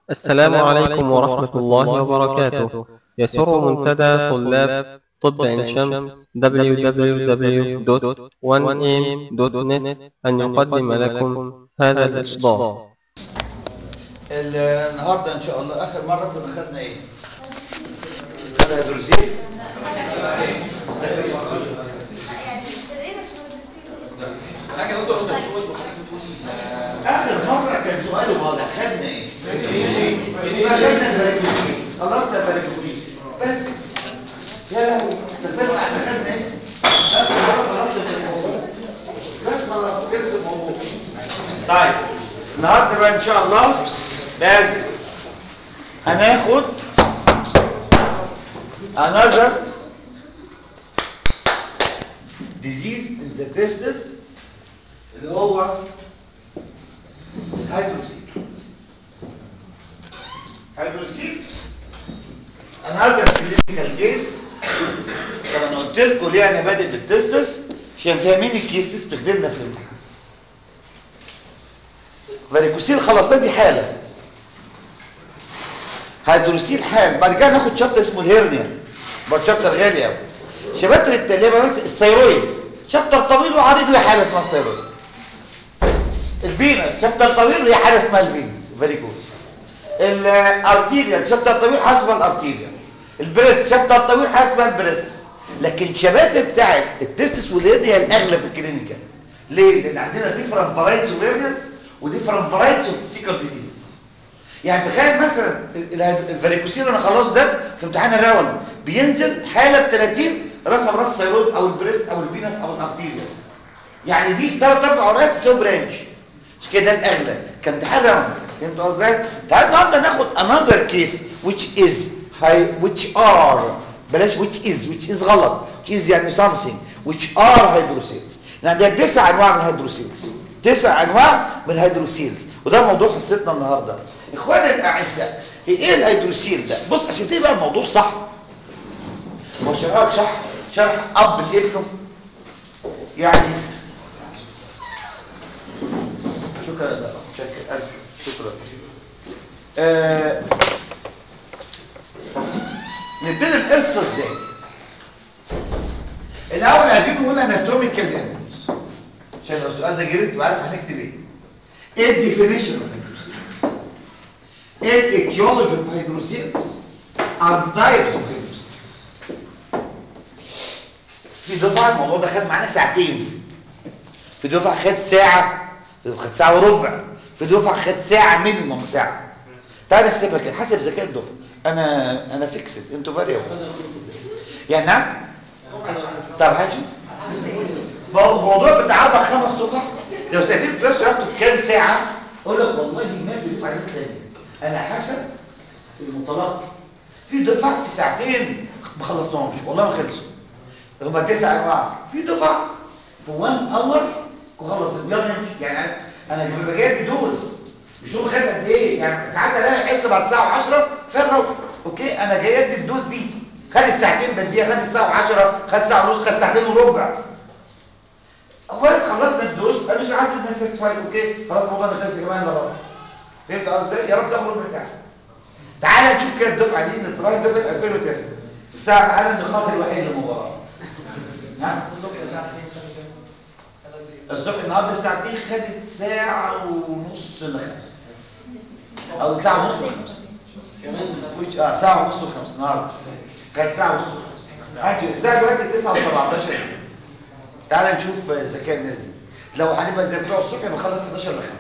السلام عليكم ورحمة الله وبركاته يسر منتدى طلاب طب عين شمس www.1am.net أن يقدم لكم هذا الإصدار النهارده ان شاء الله اخر مره كنا خدنا ايه؟ خدنا هيدروسيل اخر مره كان سؤاله واضح خدنا ايه؟ ما خدنا الباريكوسيل خلصنا الباريكوسيل بس يا لهوي تستنوا احنا خدنا ايه؟ اخر مره خلصنا الباريكوسيل بس خلاص خلص الموضوع طيب النهارده بقى ان شاء الله بس هناخد another disease in the testis اللي هو الهيدروسيل هيدروسيل another clinical case طب انا قلت لكم ليه انا بادئ بالتستس عشان فاهمين الكيسز بتخدمنا في الامتحان فاريكوسيل خلصنا دي حاله هيدروسيل حال بعد كده ناخد شابتر اسمه الهيرنيا برضه شابتر غالي قوي شباتر التاليه بقى مثلا الثيرويد شابتر طويل وعريض وهي حاله اسمها الثيرويد الفينس شابتر طويل وهي حاله اسمها الفينس فاريكوز الارتيريا شابتر طويل حاجه اسمها الارتيريا البريست شابتر طويل حاجه اسمها البريست لكن شباتر بتاعت التستس والهيرنيا الاغلى في الكلينيكال ليه؟ لان عندنا ديفرنت فرايتس اوف هيرنياس وديفرنت فرايتس اوف سيكر ديزيزز يعني تخيل مثلا الفاريكوسيل انا خلاص ده في امتحان الراوند بينزل حاله ب 30 راسها براس الثيرويد او البريست او الفينس او الارتيريا يعني دي ثلاث اربع اوراق تساوي برانش مش كده ده الاغلى كامتحان راوند فهمتوا ازاي؟ تعال النهارده ناخد انذر كيس which is high which are بلاش which is which is غلط which is يعني something which are hydrocells يعني عندنا تسع انواع من الهيدروسيلز تسع انواع من الهيدروسيلز وده موضوع حصتنا النهارده اخوانا الاعزاء ايه الهيدروسيل ده بص عشان تبقى الموضوع صح هو شرحك صح شرح اب لابنه يعني شكرا يا شكرا الف شكرا آه نبتدي القصه ازاي الاول عايزين نقول اناتوميكال ايفيدنس عشان لو السؤال ده جريت تبقى عارف هنكتب ايه ايه الديفينيشن اوف ايه الايتيولوجي اوف هيدروسيلز and types of hydroceles في دفعه الموضوع ده خد معانا ساعتين في دفعه خد ساعه في دفعه خد ساعه وربع في دفعه خد ساعه مينيموم ساعه تعال نحسبها كده حسب ذكاء الدفعه انا انا فيكسد انتوا فاريبل يعني نعم طب هاجي الموضوع بتاع اربع خمس صفح لو سالت كلاس شرحته في كام ساعه اقول لك والله ما في دفعه عايزين تاني انا حسب المتلقي في دفع في ساعتين ما خلصناهمش والله ما خلصوا هما تسع انواع في دفع في 1 اور وخلص يلا نمشي يعني انا ببقى جاي بدوز بشوف خد قد ايه يعني ساعات الاقي حصه بعد ساعه و10 فرق اوكي انا جاي ادي الدوز دي خد الساعتين بديها خد الساعه و10 خد ساعه ونص خد ساعتين وربع اخوات خلصنا الدوز انا مش عايز الناس ساتسفايد اوكي خلاص الموضوع ده خلص يا جماعه يلا فهمت قصدي يا رب تاخد ربع ساعه تعال نشوف كده الدفعه دي نطلع دفعه 2009 الساعه انا الخاطر الوحيد للمباراه ها الصبح النهارده الساعه 2 خدت ساعه ونص لخمسه او ساعه ونص لخمسه كمان اه ساعه ونص لخمسه النهارده كانت ساعه ونص لخمسه الساعه دلوقتي 9 و17 تعال نشوف ذكاء الناس دي لو هنبقى زي بتوع الصبح بنخلص 11 ل 5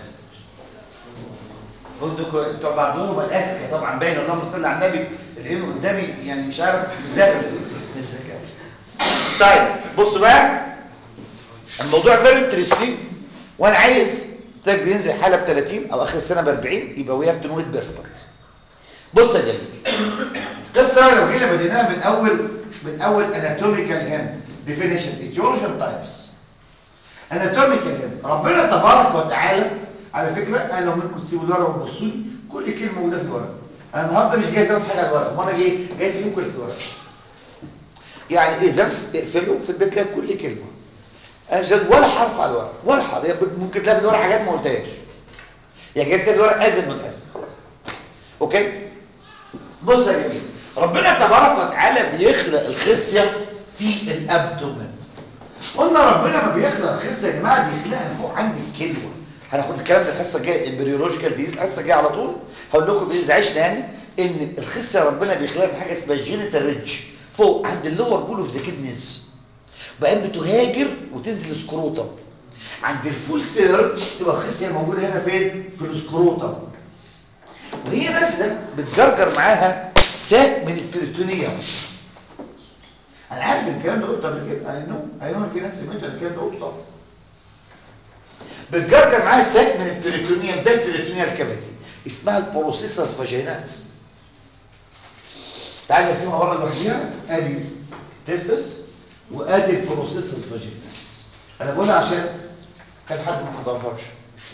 انتوا انتوا بعضهم الاذكى طبعا باين اللهم صل على النبي العين قدامي يعني مش عارف مزاغ من الذكاء طيب بصوا بقى الموضوع فيري انترستنج وانا عايز تاج بينزل حاله ب 30 او اخر السنه ب 40 يبقى وي هاف تو نو ات بيرفكت بص يا جميل قصه لو جينا بديناها من اول من اول اناتوميكال هند ديفينيشن ايتيولوجيان تايبس اناتوميكال هند ربنا تبارك وتعالى على فكرة أنا لو منكم تسيبوا الورقة وتبصوا لي كل كلمة موجودة في الورقة أنا النهاردة مش جاي أزود حاجة على الورقة وأنا جاي جاي أفهمكم اللي في الورقة يعني إذا اقفلوا في البيت تلاقي كل كلمة أنا مش زود ولا حرف على الورقة ولا حرف ممكن تلاقي في الورقة حاجات ما قلتهاش يعني جاي تلاقي في الورقة أزل من أزل خلاص اوكي بص يا جميل ربنا تبارك وتعالى بيخلق الخصيه في الابدومن قلنا ربنا ما بيخلق الخصيه يا جماعه بيخلقها فوق عند الكلوه هناخد الكلام ده الحصه الجايه امبريولوجيكال ديز الحصه الجايه على طول هقول لكم اذا عشنا يعني ان الخصيه ربنا بيخلقها بحاجه اسمها جينيتال ريدج فوق عند اللور بول اوف ذا كيدنيز وبعدين بتهاجر وتنزل سكروتم عند الفول تيرم تبقى الخصيه موجوده هنا فين في السكروتم وهي نازله بتجرجر معاها ساك من البريتونيوم انا عارف الكلام ده قلته قبل كده اي نو اي نو في ناس سمعت الكلام ده قلته طبعا بتجرجر معاها ساك من البريتونيوم ده البريتونيال كافيتي اسمها البروسيسس فاجيناليس تعالى نرسمها بره لوحديها ادي تيستس وادي البروسيسس فاجيناليس انا بقولها عشان كان حد ما حضرهاش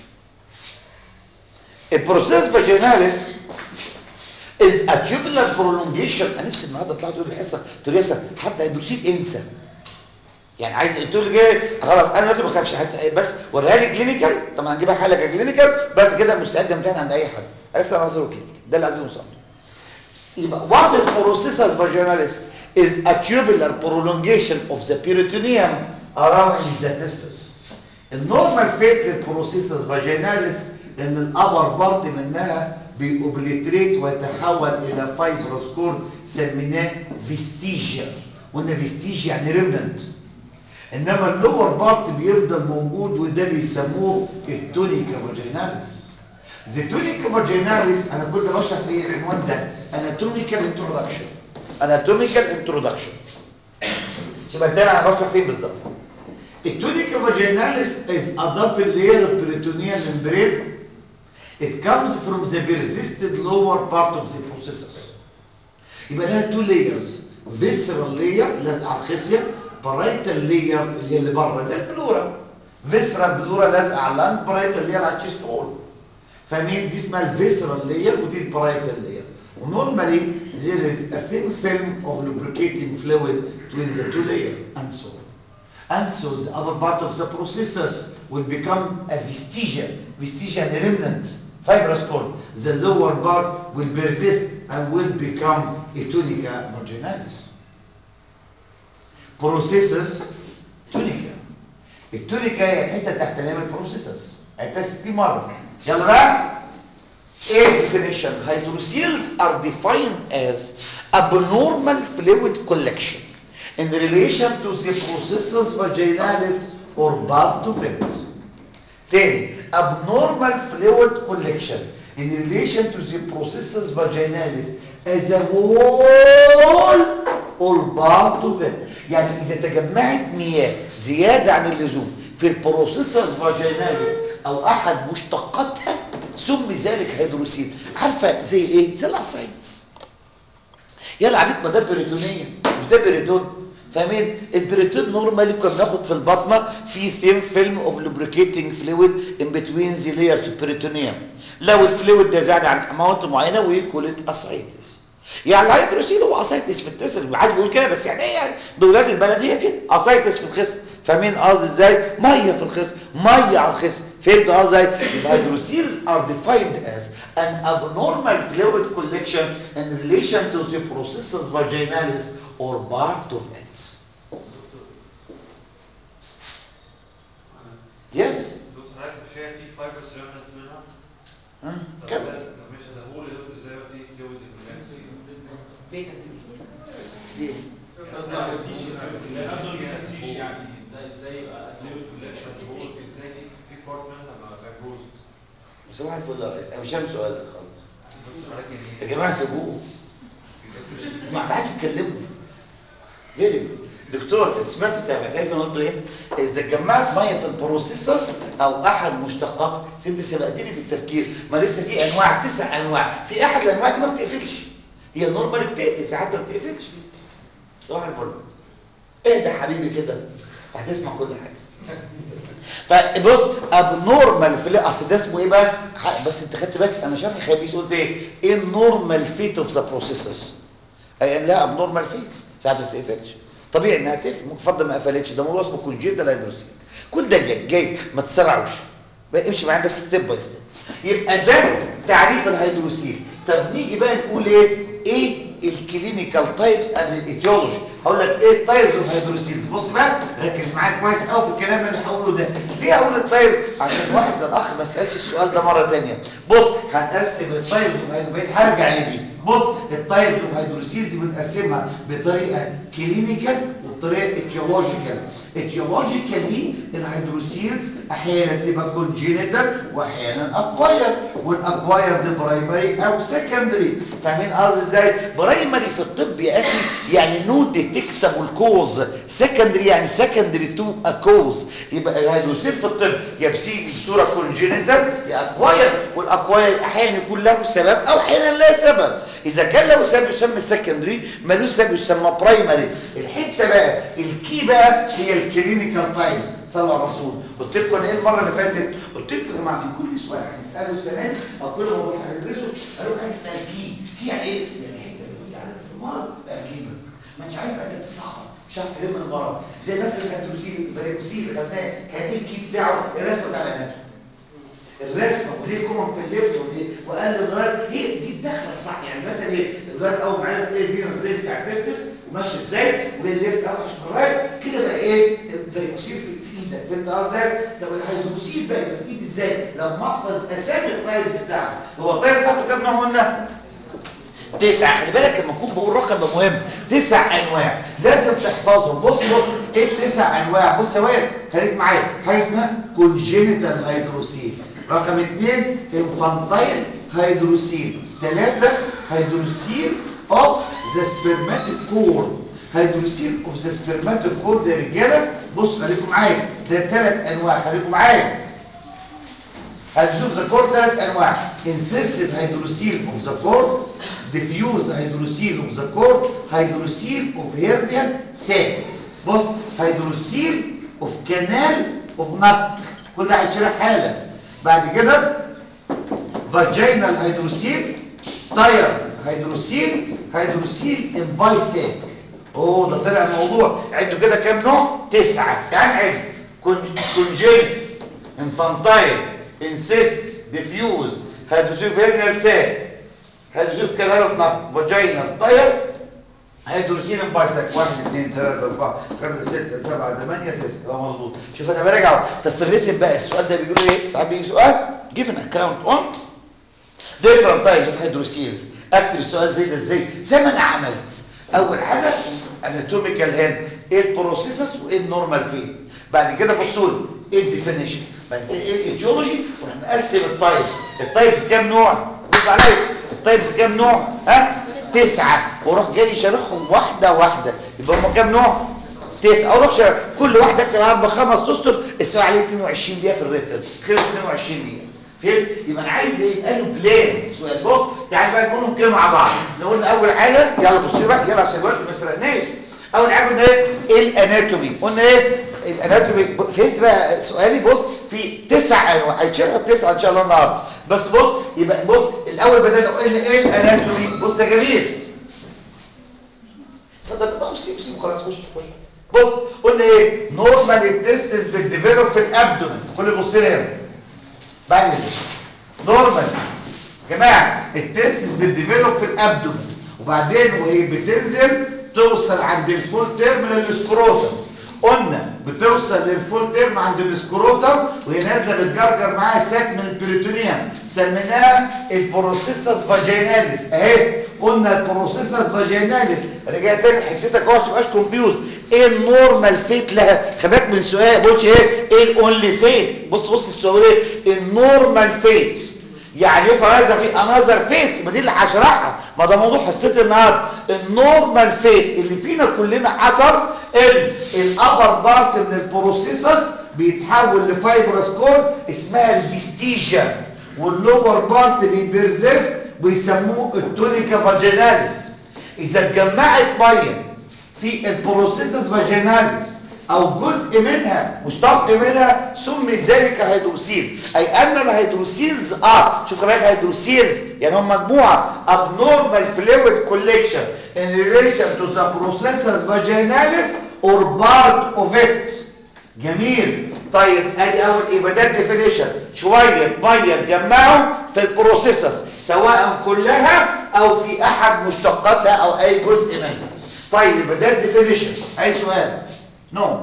البروسيس فاجيناليس is a tubular prolongation انا نفسي النهارده طلعت تقول لي حصه تقول لي ياسر حد هيدروسيل انسى يعني عايز تقول لي جاي خلاص انا دلوقتي ما بخافش حتى بس وريها لي كلينيكال طبعا هنجيبها حاله كلينيكال بس كده مستعد امتحن عند اي حد عرفت انا نظره كلينيكال ده اللي عايزين نوصل له يبقى what is processus vaginalis is a tubular prolongation of the peritoneum around the testis النورمال فيت للبروسيسس فاجيناليس ان الابر بارت منها بيوبليتريت ويتحول الى فايبروس كورد سميناه فيستيجيا قلنا فيستيجيا يعني ريمننت انما اللور بارت بيفضل موجود وده بيسموه التونيكا فاجيناليس ذا تونيكا فاجيناليس انا كنت بشرح في العنوان ده اناتوميكال انترودكشن اناتوميكال انترودكشن شبه ده انا بشرح فين بالظبط التونيكا فاجيناليس is a double layer of peritoneal membrane It comes from the persisted lower part of the processus. يبقى لها two layers. Visceral layer لازقه على الخصيه parietal layer اللي هي اللي بره زي البلورا. Visceral بلورا لازقه على اللانج parietal layer على الشيست وول. فاهمين دي اسمها الفيسرال layer ودي البرايتال layer. ونورمالي there is a thin film of lubricating fluid between the two layers and so on. And so the upper part of the processus will become a vestigia. Vestigia and remnant. fibrous cord. The lower part will persist and will become a tunica marginalis. Processus tunica. التونيكا هي الحته تحت نام البروسيسس عدتها 60 مره يلا بقى ايه definition hydrocele are defined as abnormal fluid collection in relation to the processus vaginalis or part of it تاني abnormal fluid collection in relation to the processus vaginalis as a whole or part of it يعني إذا تجمعت مياه زيادة عن اللزوم في البروسيسس فاجيناليس أو أحد مشتقاتها سمي ذلك هيدروسيل عارفة زي إيه؟ زي الأسايدز يلا عبيد ما ده بريتونية مش ده بريتون فاهمين البريتون نورمالي كنا بناخد في البطنه في ثين فيلم اوف لوبريكيتنج فلويد ان بتوين ذا لايرز بريتونيوم لو الفلويد ده زاد عن اماونت معينه ويكولت اسايتس يعني الهيدروسيل هو اسايتس في التسس عايز بقول كده بس يعني ايه يعني بولاد البلد هي كده اسايتس في الخصم فاهمين قصدي ازاي ميه في الخصم ميه على الخصم فهمت قصدي ازاي الهيدروسيلز are defined as an abnormal fluid collection in relation to the processus vaginalis or part of it يس دكتور حضرتك مش شايف في فايبر سيراميك منها؟ طب كمل ازاي- لو مش هزهول يا دكتور ازاي في فلويد ريلاكس يعني ده ازاي يبقى فلويد ريلاكس مظبوط ازاي في في بارت منها بقى فايبروز صباح الفل يا ريس انا مش فاهم سؤالك خالص دكتور حضرتك يعني يا جماعه سيبوه ما بعدوا يتكلموا فيري دكتور انت سمعت تابعتني انا قلت ايه اذا جمعت ميه في البروسيسس او احد مشتقات انت سبقتني في التفكير ما لسه في انواع تسع انواع في احد الانواع دي ما بتقفلش هي نورمال بتقفل ساعات ما بتقفلش صباح الفل اهدى حبيبي كده هتسمع كل حاجه فبص ابنورمال في اصل ده اسمه ايه بقى ح- بس انت خدت بالك انا شرحي خبيث قلت ايه ايه النورمال فيت اوف ذا بروسيسز اي ان لها ابنورمال فيت ساعات ما بتقفلش طبيعي انها تقفل ممكن فرض ما قفلتش ده موضوع اسمه كونجيتال هيدروسيل كل ده جاي جاي ما تسرعوش بقى امشي معايا بس ستيب باي ستيب يبقى ده تعريف الهيدروسيل طب نيجي بقى نقول ايه ايه الكلينيكال تايبس اند الايتيولوجي هقول لك ايه التايبس اوف هيدروسيلز بص بقى ركز معايا كويس قوي في الكلام اللي هقوله ده ليه اقول التايبس عشان واحد زي الاخ ما سالش السؤال ده مره ثانيه بص هنقسم التايبس اوف هيدروسيلز هرجع لدي بص التايبس اوف هيدروسيلز بنقسمها بطريقه كلينيكال وبطريقه ايتيولوجيكال اتيولوجيكالي الهيدروسيلز احيانا تبقى كونجينيتال واحيانا اكواير والاكواير دي برايمري او سكندري فاهمين قصدي ازاي برايمري في الطب يا اخي يعني نو ديتكتابل كوز سكندري يعني سكندري تو ا كوز يبقى الهيدروسيل في الطب يا بسيجي بصوره كونجينيتال يا اكواير والاكواير احيانا يكون له سبب او احيانا لا سبب اذا كان له سبب يسمى سكندري ملوش سبب يسمى برايمري الحته بقى الكي بقى هي الكلينيكال تايبس صلوا على الرسول قلت لكم ايه المره اللي فاتت قلت لكم يا جماعه في كل سؤال هنساله السنه دي او كل موضوع هندرسه قالوا حاجه اسمها الكي كي يعني ايه يعني الحته اللي كنت عارف في المرض اجيبك ما انت عارف بقى ده صعبه مش عارف ايه من المرض زي مثلا الهيدروسيل الفيروسيل اللي خدناه كان ايه الكي بتاعه الرسمه بتاع الاناتومي الرسمه وليه كومن في الليفت وليه وقال للولاد هي دي الدخله الصح يعني مثلا ايه الولاد اول ما عرف ايه الفينوس ريت بتاع التستس وماشي ازاي والليفت اوحش من الرايت كده بقى ايه الفيروسيل في, في ايدك فهمت قصدي طب الهيدروسيل بقى يبقى في ايدي ازاي لما احفظ اسامي التايبس بتاعته هو التايبس بتاعته كام نوع قلنا تسعة خلي بالك لما اكون بقول رقم ده مهم تسع انواع لازم تحفظهم بص بص ايه التسع انواع بص يا واد خليك معايا حاجه اسمها كونجينيتال هيدروسيل رقم اثنين انفانتايل هيدروسيل ثلاثة هيدروسيل اوف ذا سبرماتيك كور هيدروسيل اوف ذا سبرماتيك كور ده يا رجاله بص خليكم معايا ده ثلاث انواع خليكم معايا هيدروسيل ذا كور ثلاث انواع انسيستد هيدروسيل اوف ذا كور ديفيوز هيدروسيل اوف ذا كور هيدروسيل اوف هيرنيال ساك بص هيدروسيل اوف كانال اوف نط كل ده هيتشرح حالا بعد كده فاجينال هيدروسيل تاير هيدروسيل هيدروسيل امباي ساك اوه ده طلع الموضوع عدوا كده كام نوع تسعه يعني عد كونجينيت انفانتايل انسيست ديفيوز هيدروسيل هيرنيال ساك هيدروسيل كانال اوف نط فاجينال تاير هيدروسين بايسك 1 2 3 4 5 6 7 8 9 اه مظبوط شوف انا براجع طب في الريتم بقى السؤال ده بيقول ايه ساعات بيجي سؤال give an account on different types of hydroseals اكتب السؤال زي ده ازاي زي ما انا عملت اول حاجه anatomical hand ايه البروسيسز وايه النورمال فين بعد كده بصوا لي ايه الديفينيشن بعد كده ايه الايتيولوجي ونقسم التايبس التايبس كام نوع بص عليا التايبس كام نوع ها تسعة وروح جاي شارحهم واحدة واحدة يبقى هم كام نوع؟ تسعة وروح شارح كل واحدة اكتب معاهم بخمس تسطر اسمع عليه 22 دقيقة في الريتر خلص 22 دقيقة فهمت؟ يبقى انا عايز ايه؟ قالوا بلان سؤال بص تعالى بقى نقولهم كده مع بعض احنا قلنا اول حاجة يلا بصوا بقى يلا عشان الوقت ما سرقناش اول حاجة قلنا ايه؟ ايه الاناتومي قلنا ايه؟ الاناتومي فهمت بقى سؤالي بص في تسع انواع هيتشرحوا التسعه ان شاء الله النهارده بس بص يبقى بص الاول بدانا قلنا ايه الاناتومي بص يا جميل اتفضل خش سيب سيب خلاص خش خش بص قلنا ايه نورمال التستس بتديفلوب في الابدومن كل بص لي هنا بعد نورمال جماعه التستس بتديفلوب في الابدومن وبعدين وهي بتنزل توصل عند الفول تيرمينال السكروتم قلنا بتوصل للفول تيرم عند السكروتم وهي نازله بتجرجر معاها ساك من البريتونيوم سميناها البروسيسس فاجيناليس اهي قلنا البروسيسس فاجيناليس رجع تاني حتتك اهو ما تبقاش كونفيوز ايه النورمال فيت لها خباك من سؤال بقولش ايه ايه الاونلي فيت بص بص السؤال ايه النورمال فيت يعني ينفع هذا في انذر فيت ما دي اللي هشرحها ما ده موضوع حصتي النهارده النورمال فيت اللي فينا كلنا حصل ان الابر بارت من البروسيسس بيتحول لفايبرس كور اسمها الفيستيجيا واللور بارت بيبرزست بيسموه التونيكا فاجيناليس اذا اتجمعت ميه في البروسيسس فاجيناليس او جزء منها مشتق منها سمي ذلك هيدروسيل اي ان الهيدروسيلز ار شوف كمان هيدروسيلز يعني هم مجموعه abnormal fluid collection in relation to the processus vaginalis or part of it جميل طيب ادي اول ايه يبقى ده الديفينيشن شويه ميه اتجمعوا في البروسيسس سواء كلها او في احد مشتقاتها او اي جزء منها طيب يبقى ده الديفينيشن اي سؤال نو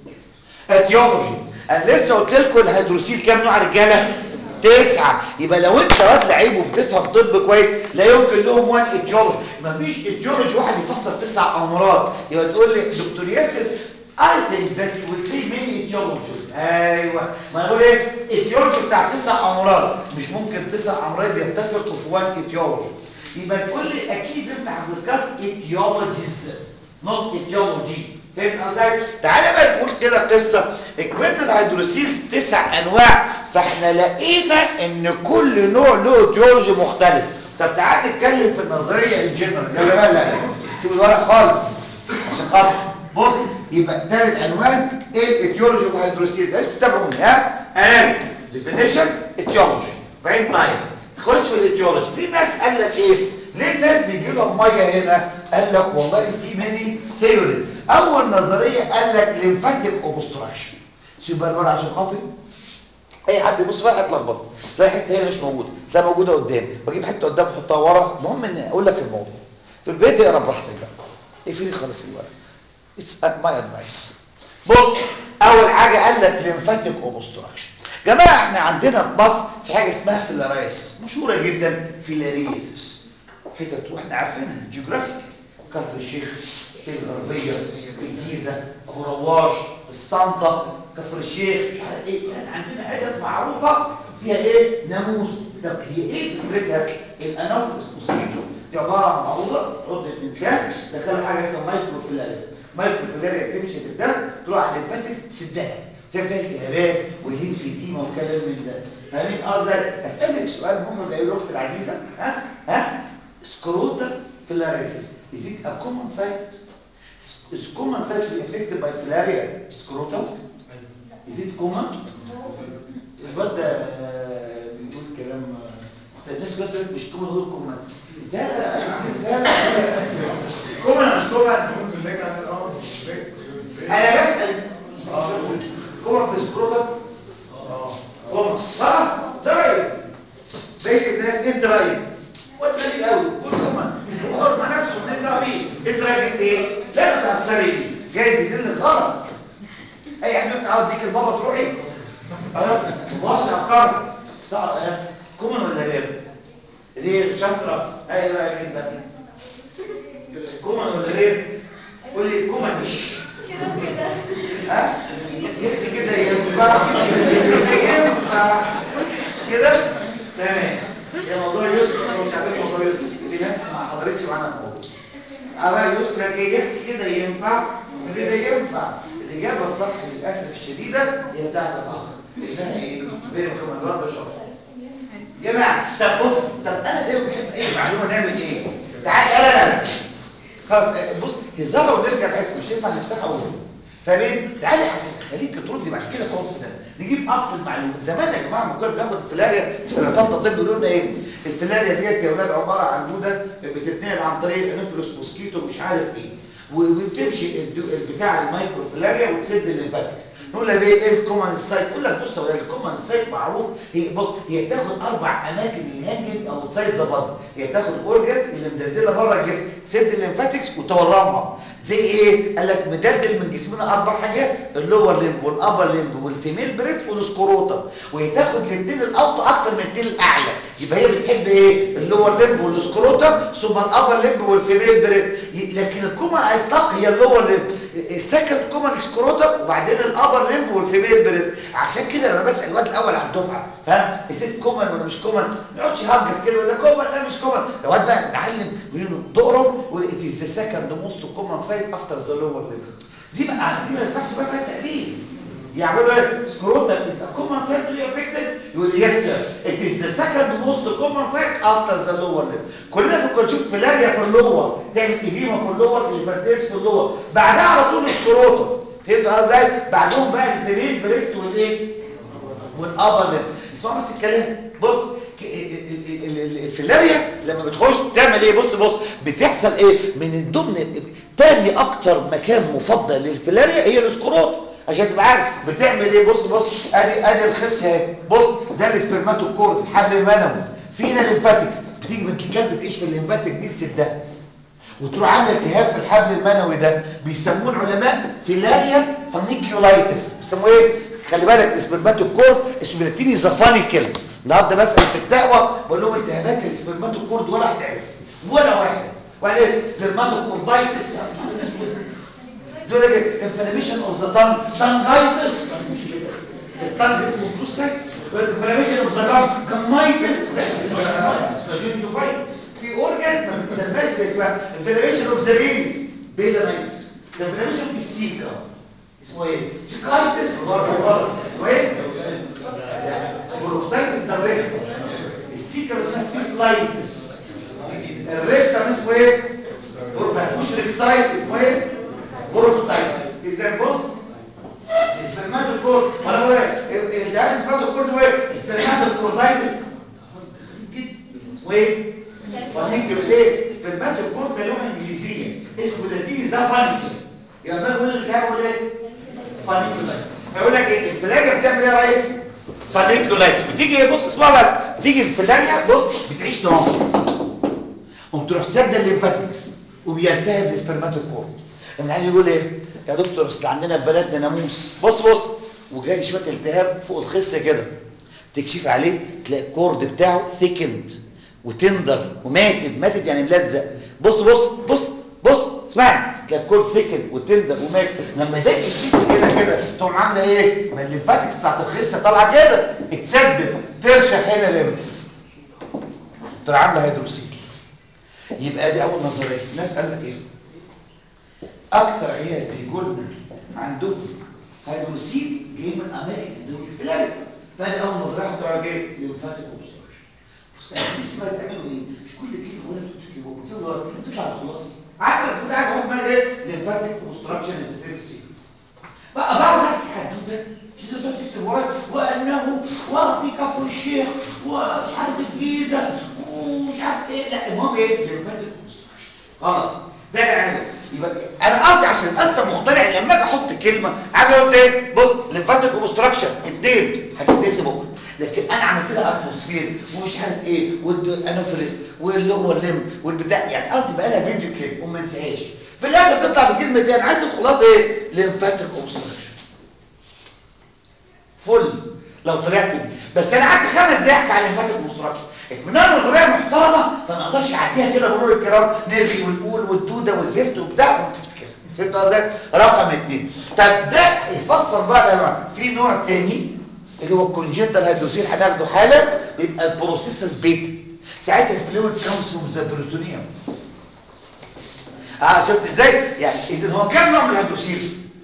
اتيولوجي انا لسه قلت لكم الهيدروسيل كام نوع رجاله تسعة يبقى لو انت واد لعيب وبتفهم طب كويس لا يمكن لهم وان اتيولوجي مفيش اتيولوجي واحد يفسر تسع امراض يبقى تقول لي دكتور ياسر I think that you will see many etiologies ايوه ما اقول ايه etiology بتاع تسع امراض مش ممكن تسع امراض يتفقوا في وان etiology يبقى تقول لي اكيد انت هتدسكاس etiologies not etiology فهمت قصدي تعالى بقى نقول كده قصه اكملنا الهيدروسيل تسع انواع فاحنا لقينا ان كل نوع له اتيولوجي مختلف طب تعالى نتكلم في النظريه الجنرال لا لا لا سيب الورق خالص عشان خاطر بص يبقى ثالث عنوان ايه الاتيولوجي اوف هيدروسيل عايز تتابعوني ها انا ديفينيشن اتيولوجي بعدين طيب تخش في الاتيولوجي في ناس قال لك ايه ليه الناس بيجي لهم ميه هنا قال لك والله في ميني ثيوري اول نظريه قال لك ليمفاتيك اوبستراكشن سيب بقى الورق عشان خاطري اي حد يبص بقى هتلخبط تلاقي حته هنا مش موجوده تلاقي موجوده قدام بجيب حته قدام احطها ورا المهم ان اقول لك الموضوع في البيت اقرا براحتك بقى اقفلي خالص الورق اتس ماي ادفايس بص اول حاجه قال لك ليمفاتيك اوبستراكشن جماعه احنا عندنا في مصر في حاجه اسمها فيلارايس مشهوره جدا فيلاريزس حتت واحنا عارفينها جيوغرافيك كفر الشيخ في الغربيه في الجيزه ابو رواش السلطه كفر الشيخ مش عارف ايه يعني عندنا حتت معروفه فيها ايه ناموس طب هي ايه فكرتها الانوفلس موسكيتو دي عباره عن معوضه عضه الانسان دخلها حاجه اسمها مايكرو فيلاريا مايكرو فيلاريا تمشي في الدم تروح على الليمفاتيك تسدها فيها فيها التهابات والهيمفيديما والكلام من ده فاهمين قصدي اسالك سؤال محرج ايها الاخت العزيزه ها ها سكروتال فيلاريسيس is it a common site is common site be affected by filaria scrotum is it common الواد ده آه، بيقول كلام آه، الناس كلها بتقول مش كومن يقول كومن ده ده كومن مش كومن انا بسال كومن في سكروتم كومن خلاص ده رايك بقيت الناس انت رايك وانت ليه قوي قول كومن وحر مع نفسه ونرجع بيه انت رايك ايه لا تتاثري بيه جايز يدل غلط اي حد يقول عاوز ديك البابا تروحي اه مبص افكار صح اه كومن ولا غير ليه شاطره اي رايك انت كومن ولا غير قول لي كومنش ها يحكي كده ينفع كده ينفع كده تمام يا موضوع يسر انا مش عارف موضوع يسر في ناس ما حضرتش معانا الموضوع على يسر ايه يحكي كده ينفع كده ينفع الاجابه الصح للاسف الشديده هي بتاعت الاخ اسمها ايه فيري كوماندوار ده شرط جماعه طب بص طب انا دايما بحب اي معلومه نعمل ايه تعال لا لا لا خلاص بص هزاره ونرجع الاسم مش ينفع نفتحها اول فاهمين تعالي عشان خليك تردي بعد كده كونفيدنت نجيب اصل المعلومه زمان يا جماعه ما كنا بناخد الفلاريا في سنه ثالثه طب يقولوا لنا ايه الفلاريا ديت يا اولاد عباره عن دوده بتتنقل عن طريق الانفلوس موسكيتو مش عارف ايه وبتمشي الدو- البتاع المايكرو فلاريا وتسد الليمفاتكس نقول لها ايه ايه الكومن سايت يقول لك بص هو الكومن سايت معروف هي بص هي بتاخد اربع اماكن الهانجنج او سايت ذا بادي هي بتاخد الاورجنز اللي مدلدله بره الجسم تسد الليمفاتكس وتورمها زي ايه قال لك مدلدل من جسمنا اربع حاجات اللور ليمب والابر ليمب والفيميل بريث والسكروتم وهي تاخد الاثنين الاوطى اكتر من الاثنين الاعلى يبقى هي بتحب ايه اللور ليمب والسكروتم ثم الابر ليمب والفيميل بريث ي- لكن الكومن ايستاق هي اللور ليمب السكند كومن سكروتم وبعدين الابر ليمب والفيميل بريث عشان كده انا بسال الواد الاول على الدفعه ها ازاي كومن ولا مش كومن ما يقعدش يهجس كده يقول ده كومن لا مش كومن الواد بقى معلم يقول له دقرم وات از ذا سكند موست كومن سايت افتر ذا لور ليمب دي بقى دي ما ينفعش بقى فيها تاليف يعملوا ايه سكروتم از كومن سايت تو افكتد يقول يس سير ات از ذا سكند موست كومن سايت افتر ذا لور ليمب كلنا كنا نشوف فيلاريا في اللور تعمل ايديما في اللور الليفانتيس في اللور بعدها على طول السكروتم فهمت ازاي بعدهم بقى الفيميل بريست والايه والابر ليمب اسمعوا بس الكلام بص ك- ال- ال- ال- ال- الفيلاريا لما بتخش تعمل ايه بص بص بتحصل ايه من ضمن تاني اكتر مكان مفضل للفيلاريا هي الاسكروت عشان تبقى عارف بتعمل ايه بص بص ادي ادي الخص اهي بص ده الاسبرماتوكورد الحبل المنوي فينا الليمفاتكس بتيجي بنت الكلب تعيش في الليمفاتيك دي تسدها وتروح عامله التهاب في الحبل المنوي ده بيسموه العلماء فيلاريال فانيكيولايتس بيسموه ايه خلي بالك الاسبرماتوكورد اسمه لاتيني زفانيكل النهارده مثلا في الدعوه بقول لهم التهابات الاسبرماتوكورد ولا هتعرف ولا واحد ولا ايه سبرماتوكوردايتس زي ده كده انفلاميشن اوف ذا تانج تانجايتس مش كده التانج اسمه بروستايتس والانفلاميشن اوف ذا تانج كمايتس جنجوفايتس في اورجان ما بتسماش باسمها انفلاميشن اوف ذا بينز بيلانايتس انفلاميشن في السيكا اسمه ايه سيكايتس برضه غلط اسمه ايه بروكتايتس ده الريكتم السيكا اسمها تيفلايتس الريكتم اسمه ايه ما اسموش ريكتايت اسمه ايه بروكتايتس اذا بص السبرماتوكورد ولا بقول ايه انت عارف السبرماتوكورد هو ايه السبرماتوكوردايتس اسمه ايه فانيكل ايه سبرماتوكورد ده لغه انجليزيه اسمه لاتيني زافانيكل يبقى ما بقول اللي كان بيقول ايه فانيكولايتس فيقول لك ايه الفلاجه بتعمل ايه يا ريس فانيكولايتس بتيجي بص اسمها بس بتيجي الفلاجه بص بتعيش نوم قوم تروح سد الليمفاتكس وبيلتهب السبرماتوكورد العيال يقول ايه يا دكتور اصل عندنا في بلدنا ناموس بص بص وجاي شويه التهاب فوق الخص كده تكشف عليه تلاقي الكورد بتاعه ثيكند وتندر وماتد ماتد يعني ملزق بص بص بص بص اسمعني تلاقي الكورد ثيكند وتندر وماتد لما ده يشوف كده كده تقوم عامله ايه ما الليمفاتكس بتاعت الخصه طالعه كده اتسدد ترشح هنا ليمف تروح عامله هيدروسيل يبقى دي اول نظريه الناس قال لك ايه اكتر عيال بيجوا لنا عندهم هيدروسيل جاي من اماكن عندهم الفلاج فادي اول نظريه هتروح جاي ليمفاتيك اوبستراكشن بس يعني اسمها تعملوا ايه مش كل كلمه ولا تكتبوا كتبوا تطلع خلاص عارف كنت عايز اقول بقى ايه ليمفاتيك اوبستراكشن از فيري سيف بقى بقى لك حدوته تقدر تكتب وراك وانه وفي كفر الشيخ ومش عارف الجيده ومش عارف ايه لا المهم ايه ليمفاتيك اوبستراكشن خلاص ده اللي عمله يبقى انا قصدي عشان يبقى انت مقتنع لما اجي احط كلمه عايز اقول ايه بص ليمفاتيك اوبستراكشن اتنين هتدرس بكره لكن انا عملت لها اتموسفير ومش عارف ايه والانوفريس واللور ليم والبتاع يعني قصدي بقى لها فيديو كليب وما انساهاش في الاخر تطلع بكلمه ايه انا عايز الخلاصه ايه ليمفاتيك اوبستراكشن فل لو طلعت بيه بس انا قعدت خمس دقايق احكي على الليمفاتيك اوبستراكشن اكمنها نظريه محترمه فما اقدرش اعديها كده مرور الكرام نرغي ونقول والدوده والزفت وبتاع وما تفتكرها فهمت قصدي رقم اثنين طب ده يفسر بقى يا جماعه في نوع تاني اللي هو الكونجنتال هيدروسيل هناخده حالا يبقى البروسيسس بيتا ساعتها الفلويد كامز فروم ذا بروتونيوم اه شفت ازاي يعني اذا هو كام نوع من الهيدروسيل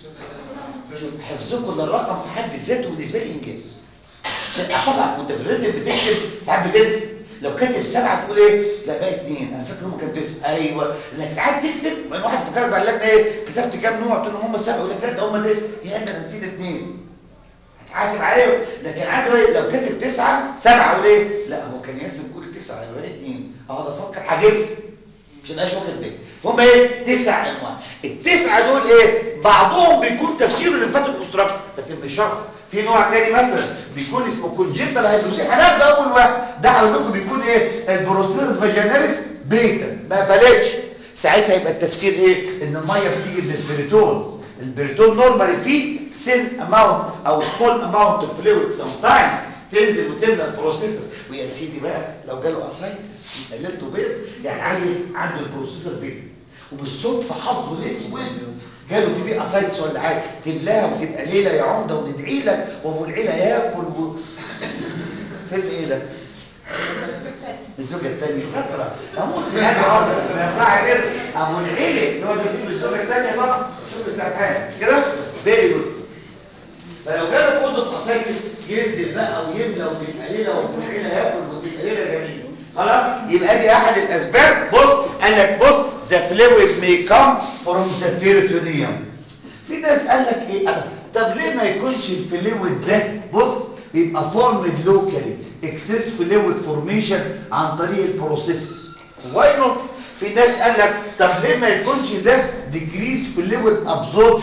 حفظكم للرقم في حد ذاته بالنسبه لي انجاز عشان طبعا وانت في الريتم بتكتب ساعات بتنسى لو كاتب سبعه تقول ايه لا بقى اثنين انا فاكر هم كانوا تسعه ايوه لانك ساعات تكتب من واحد فكرك بقى لك ايه كتبت كام نوع قلت لهم هم سبعه يقول لك لا ده هم تسعه يا انا انا نسيت اثنين هتحاسب عليهم لكن عادي ايه لو كاتب تسعه سبعه اقول ايه لا هو كان ياسر بيقول تسعه يبقى اثنين اقعد افكر حاجبني مش مبقاش واخد بالي فهم ايه تسع انواع التسعه دول ايه بعضهم بيكون تفسيره للفاتيك اوبستراكشن لكن مش شرط في نوع تاني مثلا بيكون اسمه كونجنتال هيدروسيل هنبدا اول واحد ده حضرتك بيكون ايه البروسيس فاجيناليس بيتا ما قفلتش ساعتها يبقى التفسير ايه ان الميه بتيجي من البريتون البريتون نورمالي فيه ثين اماونت او سمول اماونت اوف فلويد سام تايمز تنزل وتملى البروسيسز ويا سيدي بقى لو جاله اسايتس يبقى ليلته بيض يعني عيل عنده البروسيسز بيض وبالصدفه حظه الاسود جاله تي بي اسايتس ولا حاجه تملاها وتبقى ليله يا عمده وندعي لك وابو العيله ياكل و... فيلم ايه ده؟ الزوجة الثانية خطرة أموت في هذا عظم ما يطلع غير أبو العيلة اللي هو ده فيلم الزوجة الثانية طبعا شوف السرحان كده فيري جود فلو جاله اوضه اسايتس ينزل بقى ويملى وتبقى ليله وابو العيله ياكل وتبقى ليله جميله خلاص يبقى دي احد الاسباب بص قال لك بص ذا فلويد مي كام فروم ذا بيريتونيوم في ناس قال لك ايه أنا طب ليه ما يكونش الفلويد ده بص بيبقى فورمد لوكالي اكسس فلويد فورميشن عن طريق البروسيسز واي نوت في ناس قال لك طب ليه ما يكونش ده ديكريس فلويد ابزوربشن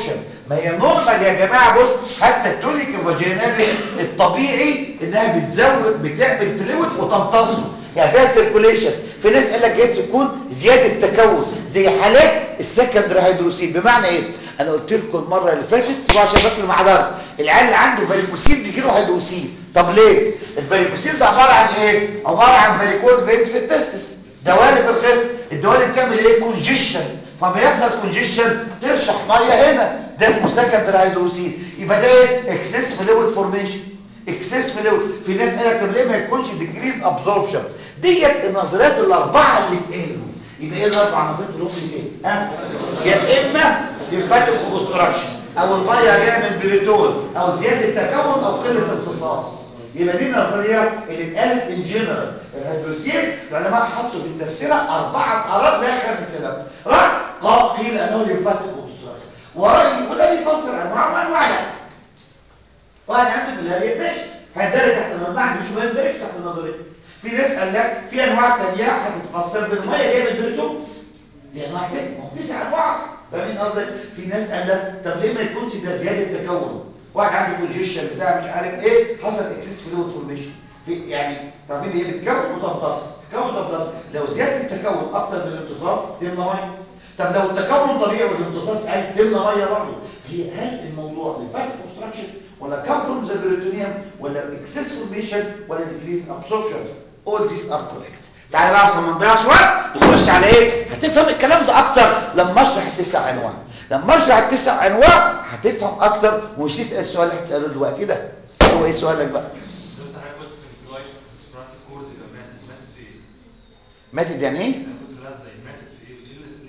ما هي نورمال يا جماعه بص حتى التونيك فاجينالي الطبيعي انها بتزود بتعمل فلويد وتمتصه يعني فيها سيركوليشن في ناس قال لك جايز تكون زياده تكون زي حالات السكندري هيدروسيل بمعنى ايه انا قلت لكم المره اللي فاتت سيبوا عشان بس اللي معدار العيال اللي عنده فاريكوسيل بيجي له هيدروسيل طب ليه الفاريكوسيل ده عباره عن ايه عباره عن فاريكوز فينز في التستس دوالي في الجسم الدوالي بتعمل ايه كونجيشن فما يحصل كونجيشن ترشح ميه هنا ده اسمه سكندري هيدروسيل يبقى ده ايه اكسس فلويد فورميشن اكسس فلويد في ناس قال لك طب ليه ما يكونش ديكريز ابزوربشن ديت النظريات الاربعه اللي اتقالوا يبقى ايه الاربع نظريات اللي هم ايه ها يا اما ليمفاتيك اوبستراكشن او الميه جايه من البريتون او زياده تكون او قله امتصاص يبقى دي النظريه اللي اتقالت ان جنرال الهيدروسيل العلماء حطوا في التفسير اربعه اراء لا خمس لهم راي قال قيل انه ليمفاتيك اوبستراكشن وراي وده بيفسر انواع وانواع لا واحد عنده فيلاريا ماشي هيندرج تحت النظريه مش هيندرج تحت النظريه في ناس قال لك في انواع ثانيه هتتفسر بالميه جايه من البريتون دي انواع تانية ما هو تسع انواع اصلا فاهمين قصدي في ناس قال لك طب ليه ما يكونش ده زياده تكون واحد عنده كونجيشن بتاع مش عارف ايه حصل اكسس فلويد فورميشن في يعني تعرفين هي بتكون وتمتص تكون وتمتص لو زياده التكون اكتر من الامتصاص تملى ميه طب لو التكون طبيعي والامتصاص قل تملى ميه برضه هي هل الموضوع لفاتك اوبستراكشن ولا كم فروم ذا بريتونيوم ولا اكسس فورميشن ولا ديكريز ابسوربشن all these are correct تعالى بقى عشان ما نضيعش وقت نخش على ايه هتفهم الكلام ده اكتر لما اشرح التسع انواع لما اشرح التسع انواع هتفهم اكتر ومش تسال السؤال اللي هتساله دلوقتي ده هو ايه سؤالك بقى دكتور حضرتك قلت في الجلايكس سبراتيك كورد يبقى ماتت ماتت في ايه؟ ماتت يعني ايه انا كنت ملزق ماتت في ايه؟ ايه اللي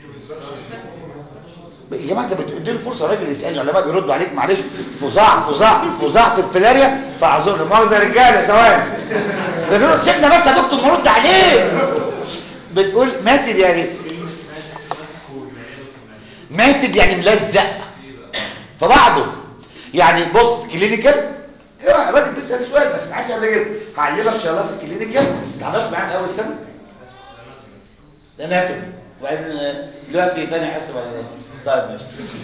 ليه يا جماعه انت بتدي له فرصه راجل يسالني علماء بيردوا عليك معلش فظاع فظاع فظاع في الفلاريا فاعذرني مؤاخذه يا رجاله ثواني لكن سيبنا بس يا دكتور نرد عليه بتقول ماتت يعني ماتت يعني ملزق فبعضه يعني بص كلينيكال ايه الراجل بيسال سؤال بس ما حدش قبل كده هعلمك ان شاء الله في الكلينيكال اتعاملت معاه من اول سنه الاناتومي وبعدين دلوقتي تاني حصه بعد طيب ماشي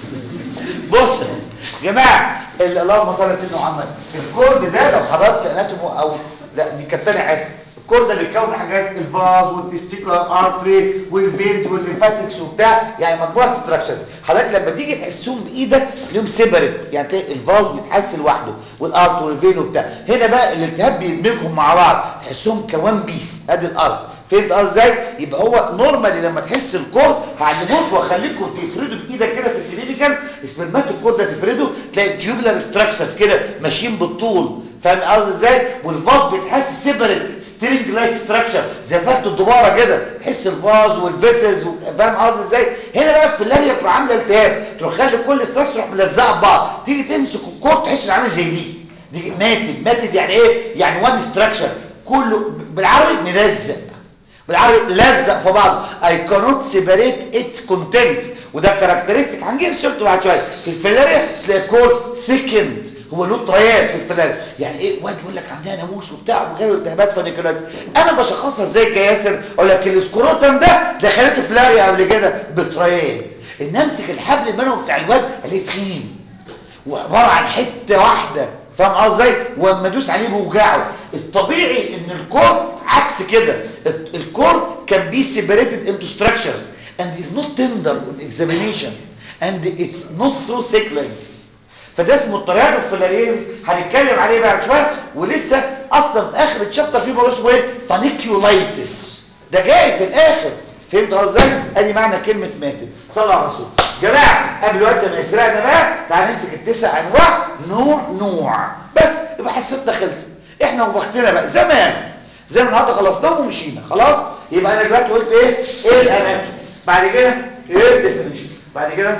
بص يا جماعه ال- اللهم صل على سيدنا محمد الكورد ده لو حضرتك اناتومي او لا دي كانت تاني حصه الكورد ده بيتكون حاجات الفاز والتستيكولار ارتري والفينز والليمفاتكس وبتاع يعني مجموعه ستراكشرز حضرتك لما تيجي تحسهم بايدك تلاقيهم سيبريت يعني تلاقي الفاز بيتحس لوحده والارت والفين وبتاع هنا بقى الالتهاب بيدمجهم مع بعض تحسهم كوان بيس ادي القصد فهمت قصدي ازاي يبقى هو نورمالي لما تحس الكورد هعلمكم واخليكم تفردوا بايدك كده في الكلينيكال سبرمات الكورد ده تفرده تلاقي تيوبلر ستراكشرز كده ماشيين بالطول فاهم قصدي ازاي والفاز بيتحس سيبريت سترينج لايك ستراكشر زي فتله الدباره كده تحس الفاز والفيسلز فاهم قصدي ازاي هنا بقى في اللاريا تروح عامله التهاب تروح خلي كل ستراكشر تروح ملزقه ببعض تيجي تمسك الكورد تحس انه عامل زي دي دي ماتد ماتد يعني ايه يعني وان ستراكشر كله بالعربي ملزق بالعربي لزق في بعض I cannot separate its contents وده كاركترستيك هنجيب سيرته بعد شويه في الفلاريا تلاقي كورد thickened هو له طريان في الفلاريا يعني ايه واد يقول لك عندها ناموس وبتاع وجاله التهابات فانيكولايتس انا بشخصها ازاي كياسر اقول لك الاسكروتم ده دخلته فلاريا قبل كده بطريان ان امسك الحبل المنوي بتاع الواد الاقيه تخين وعباره عن حته واحده فاهم قصدي ازاي واما ادوس عليه بوجعه الطبيعي ان الكور عكس كده الكور can be separated into structures and is not tender on examination and it's not so thick length فده اسمه الطريان الفلاريز هنتكلم عليه بعد شويه ولسه اصلا في اخر الشابتر فيه موضوع اسمه ايه فانيكيولايتس ده جاي في الاخر فهمت قصدي ازاي ادي معنى كلمه ماتت صلى على الرسول جماعه قبل وقت ما يسرقنا بقى تعال نمسك التسع انواع نوع نوع بس يبقى حصتنا خلصت احنا وبختنا بقى زمان زي ما النهارده خلصناه ومشينا خلاص يبقى انا دلوقتي قلت ايه ايه الاماكن بعد كده ايه الديفينيشن بعد كده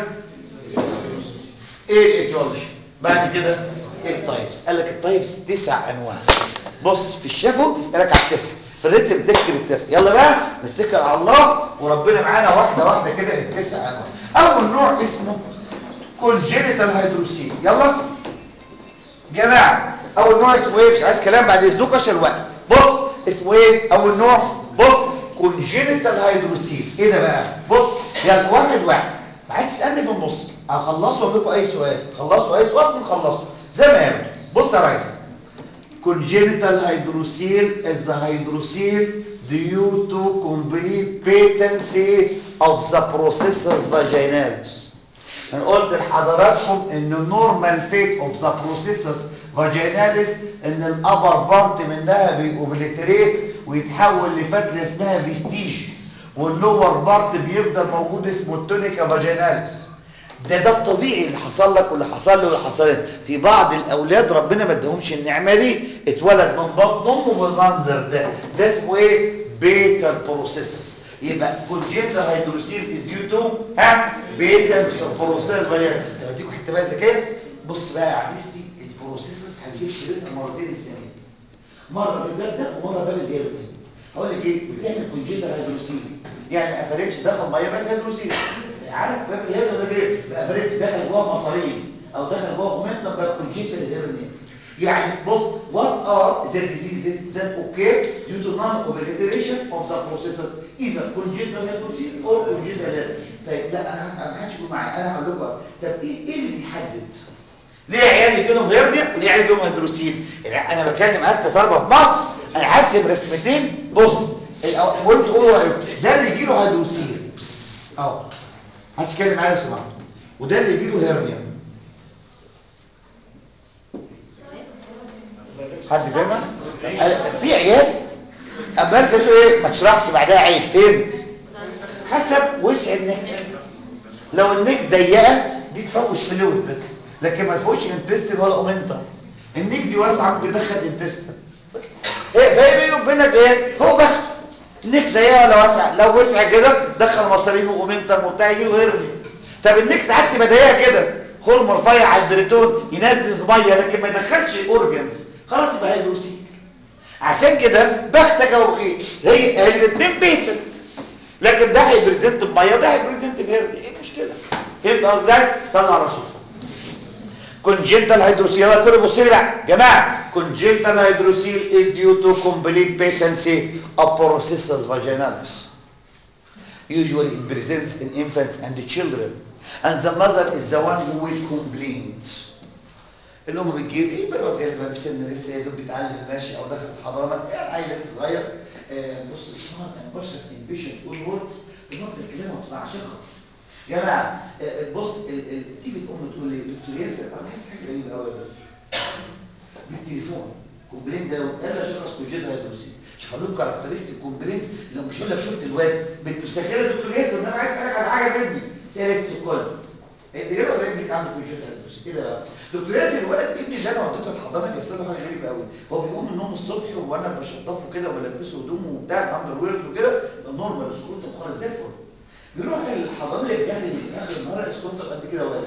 ايه الايتيولوجي بعد كده ايه التايبس قال لك التايبس تسع انواع بص في الشفو يسالك على التسع في الريتم تكتب التسع يلا بقى نتكل على الله وربنا معانا واحده واحده كده التسع انواع اول نوع اسمه كونجينيتال هيدروسين يلا جماعه اول نوع اسمه ايه مش عايز كلام بعد اذنكم عشان الوقت بص اسمه ايه اول نوع بص كونجينيتال هيدروسين ايه ده بقى بص يلا واحد واحد عايز تسالني في النص هخلصوا اقول لكم اي سؤال خلصوا اي سؤال نخلصه زي ما يبدو بص يا ريس congenital hydrocele is the hydrocele due to complete patency of the processus vaginalis انا قلت لحضراتكم ان النورمال فيت اوف ذا بروسيسس فاجيناليس ان الابر بارت منها بيوفليتريت ويتحول لفتله اسمها فيستيج واللور بارت بيفضل موجود اسمه التونيكا فاجيناليس ده ده الطبيعي اللي حصل لك واللي حصل له واللي حصل لك في بعض الاولاد ربنا ما اداهمش النعمه دي اتولد من بطن امه بالمنظر ده ده اسمه ايه بيتا بروسيسس يبقى كونجنتال هيدروسيل از ديو تو ها بيتا بروسيس طب اديكم حته بقى ذكيه بص بقى يا عزيزتي البروسيسس هتجيب شريطها مرتين السنه مره في الباب ده ومره باب الجيرو هقول لك ايه بتعمل كونجنتال هيدروسيل يعني ما قفلتش دخل ميه بقت هيدروسيل عارف باب الهيرو ولا ايه ما قفلتش دخل جوه مصارين او دخل جوه غمتنا بقى كونجنتال هيرنيا يعني بص what are the diseases that occur due to non-obliteration of the processes either congenital hydroceal or congenital hernia طيب لا انا ما حدش يقول معايا انا هقول لكم طب ايه ايه اللي بيحدد ليه عيالي يجيلهم هيرنيا وليه عيالي يجيلهم هيدروسيل يعني انا بتكلم اسف ضربه في مصر انا هرسم رسمتين بص الأول- وانتوا قولوا رايكم ده اللي يجي له هيدروسيل بس، اهو هتتكلم معايا لو سمحت وده اللي يجي له هيرنيا حد فاهمها أنا- في عيال اما ارسم له ايه ما تشرحش بعدها عيب فهمت حسب وسع النك لو النك ضيقه دي تفوش فلويد بس لكن ما تفوتش انتستين ولا اومنتم النك دي واسعه ممكن تدخل انتستين ايه فاهم بينه وبينك ايه هو بخت النك ضيقه ولا واسعه لو وسع كده دخل مصارين واومنتم وبتاع يجي له هيرني طب النك ساعات تبقى ضيقه كده خرم رفيع على البريتون ينزل ميه لكن ما يدخلش اورجنز خلاص يبقى هيدروسيل عشان كده بختك او خير هي هي الاثنين بيتت لكن ده هيبريزنت بميه ده هيبريزنت بهرني ايه المشكله فهمت قصدي ازاي صلى على الرسول congenital hydrocele يلا كله بص لي بقى جماعه congenital hydrocele is due to complete patency of processus vaginalis usually it presents in infants and children and the mother is the one who will complain الام بتجيب ايه بقى غالبا في سن لسه يا دوب بيتعلم المشي او داخل الحضانه يعني عيل لسه صغير آه، بص اسمها امبرشن امبيشن اول ووردز النقطه الكلمه ما تسمعش خالص يا جماعه آه، بص ال- ال- تيجي الام تقول لي دكتور ياسر انا حاسس حاجه غريبه قوي يا دكتور بالتليفون كومبلين ده قال لي شخص كوجين هيدروسي شوف لهم كاركترستيك كومبلين لو مش يقول لك شفت الواد بتستخيل دكتور ياسر انا عايز اسالك على حاجه مني سالت الكل انت كده ولا ابنك عنده كوجين هيدروسي كده بقى دكتور ياسر الولد ابني اللي انا وديته الحضانه بيحصل له حاجه غريبه قوي هو بيقوم من النوم الصبح وانا بشطفه كده وبلبسه هدومه وبتاع الاندر ويرز وكده نورمال سكوت خالص زي الفل بيروح الحضانه اللي بيجهز في اخر النهار سكوت قد كده ولا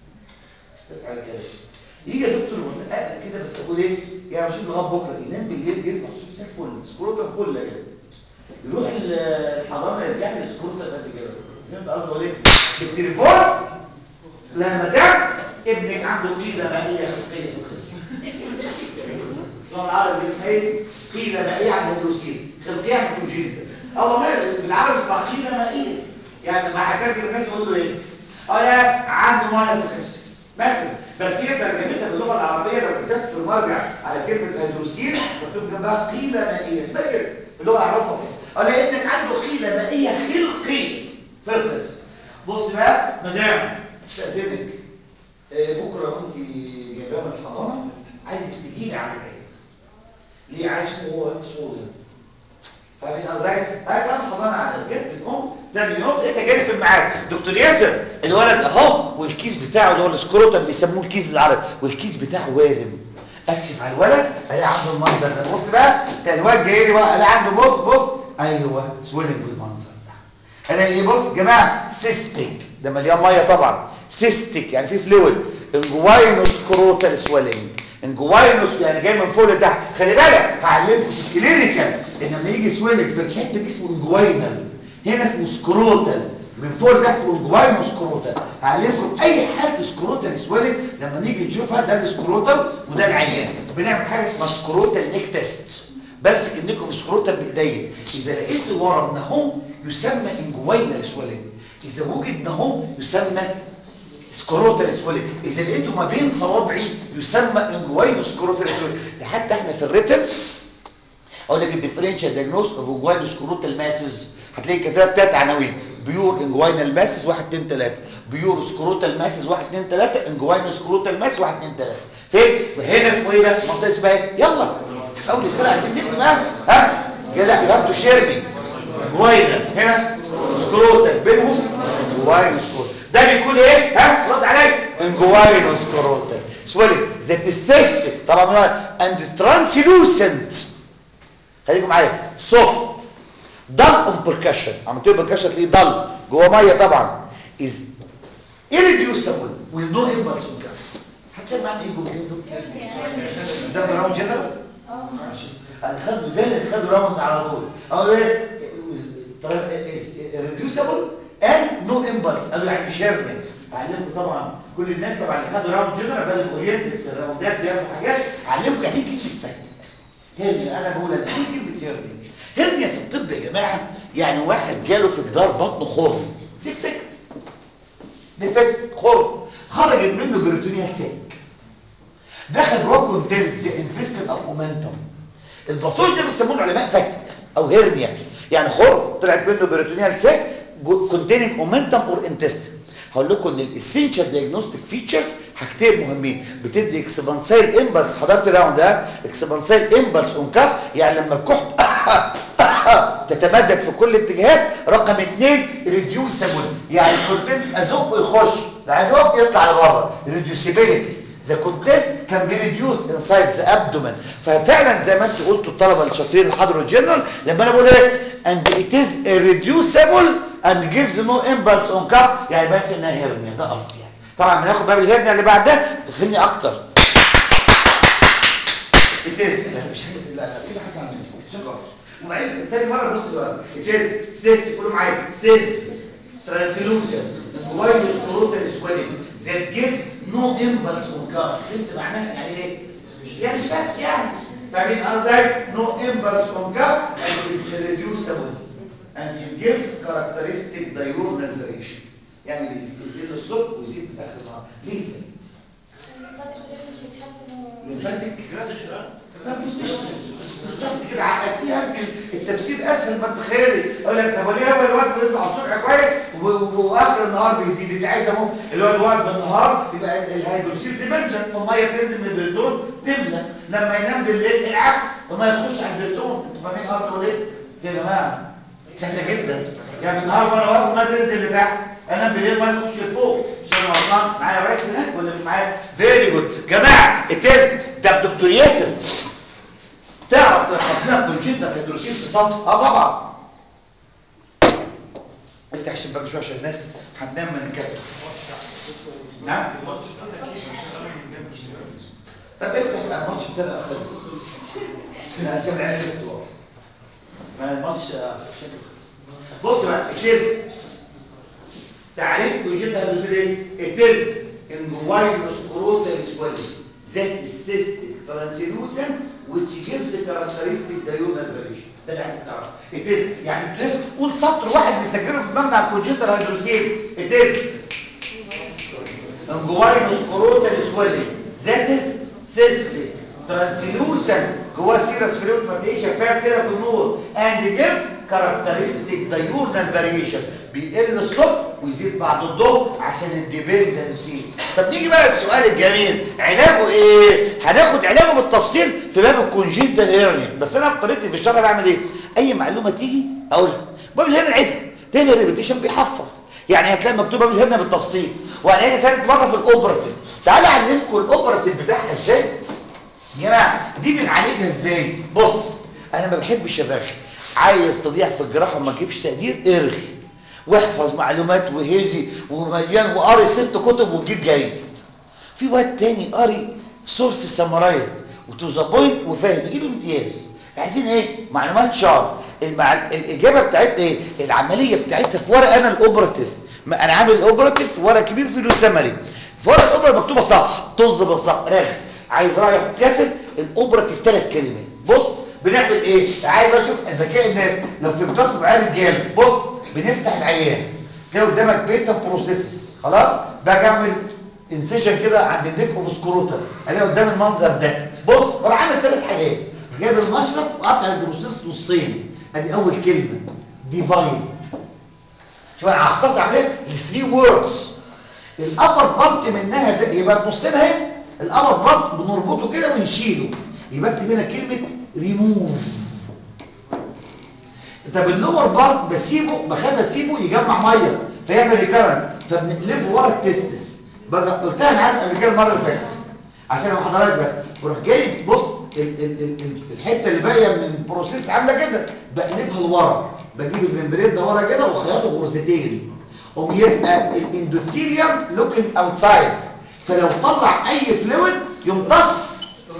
بس على كده يجي يا دكتور متقلق كده بس اقول ايه يعني مش لغايه بكره ينام بالليل يصبح الصبح زي الفل سكروتر فل كده يروح ال- الحضانه يرجع لي سكروتر قد كده فهمت قصدي اقول ايه بالتليفون لما تعب ابنك عنده قيله مائيه خلقيه في الخصيه اسمها العربي ايه قيله مائيه عن الهيدروسين خلقيه عن الكونجينيتال اه والله بالعربي اسمها قيله مائيه يعني مع كاتب الناس يقول له ايه اه لا عنده ميه في الخصيه مثلا بس هي ترجمتها باللغه العربيه لو كتبت في المرجع على كلمه هيدروسين مكتوب جنبها قيله مائيه اسمها كده باللغه العربيه الفصيحه اه لا ابنك عنده قيله مائيه خلقيه في الخصيه بص بقى مدام استاذنك آه، بكره وانت جايباه من الحضانه عايزك تجيلي على العيد ليه عايز هو صودا فاهمين ازاي؟ تعالى تعمل حضانه على البيت بتقوم تاني يوم لقيتها جاي في الميعاد دكتور ياسر الولد اهو والكيس بتاعه اللي هو السكروتم بيسموه الكيس بالعربي والكيس بتاعه وارم اكشف على الولد الاقي عنده المنظر ده بص بقى ده الواد جاي لي بقى الاقي عنده بص بص ايوه سويلنج بالمنظر ده الاقي ايه بص جماعه سيستيك ده مليان ميه طبعا سيستيك يعني في فلويد انجواينوس كروتال سويلنج انجواينوس يعني جاي من فوق لتحت خلي بالك هعلمكم في الكلينيكال ان لما يجي سويلنج في الحته دي اسمه انجواينال هنا اسمه سكروتال من فوق لتحت اسمه انجواينوس كروتال هعلمكم اي حاجه سكروتال سويلنج لما نيجي نشوفها ده السكروتال وده العيان بنعمل حاجه اسمها سكروتال نيك تيست بمسك النيكو في سكروتال بايديا اذا لقيت ورا من اهو يسمى انجوينال سويلنج اذا وجد اهو يسمى سكروتال سويلنج اذا لقيته ما بين صوابعي يسمى انجوينو سكروتال سويلنج ده حتى احنا في الريتن اقول لك الديفرنشال دياجنوز اوف انجوينو سكروتال ماسز هتلاقي كتابات ثلاث عناوين بيور انجوينال ماسز 1 2 3 بيور سكروتال ماسز 1 2 3 انجوينو سكروتال ماسز 1 2 3 فين هنا اسمه ايه بقى منطقه اسمها ايه يلا في اول السنه عايزين نبني بقى ها يا لا يو هاف تو شير مي جوينال هنا سكروتال بينهم انجوينو سكروتال ده بيكون ايه ها خلاص عليا انجوينو سكروتال سويلنج ذات السيستم طبعا اند ترانسلوسنت خليكم معايا سوفت دل اون بركشن عملت له بركشن تلاقيه دل جوه ميه طبعا از irreducible with no impulse on cuff هتلاقي معنى ايه الجملتين دول ده راوند جنرال انا خدوا بالي خدوا راوند على طول اهو ايه reducible and no impulse قالوا يعني شيرمن علمكم طبعا كل الناس طبعا اللي خدوا راوند جنرال بالك اورينتد في الراوندات بياخدوا حاجات علمكم يعني ايه كلمه فتح هرنيا انا بقول لك ايه كلمه هرنيا هرنيا في الطب يا جماعه يعني واحد جاله في جدار بطنه خرم ديفكت ديفكت خرم خرجت منه بروتونيال سيك دخل جوه كونتنت زي انتستين او اومنتم الباثولوجي ده بيسموه العلماء فتق او هرنيا يعني خرم طلعت منه بروتونيال سيك كونتيننج اومنتم اور انتستين هقول لكم ان الاسينشال دايجنوستيك فيتشرز حاجتين مهمين بتدي اكسبانسايل امبلس حضرت الراوند ده اكسبانسايل امبلس اون كاف يعني لما الكحه تتمدد في كل الاتجاهات رقم اثنين ريديوسبل يعني الكونتنت ازقه يخش لان هو يطلع لبره ريديوسيبيليتي ذا كونتنت كان بي ريديوسد انسايد ذا ابدومن ففعلا زي ما انتوا قلتوا الطلبه الشاطرين اللي حضروا الجنرال لما انا بقول ايه and it is reducible and gives no impulse on cup يعني باين في انها هيرنيا ده قصدي يعني طبعا بناخد باب الهيرنيا اللي بعد ده تفهمني اكتر it is لا مش لا لا كده حاجه عندي شكرا وبعدين تاني مره بص بقى it is cyst كله معايا cyst translucent inguinal scrotal swelling that gives no impulse on cup فهمت معناها يعني ايه يعني مش فاهم يعني فاهمين قصدي no impulse on cup and is irreducible and it gives characteristic diurnal variation يعني بيزيد الصبح ويزيد في اخر النهار ليه لمفاتك ما بيزيدش بالظبط كده عقدتيها يمكن التفسير اسهل ما تتخيلي اقول لك طب ليه هو الوقت بيطلع الصبح كويس واخر النهار بيزيد انت عايزه مو اللي هو الوقت بالنهار يبقى الهيدروسيل ديمنشن فالميه تنزل من البريتون تملى لما ينام بالليل العكس الميه تخش على البريتون انتوا فاهمين قصدي ولا يا جماعه سهله جدا يعني بالنهار وانا واقف ما تنزل لتحت انام بالليل ما تخش لفوق مش انا غلطان معايا رايت هناك ولا مش معايا فيري جود جماعه التز ده الدكتور ياسر تعرف تحطنا كل جدا هيدروسيس في سطح اه طبعا افتح الشباك شويه عشان الناس هتنام من الكتف نعم طب افتح بقى الماتش بتاعنا خلص انا سامع العيال سبت ما الماتش شكله خلص بص بقى التز تعريف كوجيتا هيدروسيس ايه التز انجوايلوسكروتال سويلنج ذات السيستيك ترانسلوسنت which gives the characteristic diurnal variation ده اللي عايز تعرفه it is يعني لازم تقول سطر واحد نسجله في دماغنا على الكونجنتال هيدروسيل it is انجواينوس اوروتال سويلنج that is cystic translucent جواه سيرس فلويد فابريشن فاهم كده في النور and give characteristic diurnal variation بيقل الصبح ويزيد بعد الظهر عشان الديبندنسي طب نيجي بقى السؤال الجميل علاجه ايه هناخد علاجه بالتفصيل في باب الكونجنتال هيرنيا بس انا في طريقتي في الشرح بعمل ايه اي معلومه تيجي اقولها باب الهرنيا نعيدها دايما الريبيتيشن بيحفظ يعني هتلاقي مكتوبه باب الهرنيا بالتفصيل وهنعيدها ثالث مره في الاوبراتيف تعالى اعلمكم الاوبراتيف بتاعها ازاي يا جماعه دي بنعالجها ازاي بص انا ما بحبش الرغي عايز تضيع في الجراحه وما تجيبش تقدير ارغي واحفظ معلومات وهزي ومليان وقاري ست كتب وتجيب جيد في واد تاني قاري سورس سمرايزد وتو ذا بوينت وفاهم ايه امتياز عايزين ايه معلومات شعر المع... الاجابه بتاعتنا ايه العمليه بتاعتها في ورقه انا الاوبراتيف ما انا عامل الاوبراتيف في ورقه كبير في له سمري في ورقه الاوبرا مكتوبه صفحه طز بالظبط رغي عايز رايح كاسب الاوبراتيف ثلاث كلمات بص بنعمل ايه عايز اشوف ذكاء الناس لو في بتاخد معايا رجاله بص بنفتح العيان كده قدامك بيتا بروسيسز خلاص باجي اعمل انسيشن كده عند النيك اوف سكروتر الاقي قدام المنظر ده بص بروح عامل ثلاث حاجات جايب المشرط وقطع البروسيس نصين ادي اول كلمه ديفاين شوف انا هختصر عليه الثري ووردز الابر بارت منها ده يبقى النصين اهي الابر بارت بنربطه كده ونشيله يبقى اكتب هنا كلمه ريموف طب اللور بارت بسيبه بخاف اسيبه يجمع ميه فيعمل ريكارنس فبنقلبه ورا التستس بقى قلتها انا عارف قبل كده المره اللي فاتت عشان ابقى حضرتك بس بروح جاي بص ال ال ال ال الحته اللي باقيه من البروسيس عامله كده بقلبها لورا بجيب الممبرين ده ورا كده واخيطه غرزتين قوم يبقى الاندوثيليوم لوكينج اوتسايد فلو طلع اي فلويد يمتص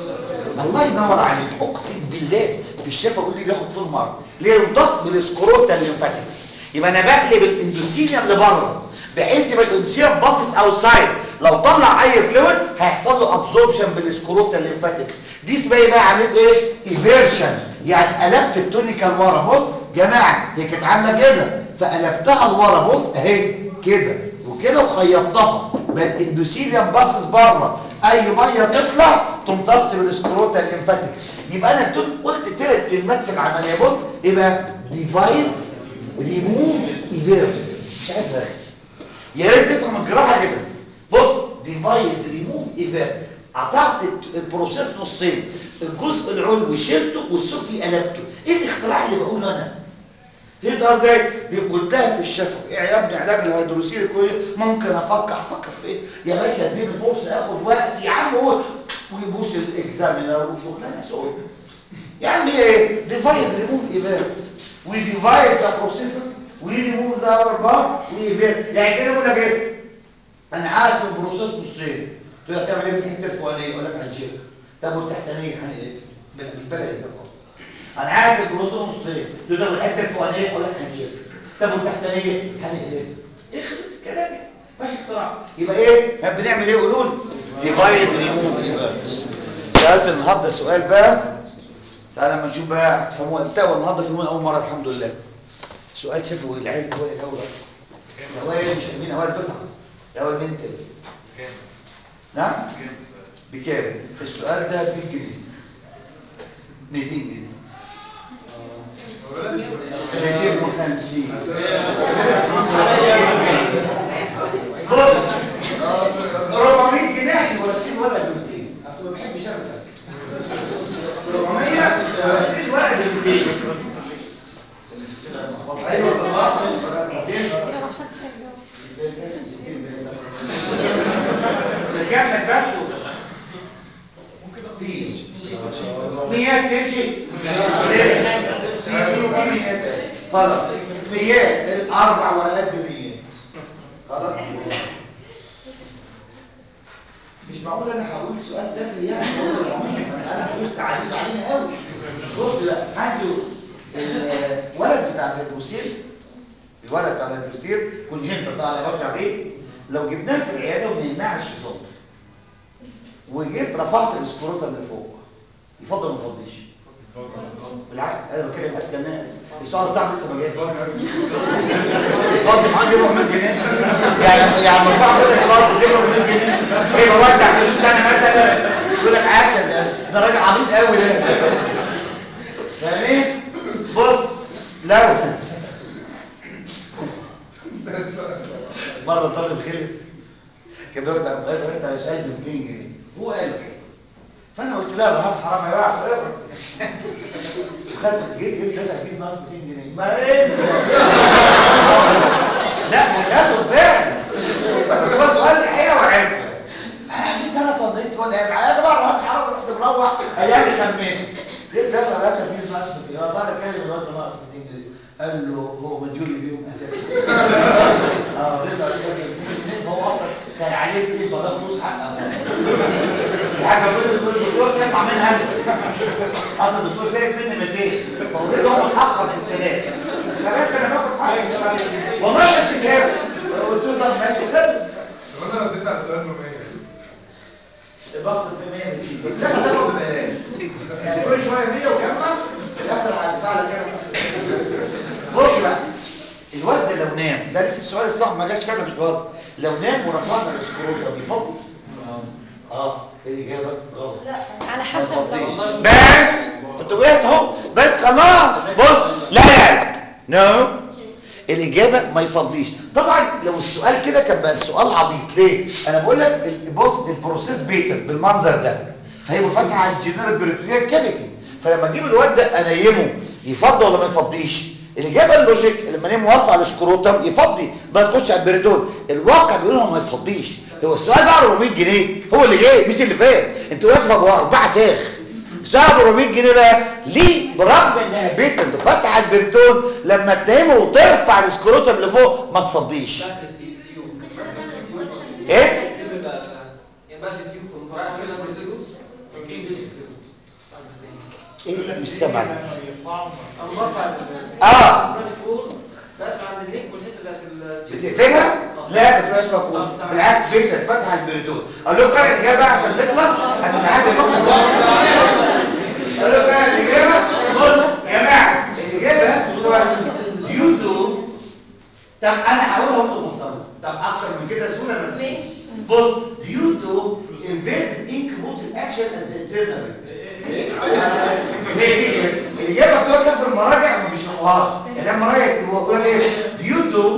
الله ينور عليك اقسم بالله في الشفا يقول لي بياخد فول مره ليه يمتص بالسكروتا الليمفاتكس يبقى انا بقلب الاندوثيليوم لبره بحيث يبقى الاندوثيليوم باصص اوتسايد لو طلع اي فلويد هيحصل له ابزوربشن بالسكروتا الليمفاتكس دي اسمها ايه بقى عمليه ايه ايفيرشن يعني قلبت التونيكال ورا بص جماعه هي كانت عامله كده فقلبتها لورا بص اهي كده وكده وخيطتها بقى الاندوثيليوم باصص بره اي ميه تطلع تمتص بالسكروتا الليمفاتكس يبقى انا قلت ثلاث كلمات في العمليه بص يبقى ديفايد ريموف ايفيرجن مش عايز غير يا ريت تفهم الجراحه كده بص ديفايد ريموف ايفيرجن قطعت البروسيس نصين الجزء العلوي شلته والسفلي قلبته ايه الاختراع اللي بقوله انا تقدر ازاي دي قلتها في الشفا ايه يا ابني علاج الهيدروسيل كويس ممكن افكر افكر في ايه يا باشا اديني فرصه اخد وقت يا عم هو ويبوس الاكزامينر وشغلانه سود يا عم ايه ديفايد ريموف ايفيرت وي ديفايد ذا بروسيسز وي ريموف ذا اور بار وي ايفيرت يعني كده بقول لك ايه انا عايز البروسيس نصين تقول لك تعمل ايه في الحته الفوقانيه اقول لك هنشيلها طب والتحتانيه هنقلب بالبلد ده انا عايز البروسيس نصين تقول طب الحته الفوقانيه اقول لك هنشيلها طب والتحتانيه هنقلب اخلص كلامي ماشي اختراع يبقى ايه بنعمل ايه قولوا لي ديفايد ريموف ايفيرت سالت النهارده سؤال بقى تعالى لما نشوف بقى هتفهموها امتى والنهارده فهموها اول مره الحمد لله سؤال شافوا العيال الاول الاول الاوائل مش فاهمين اوائل دفعه الاول مين تاني كام نعم كام سؤال بكام السؤال ده ب 100 جنيه 200 جنيه 250 بص 400 جنيه عشان ورقتين ولا جزئين اصل ما بحبش انا الفرق 400 ورقتين ولا جزئين ايوه طبعا نكمل بس في ميات تمشي في في وفي ميات خلاص ميات الاربع ورقات بميات خلاص مش معقول انا هقول سؤال تافه يعني هقول 400 انا فلوس تعزيز علينا قوي بص بقى عنده الولد بتاع الهيدروسيل الولد بتاع الهيدروسيل كونجنتال طبعا انا برجع بيه لو جبناه في العياده وما يمنعش الشيطان وجيت رفعت السكروتا اللي فوق يفضل ما يفضيش بالعكس انا بتكلم اذكى الناس السؤال صعب لسه ما جاش فاضي معاك يبقى 100 جنيه يعني يعني مرفوع يقول لك فاضي يبقى 100 جنيه يبقى وزع فلوس انا مثلا يقول لك عسل ده راجل عبيط قوي ده فاهمين بص لو مره طالب خلص كان بياخد على الغيب وانت مش قايل ب 200 جنيه هو قال له كده فانا قلت له الرهان حرام يا جماعه خدت جيت جيت دفع فيز ناقص 200 جنيه ما انسى لا خدته فعلا بس هو سؤال الحقيقه وعرفه انا جيت انا طنيت ولا يا جماعه الرهان حرام رحت مروح ايام خميت جيت دفع دفع فيز ناقص 200 اه طالع اتكلم الواد ناقص 200 جنيه قال له هو مديوني بيهم اساسا اه رضا هو اصلا كان عليه فلوس فده فلوس حقه حاجه بتقول الدكتور تطلع منها اصل الدكتور سايب مني 200 فقلت له هو متاخر في السداد فبس انا باخد نام ده لسه السؤال الصح ما جاش فعلا مش بهزر لو نام ورفعنا السكروتم يفضل اه الاجابه غلط على ما حسب يفضيش لو بس انت وقعت اهو بس خلاص بص لا لا نو الاجابه ما يفضليش طبعا لو السؤال كده كان بقى السؤال عبيط ليه انا بقول لك ال- بص البروسيس بيتر بالمنظر ده فهيبقى فاتحه على الجنرال بريتوريال كافيتي فلما اجيب الواد ده انيمه يفضي ولا ما يفضيش الاجابه اللوجيك لما انيمه وارفع السكروتم يفضي ما تخش على البريتون الواقع بيقول هو ما يفضيش هو السؤال بقى 400 جنيه هو اللي جاي مش اللي فات انت وقت في اربعه ساخ سعر 400 جنيه بقى ليه برغم انها بيت اللي فتح البرتون لما تنامه وترفع السكروتم لفوق ما تفضيش شكل التيوب تيوب ايه التيوب بقى يعني بقى التيوب في المراحل كده بريزيدوس فاكرين دي ايه مش سامع انا برفع اه البراد فوق بقفل عند النيك والحته اللي في التيوب بتقفلها لا ما تبقاش مفهوم بالعكس بيت اللي فتح البرتون اقول لكم انا الاجابه عشان تخلص هتتعدى اقول لكم انا الاجابه بص يا جماعه الاجابه ديو تو طب انا هقولها وانتوا تفسروا طب اكتر من كده سهوله ما فيش. ماشي بص due to inverted ink motor action as internal الإجابة بتقول في المراجع ما بيشرحوهاش اللي المراجع يكتبوها بيقول ايه due to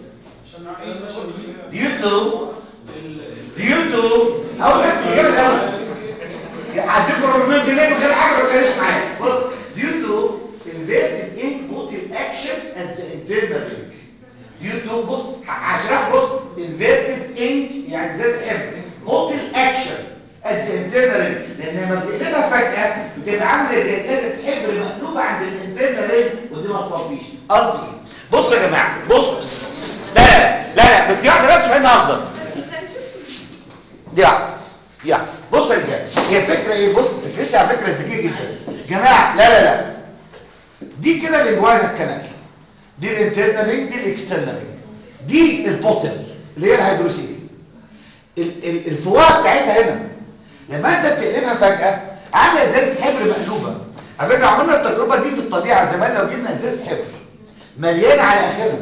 due to due to أول بس الإجابة الأول هديكم 400 جنيه من غير حاجة ما تخليش معايا بص due to inverted ink motor action as the internal ink due to بص هشرح بص inverted ink يعني زي الحبر motor action at the internal ring لان لما بتقلبها فجأة بتبقى عاملة زي ازازة حبر مقلوبة عند الانترنال رينج ودي ما تفضيش قصدي ايه؟ بصوا يا جماعة بصوا لا لا لا لا بس دي واحدة بس وبعدين نهزر دي واحدة دي واحدة بص يا رجاله هي فكرة ايه بص فكرتها على فكرة ذكية جدا جماعة لا لا لا دي كده الانجوانا الكنال دي الانترنال رينج دي الاكسترنال رينج دي البوتل اللي هي الهيدروسيل ال- ال- الفواه بتاعتها هنا لما انت بتقلبها فجأة عامله ازازه حبر مقلوبه على فكره عملنا التجربه دي في الطبيعه زمان لو جبنا ازازه حبر مليانه على اخرها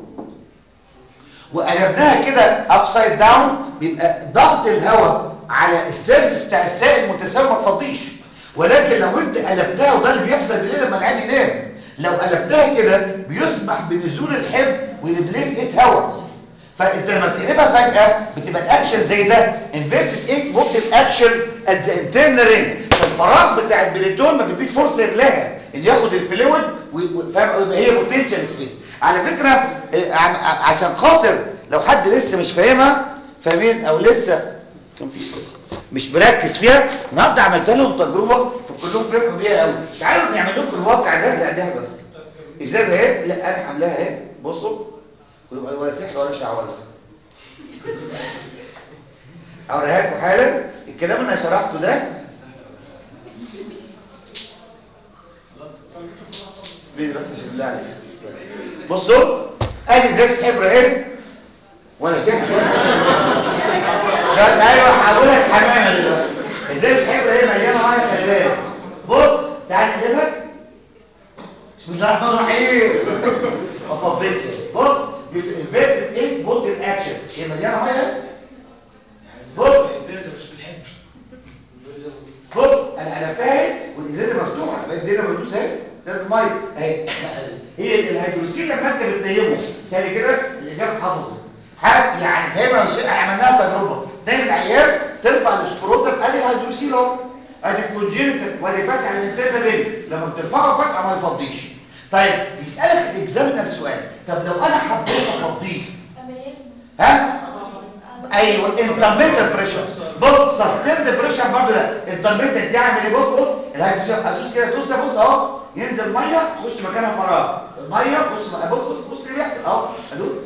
وقلبناها كده ابسايد داون بيبقى ضغط الهواء على السيرفس بتاع السائل متساوي ما تفضيش ولكن لو انت قلبتها وده اللي بيحصل بالليل لما العين ينام لو قلبتها كده بيسمح بنزول الحبر وريبليس ات هواء فانت لما بتقلبها فجأة بتبقى الاكشن زي ده انفيرتد ايك ممكن اكشن ات ذا انترنال رينج فالفراغ بتاع البريتون ما بيديش فرصه لها ان ياخد الفلويد وفاهم يبقى هي بوتنشال سبيس على فكره آه، عم- ع- عشان خاطر لو حد لسه مش فاهمها فاهمين او لسه كان في مش مركز فيها النهارده عملت لهم تجربه فكلهم فرحوا بيها قوي تعالوا نعمل لكم الواقع ده لا ده بس ازازه اهي لا انا عاملاها اهي بصوا ويبقى ولا سحر ولا شعوذه هوريها لكم حالا الكلام اللي انا شرحته ده بيه بس عشان الله عليك بصوا ادي ازازه حبر اهي ولا سحر بس ايوه هقولها حمامه دلوقتي ازازه حبر اهي مليانه ميه خلي بالك بص تعال نقلبها بسم الله الرحمن الرحيم ما فضيتش بص الفيرتد ايه بوتل اكشن هي مليانه ميه بص بص انا قلبتها اهي والازازه مفتوحه بقت الدنيا مدوسه اهي لازم ميه اهي هي الهيدروسيل لما انت بتنيمه تاني كده الاجابه حافظه حاجه يعني فاهمها مش عملناها تجربه دايما العيال ترفع السكروتم ادي الهيدروسيل اهو ادي الكونجينيتال وادي فاتح الانترنال رينج لما بترفعه فجاه ما يفضيش طيب بيسالك الاكزامينر سؤال طب لو انا حبيت افضيه ها ايوه انترميتنت بريشر بص سستيند بريشر برضه لا انترميتنت يعمل ايه بص بص الهيدروجين هتدوس كده تدوس بص اهو ينزل ميه تخش مكانها فراغ الميه بص بص بص بص اللي بيحصل اهو ادوس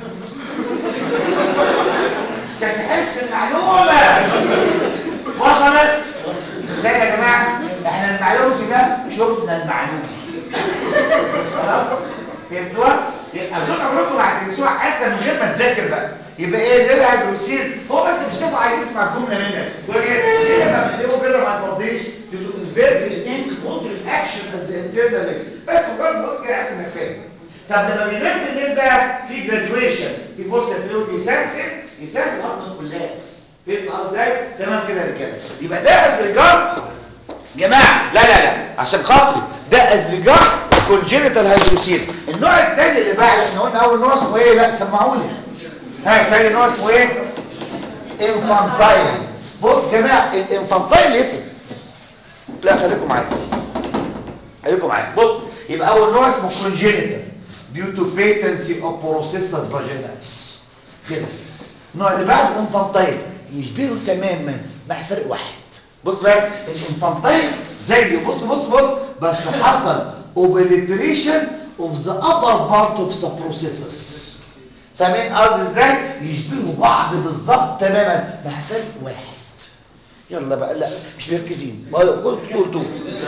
عشان تحس المعلومه وصلت لا يا جماعه احنا المعلومه ده شفنا المعلومه خلاص فهمتوها يبقى دول عمركم ما هتنسوها حتى من غير ما تذاكر بقى يبقى ايه ده الهيدروسيل هو بس مش شايفه عايز يسمع الجمله منك يقول ايه ليه لما بنكتبه كده ما تفضيش تقول انفيرت انك ممكن اكشن از انترنال بس مجرد ما تقول كده عارف انك فاهم طب لما بينام بالليل بقى في جراديويشن في فرصه فلويد يسلسل يسلسل هرمون كولابس فهمت قصدي ازاي تمام كده يا رجاله يبقى ده از ريجارد جماعه لا لا لا عشان خاطري ده از ريجارد كونجينيتال هيدروسيل النوع الثاني اللي بقى احنا قلنا اول نوع اسمه ايه لا سمعوا لي ها الثاني نوع اسمه ايه انفانتايل بص يا جماعه الانفانتايل اسم لا خليكم معايا خليكم معايا بص يبقى اول نوع اسمه كونجينيتال due to patency of processus vaginalis خلص النوع اللي بعده انفانتايل يشبهه تماما مع فرق واحد بص بقى الانفانتايل زي بص بص بص بس حصل obliteration of the upper part of the processus فاهمين قصدي ازاي يشبهوا بعض بالظبط تماما مع فرق واحد يلا بقى لا مش مركزين قلت قلت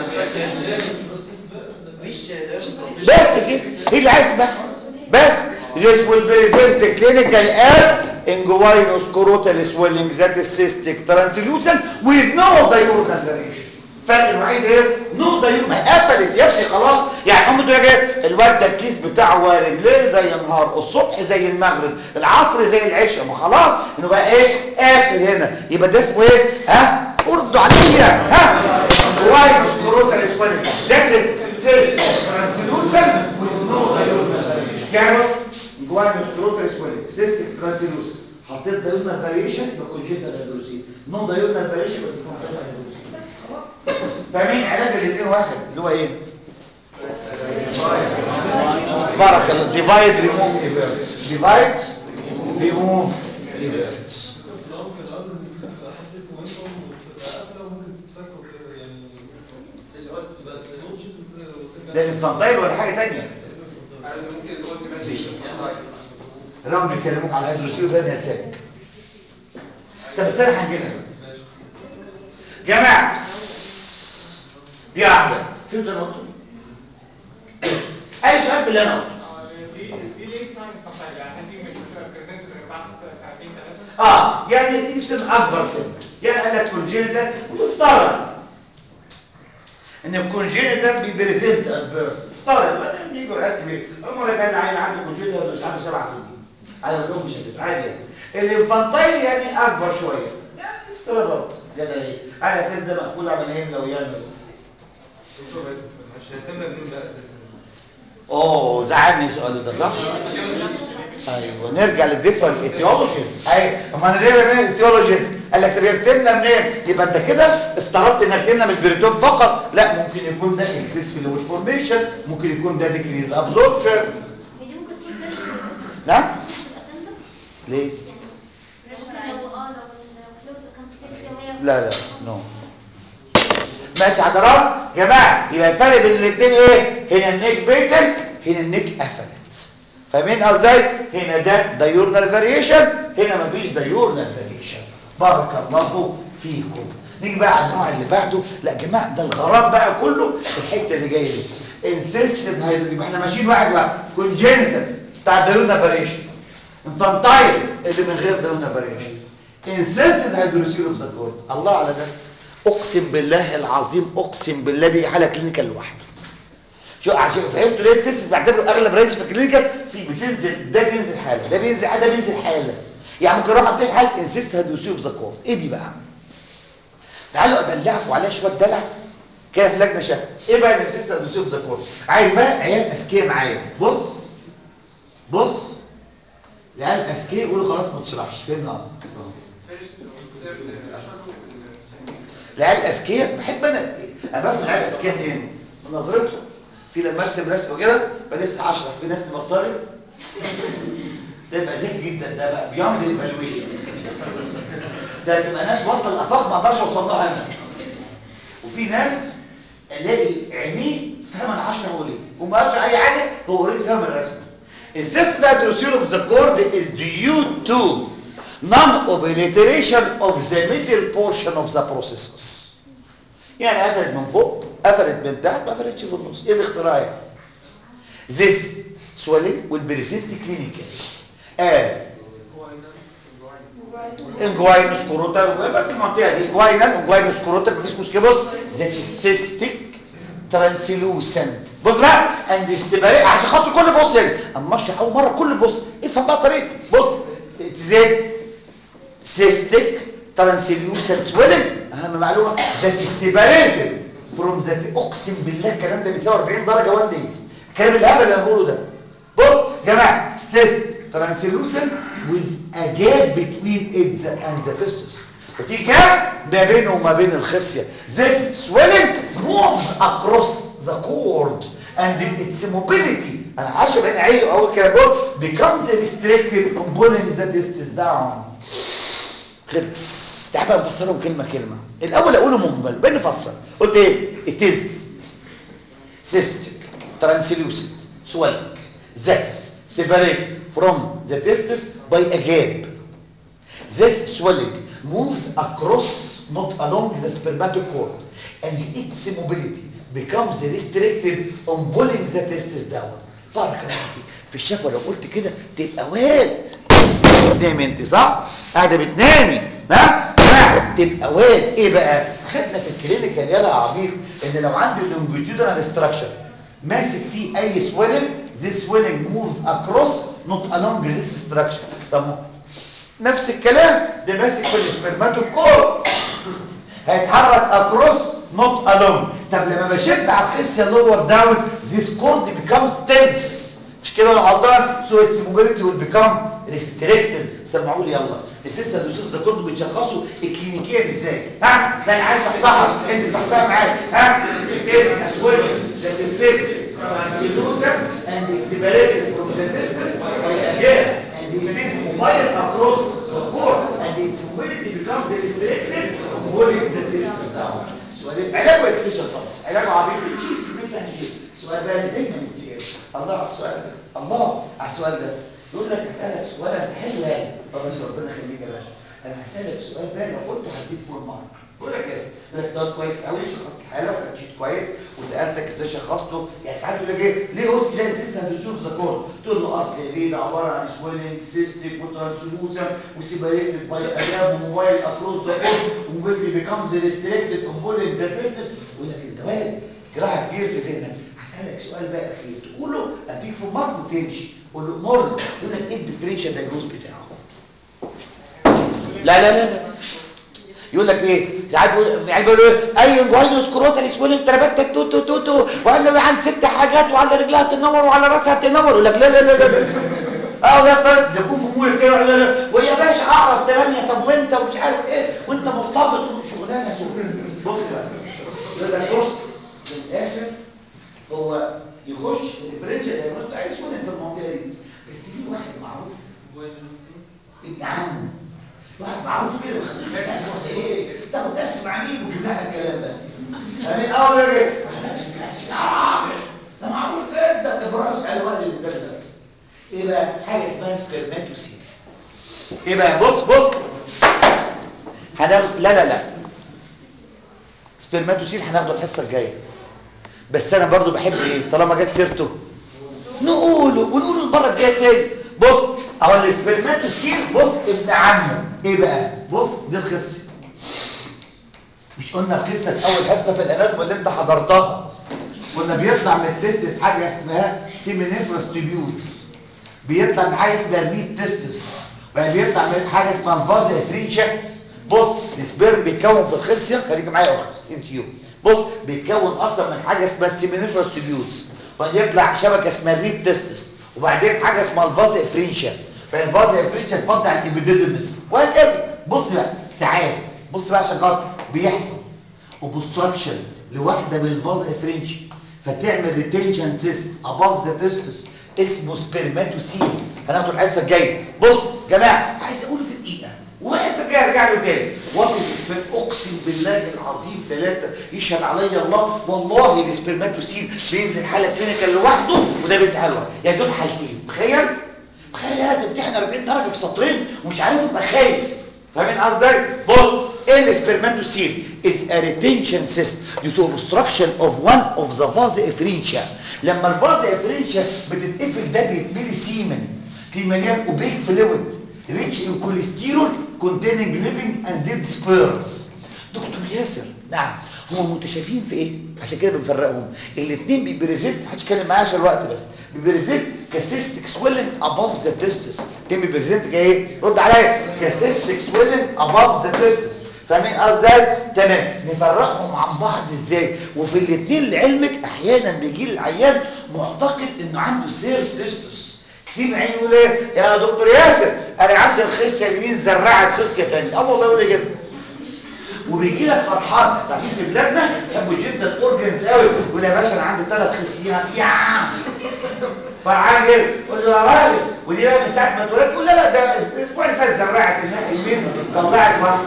بس كده ايه اللي عايز بقى بس this will present clinical as inguinal scrotal swelling that is cystic translucent with no diurnal variation فرق الوحيد ايه نو دايور ما قفلت يا ابني خلاص يعني هم دول ايه الواد ده الكيس بتاعه وارم ليل زي النهار الصبح زي المغرب العصر زي العشاء ما خلاص انه بقى ايه قافل هنا يبقى ده اسمه ايه ها ردوا عليا ها وايد سكروتال سويلنج ذات از سيستم ترانسلوسنت ويز نو دايورنال يعني جواين سكروتال سويلنج سيستم ترانسلوسنت حطيت دايورنال فاريشن يبقى كونجنتال هيدروسين نو دايورنال فاريشن يبقى ديفرنشال هيدروسين فاهمين علاج الاثنين واحد اللي هو ايه بارك الله ديفايد ريموف ايفيرتس ديفايد ريموف ايفيرتس ده الفانتايل ولا حاجه ثانيه ممكن نقول كمان راهم بيكلموك على هيدروسيل وثاني هتسالك طب بس انا هنجي لها جماعه دي واحده فهمت انا قلته اي سؤال في اللي انا قلته اه يعني دي سن اكبر سن يعني قال لك كونجينيتال ويفترض ان الكونجينيتال بيبريزنت ادفيرس افترض بقى ان يجوا حد كبير المره كان عيل عنده كونجينيتال مش عنده سبع سنين على لهم مش هتبقى عادي يعني الانفانتايل يعني اكبر شويه يعني افتراضات كده ايه على اساس ده مقفول على منين لو يعمل مش هيهتم بمين بقى اساسا اوه زعلني سؤال ده صح ايوه نرجع للديفرنت ايتيولوجيز ايوه اما انا ليه بقى الايتيولوجيز قال لك طب هي بتملى منين يبقى انت كده افترضت انك تملى من البريتون فقط لا ممكن يكون ده اكسس فلويد فورميشن ممكن يكون ده ديكريز ابزوربشن هي دي ممكن تكون تندم نعم تبقى تندم ليه يعني ممكن لو اه لو الفلويد كان كتير وهي لا لا نو ماشي حضرات جماعه يبقى الفرق بين الاثنين ايه هنا النيك بيتل هنا النيك قفلت فاهمين ازاي هنا ده دايورنال فاريشن هنا مفيش دايورنال فاريشن بارك الله فيكم نيجي بقى على النوع اللي بعده لا يا جماعه ده الغرام بقى كله في الحته اللي جايه دي انسيستد هيدروجين احنا ماشيين واحد واحد كونجينيتال بتاع دايورنال فاريشن انفانتايل اللي من غير دايورنال فاريشن انسيستد هيدروسيل اوف ذا كورد الله على ده اقسم بالله العظيم اقسم بالله بيجي حاله كلينيكال لوحده شو عشان فهمتوا ليه التست بعتبره اغلب رئيس في الكلينيكال في بتنزل ده بينزل حاله ده بينزل حاله ده بينزل حاله يعني ممكن اروح اعطيك حاله انسيست هيدروسيل اوف ذا كورد ايه دي بقى تعالوا ادلعكم عليها شويه دلع كده في لجنه شافه ايه بقى الانسيست هيدروسيل اوف ذا كورد عايز بقى عيال اذكياء معايا بص بص العيال اذكياء يقولوا خلاص ما تشرحش فهمنا قصدك العيال الاذكياء بحب انا انا بفهم العيال الاذكياء منين من نظرتهم في لما ارسم رسمه كده بلسه اشرح في ناس تبصري ده يبقى ذكي جدا ده بقى بيعمل ايفالويشن ده تبقى ناس واصله لافاق ما اقدرش اوصل لها انا وفي ناس الاقي عينيه فاهم انا 10 هو ليه وما قالش اي حاجه هو اوريدي فاهم الرسمه السيستم that receive of the cord is due to non-obliteration of the middle portion of the processes يعني قفلت من فوق قفلت من تحت ما قفلتش في النص ايه الاختراع يعني this swelling will present clinically as inguinal scrotal ويبقى في المنطقه دي inguinal inguinal scrotal مفيش مشكله بص that is cystic translucent بص بقى عند السباريه عشان خاطر كل بص يعني اما اشرح اول مره كل بص افهم بقى طريقتي بص زين سيستيك ترانسليوسنت سويلنج اهم معلومه ذات سيباريتد فروم ذات اقسم بالله الكلام ده بيساوي 40 درجه وان دي الكلام الهبل اللي انا بقوله ده بص يا جماعه سيست ترانسليوسنت with a gap between it and the testis وفي جاب ما بينه وما بين الخصيه this swelling moves across the cord and its mobility انا عشان انا عايزه اول كده بص becomes restricted on pulling the testis down خلص تعال بقى نفسرهم كلمه كلمه الاول اقوله مجمل بقى نفسر قلت ايه it is cystic translucent swelling that is separated from the testis by a gap this swelling moves across not along the spermatic cord and its mobility becomes restricted on pulling the testis down فرق انا في في الشفه لو قلت كده تبقى واد بتنامي انت صح قاعده بتنامي ها ها تبقى واد ايه بقى خدنا في الكلينيكال يالا يا عميق ان لو عندي لونجيتودينال ستراكشر ماسك فيه اي سويلنج this swelling moves across not along this structure طب نفس الكلام ده ماسك في السبرماتوكور هيتحرك اكروس نوت الون طب لما بشد على الخصيه لور داون ذيس كورد بيكمز تنس مش كده ولا غلطان سو اتس موبيليتي ويل بيكم ريستريكتد سمعوا لي يلا السيستم دوسوس ذا كورد بتشخصوا اكلينيكيا ازاي ها ده انا عايز اصحصح انت صحصحها معايا ها سيستم اسويل ذات السيستم translucent and is separated from the testis by a hair and it is mobile across the cord and its mobility becomes restricted pulling the testis down سؤال علاجه اكسجن طبعا علاجه عبيط بتشيل كميه انجيل سؤال بقى اللي دايما بيتسال الله على السؤال ده الله على السؤال ده يقول لك اسالك سؤال انت حلو يعني طب بس ربنا يخليك يا باشا انا هسالك سؤال بقى لو قلته هديك فول مارك بقول لك كده يقول لك ده كويس قوي شخصت الحاله ومشيت كويس وسالتك ازاي شخصته يعني ساعات يقول لك ايه ليه قلت زي سيستم ديسور ذكور تقول له اصل يا بيه ده عباره عن سويلنج سيستيك وترانسلوسن وسيبريتد باي اداب وموبايل اكروس ذكور وموبيلتي بيكمز ريستريكتد اون بولينج ذا تيستس يقول لك انت واد جراحه كبير في ذهنك هسالك سؤال بقى اخير تقوله اديك في مارك وتمشي قول له مر يقول لك ايه الديفرنشال دايجنوز بتاعه لا لا لا لا يقول لك ايه ساعات يقول يعني بيقولوا ايه اي جواينوس كروتال سويلنج تربتك تو تو تو تو وقال عند ست حاجات وعلى رجلها تنور وعلى راسها تنور يقول لك لا لا لا لا لا اه لا فرد يكون في مولك كده لا لا ويا باشا اعرف تمانية طب وانت ومش عارف ايه وانت مرتبط شغلانه شغلانه بص بقى يقول لك بص في الاخر هو يخش البرنش ده يقول عايز سويلنج في المنطقه دي بس في واحد معروف ابن عمه واحد معروف كده بخليك تاخد ايه تاخد درس مع مين وتجيب لها الكلام ده امين اول ايه ده معروف جدا ابراز الوان اللي ده ايه بقى حاجه اسمها سبرماتوسيل ايه بقى بص بص هناخد لا لا لا سبرماتوسيل هناخده الحصه الجايه بس انا برضو بحب ايه طالما جت سيرته نقوله ونقوله المره الجايه تاني بص اهو السبرماتوسيل بص ابن عمه ايه بقى بص دي الخصيه مش قلنا الخصه في اول حصه في الاناتومي اللي انت حضرتها قلنا بيطلع من التستس حاجه اسمها سيمينيفرس تيبيولز بيطلع من حاجه اسمها الريد تستس وبعدين بيطلع من حاجه اسمها الفازا افرينشا بص السبيرم بيتكون في الخصيه خليك معايا يا اخت انت يو بص بيتكون اصلا من حاجه اسمها السيمينيفرس تيبيولز وبعدين يطلع شبكه اسمها الريد تستس وبعدين حاجه اسمها الفازا افرينشا فالفازا افرينشا تفضل على الابيديدمس وهكذا بص بقى ساعات بص بقى عشان خاطر بيحصل اوبستراكشن لواحده من الفازا افرينشا فتعمل ريتنشن سيست اباف ذا تستس اسمه سبرماتوسيل هناخده الحصه الجايه بص يا جماعه عايز اقوله في دقيقه والحصه الجايه ارجع له تاني وات اقسم بالله العظيم ثلاثه يشهد عليا الله والله السبرماتوسيل بينزل حاله كلينيكال لوحده وده بينزل حاله لوحده يعني دول حالتين تخيل تخيل يا تمتحن 40 درجه في سطرين ومش عارف يبقى خايف فاهمين قصدي بص ايه السبرماتوسيل is a retention cyst due to obstruction of one of the vasa efferentia لما الفازا افرينشا بتتقفل ده بيتملي سيمن تلاقيه مليان اوبيك فلويد rich in cholesterol containing living and dead sperms دكتور ياسر نعم هم متشابهين في ايه عشان كده بنفرقهم الاثنين بيبريزنت محدش يتكلم معايا عشان الوقت بس بيبريزنت كسيستك سويلنج اباف ذا تيستس الاثنين بيبريزنت كايه رد عليا كسيستك سويلنج اباف ذا تيستس فاهمين قصدي تمام نفرقهم عن بعض ازاي وفي الاثنين لعلمك احيانا بيجي لي العيان معتقد انه عنده سير تيستس كتير من العيان يقول ايه يا دكتور ياسر انا عندي الخصيه اليمين زرعت خصيه ثانيه اه والله يقول لي كده وبيجي لك فرحان تعرفين في بلادنا يحبوا جدا الاورجنز قوي يقول يا باشا انا عندي ثلاث خصيات يا فرحان كده قول له يا راجل ودي بقى من ساعه ما اتولدت تقول لا لا ده الاسبوع اللي فات زرعت الناحيه اليمين طلعت واحده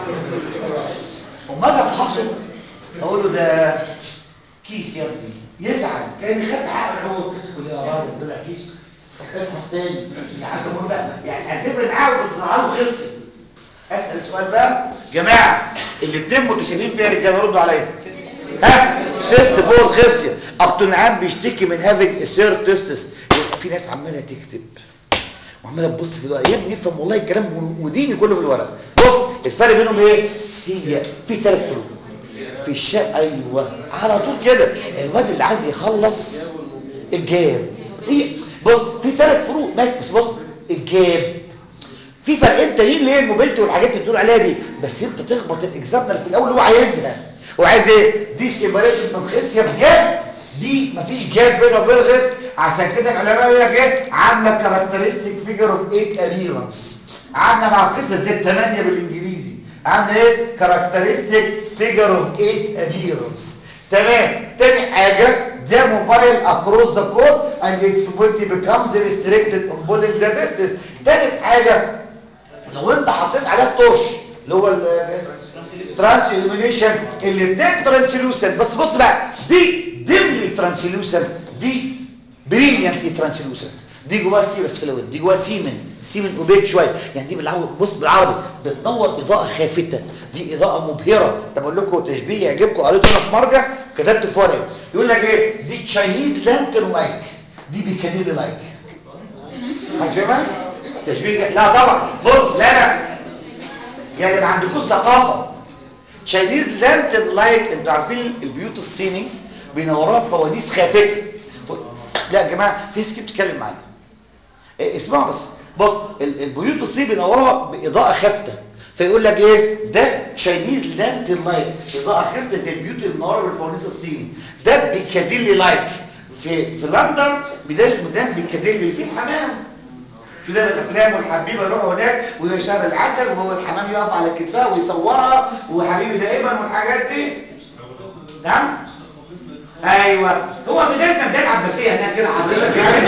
وما اجي افحصه اقول له ده كيس يا ابني يزعل كان خد حق العود يقول يا راجل طلع كيس افحص تاني يعني تقول بقى يعني اعتبر معاه وتطلع له خصي اسال سؤال بقى جماعه الاثنين متشابهين فيها رجاله ردوا عليا ها سيست فوق الخصيه ابتنعام بيشتكي من هافينج سير تيستس يبقى في ناس عماله تكتب وعماله تبص في الورق يا ابني افهم والله الكلام وديني كله في الورق بص الفرق بينهم ايه هي في ثلاث فروق في الشاء ايوه على طول كده الواد اللي عايز يخلص الجاب هي بص في ثلاث فروق ماشي بس بص الجاب في فرقين تانيين ليه الموبيلتي والحاجات اللي بتقول عليها دي بس انت تخبط الاكزامنر في الاول هو عايزها هو عايز ايه دي سيبريتد من خصيه بجد دي مفيش جاب بينه وبين الغص عشان كده العلماء يقول لك ايه عامله كاركترستيك فيجر اوف 8 ابيرنس عامله مع القصه زي 8 بالانجليزي عامله ايه كاركترستيك فيجر اوف 8 ابيرنس تمام تاني حاجه ده موبايل اكروس ذا كود اند اتس بوينتي بيكامز ريستريكتد اون بولينج ذا ديستنس تالت حاجه لو انت حطيت عليها الطرش اللي هو الترانس الومينيشن الاثنين ترانسلوسن بس بص بقى دي ديملي ترانسلوسن دي بريليانتلي ترانسلوسن دي جواها سيرس فلويد دي جواها سيمن سيمن اوبيك شويه يعني دي بالعربي بص بالعربي بتنور اضاءه خافته دي اضاءه مبهره طب اقول لكم تشبيه يعجبكم قريته انا في مرجع كتبت في ورقه يقول لك ايه دي تشاينيز لانترن لايك دي بيكانيلي لايك هتفهمها تشبيه لا طبعا بص لا لا يعني ما عندكوش ثقافه تشاينيز لانترن لايك انتوا عارفين البيوت الصيني بينوروها بفوانيس خافته لا يا جماعه في سكيب بتتكلم معايا إيه اسمعوا بس بص البيوت الصيني بينوروها باضاءه خافته فيقول لك ايه ده تشاينيز لانترن لايك اضاءه خافته زي البيوت اللي منوره بالفوانيس الصيني ده بيكاديلي لايك في في لندن بدايه اسمه ده بيكاديلي في الحمام كده الافلام والحبيبه يروحوا هناك ويشرب العسل وهو الحمام يقف على كتفها ويصورها وحبيبي دائما والحاجات دي نعم ايوه هو بدايه بدايه العباسيه هناك كده حضرتك يعني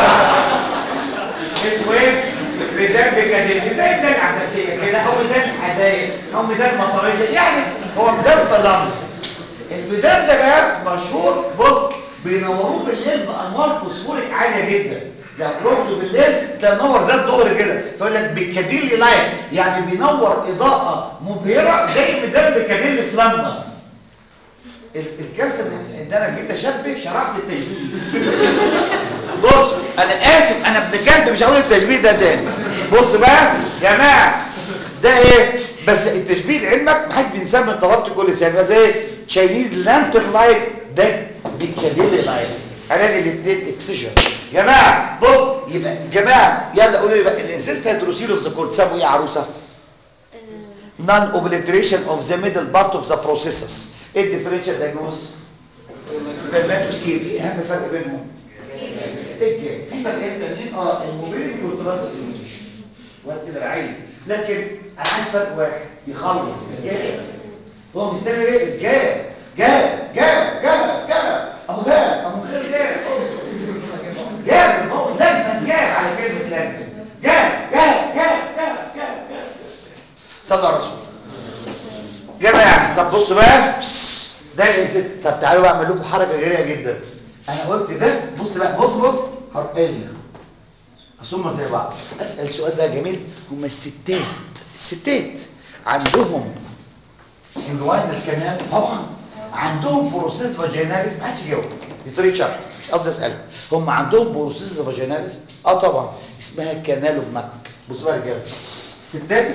اسمه ايه ميدان بكاديلي زي ميدان العباسيه كده او ميدان الحدايق او ميدان مطريه يعني هو ميدان في لندن الميدان ده بقى مشهور بص بينوروه بالليل بانوار فوسفوريك عاليه جدا لو رحتوا بالليل تلاقي منور زي الظهر كده فيقول لك بيكاديلي لايت يعني بينور اضاءه مبهره زي ميدان بيكاديلي في لندن الكارثه ان انا جيت اشبه شرحت التشبيه بص انا اسف انا ابن كلب مش هقول التشبيه ده تاني بص بقى يا جماعه ده ايه بس التشبيه لعلمك ما حدش بينساه من طلبت كل سنه ده ايه تشاينيز لانترن لايت ده بيكاديلي لايت علاج الاثنين اكسجين جماعه بص يبقى جماعه يلا قولوا لي بقى الانسيست هيدروسيل اوف ذا كورد سموا ايه يا عروسه non obliteration of the middle part of the processes ايه الديفرنشال دايجنوز سبرماتوسيل ايه اهم فرق بينهم ايه في فرقين تانيين اه الموبيليتي والترانسليوشن وقت كده العين لكن انا عايز فرق واحد يخلص الجاب هو مستني ايه الجاب جاب جاب جاب جاب اهو جاب اهو غير جاب جاب هو لازم جاب على كلمه لازم جاب جاب جاب جاب جاب جاب صلى على الرسول جماعه طب بصوا بقى ده الانسان طب تعالوا بقى اعمل لكم حركه جريئه جدا انا قلت ده بص بقى بص بص هروح قايل ثم زي بعض اسال سؤال بقى جميل هم الستات الستات عندهم انجوين الكنال طبعا عندهم بروسيس فاجيناليس ما حدش يجاوب دي طريقه شرح مش قصدي اسال هم عندهم بروسيس فاجيناليس اه طبعا اسمها كانال اوف ماك بصوا بقى يا رجاله الستات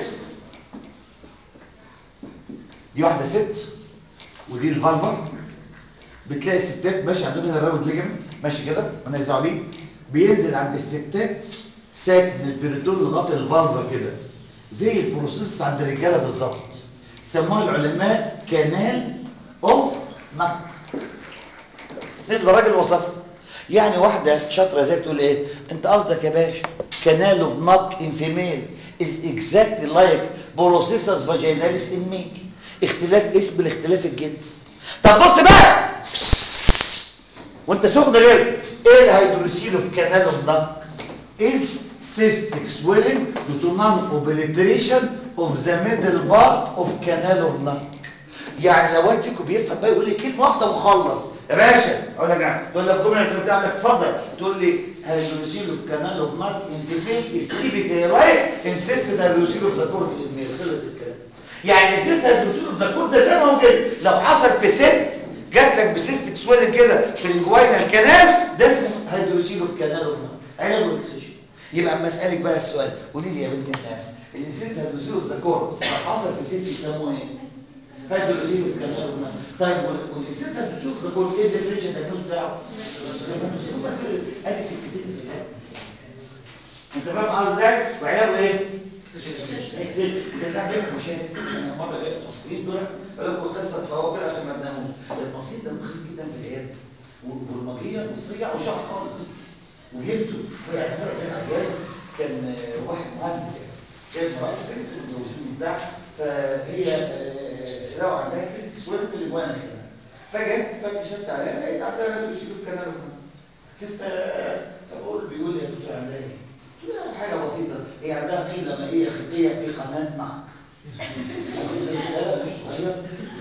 دي واحده ست ودي الفالفا بتلاقي الستات ماشي عندهم هنا الراوت ليجمنت ماشي كده مالناش دعوه بيه بينزل عند الستات ساك من البريتون لغايه البلبه كده زي البروسيس عند الرجاله بالظبط سموها العلماء كانال اوف نك نسبة راجل وصفها يعني واحدة شاطرة زي تقول ايه انت قصدك يا باشا كانال اوف نك ان فيميل از اكزاكتلي لايك بروسيسس فاجيناليس ان ميل اختلاف اسم الاختلاف الجنس طب بص بقى وانت سخن غير ايه الهيدروسيل اوف كانال اوف نك is cystic swelling due to non-obliteration of the middle part of canal of neck يعني لو واحد فيكم بيفهم بقى يقول لي كلمه واحده وخلص يا باشا اقول لك يعني تقول لك جمله في بتاعتك اتفضل تقول لي هيدروسيل اوف كانال اوف نارك ان فيميل از تيبيكال لايك انسيست هيدروسيل اوف ذا كورد ان ميل خلص الكلام يعني انسيست هيدروسيل اوف ذا كورد ده زي ما هو كده لو حصل في ست جات لك بسيستك سويلنج كده في الجوينال كانال ده اسمه هيدروسيل اوف كانال اوف نارك علاج واكسجين يبقى اما اسالك بقى السؤال قولي لي يا بنت الناس الانسيست هيدروسيل اوف ذا كورد لو حصل في ست يسموه ايه؟ هيدروسيل اوف كانال اوف نارك طيب والانسان ده بتشوف ذكور ايه الديفرنشال دايجنوز بتاعه ادي في الكتاب في الكتاب انت فاهم قصدي ازاي وعلاجه ايه اكسل ده بيعمل مشاكل انا مره جاي المصريين دول قالوا لكم قصه فهو كده عشان ما تناموش المصريين ده مخيف جدا في العياده والمجيه مصريه وشعر خالص ويفتوا يعني مره كان عيال كان واحد مهندس يعني جايب مراته كان لسه متجوزين وبتاع فهي آه، لو عندها ست سوالف في الاجوانا كده فجت فاكتشفت عليها لقيت عندها بيشيل في كنال كيف فبقول بيقول لي يا دكتور عندها ايه؟ قلت له حاجه بسيطه هي عندها قيله مائيه خطيه في قناه نهر لا لا مش صغير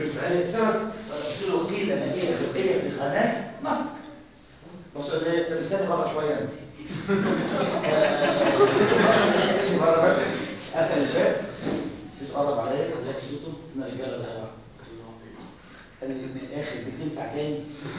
قلت له قيله مائيه خطيه في قناه نهر بص ده طب استني بره شويه انت ماشي بره بس قفل الباب بتقرب عليا ولاقي صوته احنا رجاله زي بعض قال لي من الاخر بتنفع تاني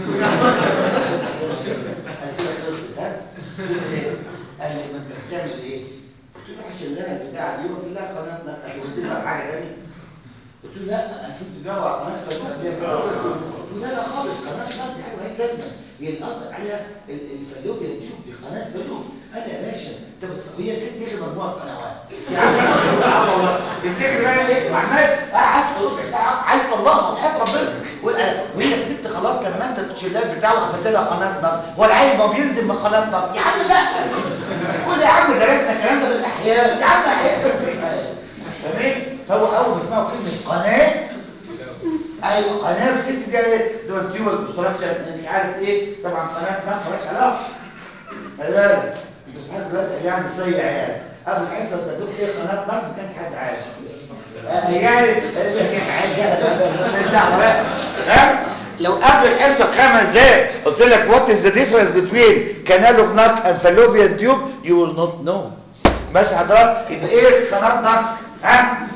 قال كده خلصت ها قلت له ايه قال لي ما انت بتعمل ايه قلت له عشان لها البتاع دي وفي لها قناه نك عشان تفهم حاجه تانية قلت له لا انا كنت بجاوب على قناه فلوس قلت له لا لا خالص قناه نك دي حاجه مالهاش لازمه هي القصد عليها ال- الفلوبيا دي دي قناه فلوب انا يا باشا انت بتص... هي ست دي مجموعه قنوات يا عم والله الذكر بقى ايه وعمال قاعد ربع ساعه عايز تطلقها وحياه ربنا وال- وهي الست خلاص لما انت الشلال بتاعه قفلت لها قناه نار هو العيل ما بينزل من قناه نار يا عم لا قول يا عم درسنا الكلام ده بالاحياء يا عم احياء تمام فهو اول ما يسمعوا كلمه قناه ايوه قناه الست دي زي ما تيوبل كونستراكشن مش عارف ايه طبعا قناه ما مالهاش علاقه خلي بالك انت لحد دلوقتي يعني صيع يعني قبل الحصه صدق ايه قناه نار ما كانش حد عارف آه، يعني كيف عيل جهل مالناش دعوه بقى ها لو قبل الحصه بخمس دقايق قلت لك وات از ذا ديفرنس بتوين كانال اوف ناك اند فالوبيان تيوب يو ويل نوت نو ماشي حضرتك يبقى ايه قناه ناك ها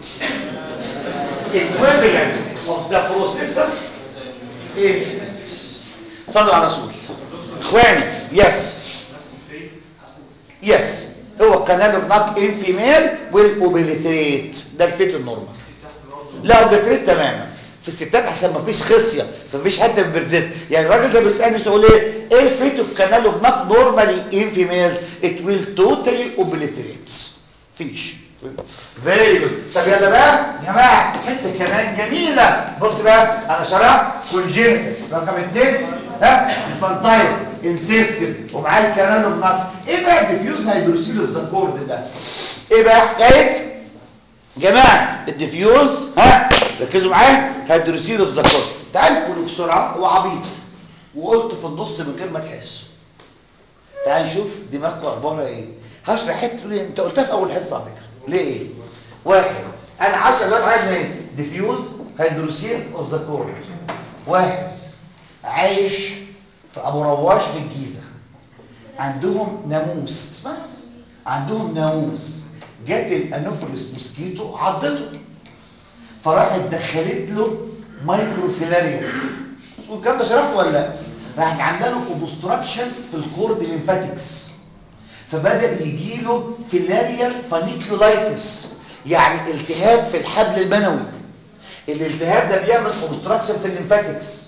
equivalent of the processes infinite صلوا على رسول اخواني يس يس هو كانال اوف ناك ان فيميل والاوبليتريت ده الفيت النورمال لا اوبليتريت تماما في الستات عشان ما فيش خصيه فمفيش حد بيرزيست يعني الراجل ده بيسالني يقول ايه ايه الفيت اوف كانال اوف ناك نورمالي ان فيميلز ات ويل توتالي اوبليتريت فيش فيري جود طب يلا بقى يا جماعه حته كمان جميله بص بقى انا شرحت كونجينيتال رقم اثنين ها انفانتايل انسيستيف ومعاه الكانال اوف ناك ايه بقى الديفيوز هيدروسيل اوف ذا كورد ده ايه بقى حكايه جماعه الديفيوز ها ركزوا معايا هيدروسيل اوف ذا كورد تعال كله بسرعه هو عبيط وقلت في النص من غير ما تحس تعال نشوف دماغكم اخبارها ايه هشرح حته تقول لي انت قلتها في اول حصه على فكره ليه ايه واحد انا 10 دلوقتي عايز ايه ديفيوز هيدروسيل اوف ذا كورد واحد عايش في ابو رواش في الجيزه عندهم ناموس اسمع عندهم ناموس جت الانوفلس موسكيتو عضته فراحت دخلت له مايكروفيلاريا والكلام ده شرحته ولا لا راحت عامله له اوبستراكشن في الكورد ليمفاتكس فبدا يجي له فيلاريال فانيكيولايتس يعني التهاب في الحبل المنوي الالتهاب ده بيعمل اوبستراكشن في الليمفاتكس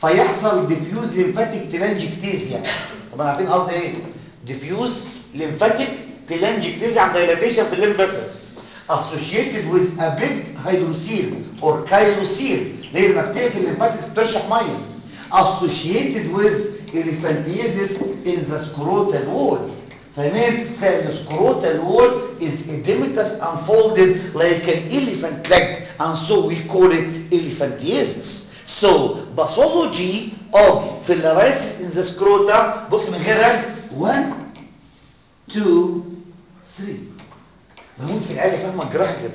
فيحصل ديفيوز ليمفاتيك تلانجكتيزيا طبعا عارفين قصدي ايه ديفيوز ليمفاتيك تلانجكتيزيا عند دايلاتيشن في الليمف فيسلز associated with a big hydrocele or chylocele ليه لما بتقفل الليمفاتكس بترشح ميه associated with elephantiasis in the scrotal wall فاهمين؟ فالسكروتال wall is edematous unfolded like an elephant leg and so we call it elephantiasis so pathology of filariasis in the scrotum بص من غير رجل 1 2 3 بموت في العيال فاهمه الجراحه كده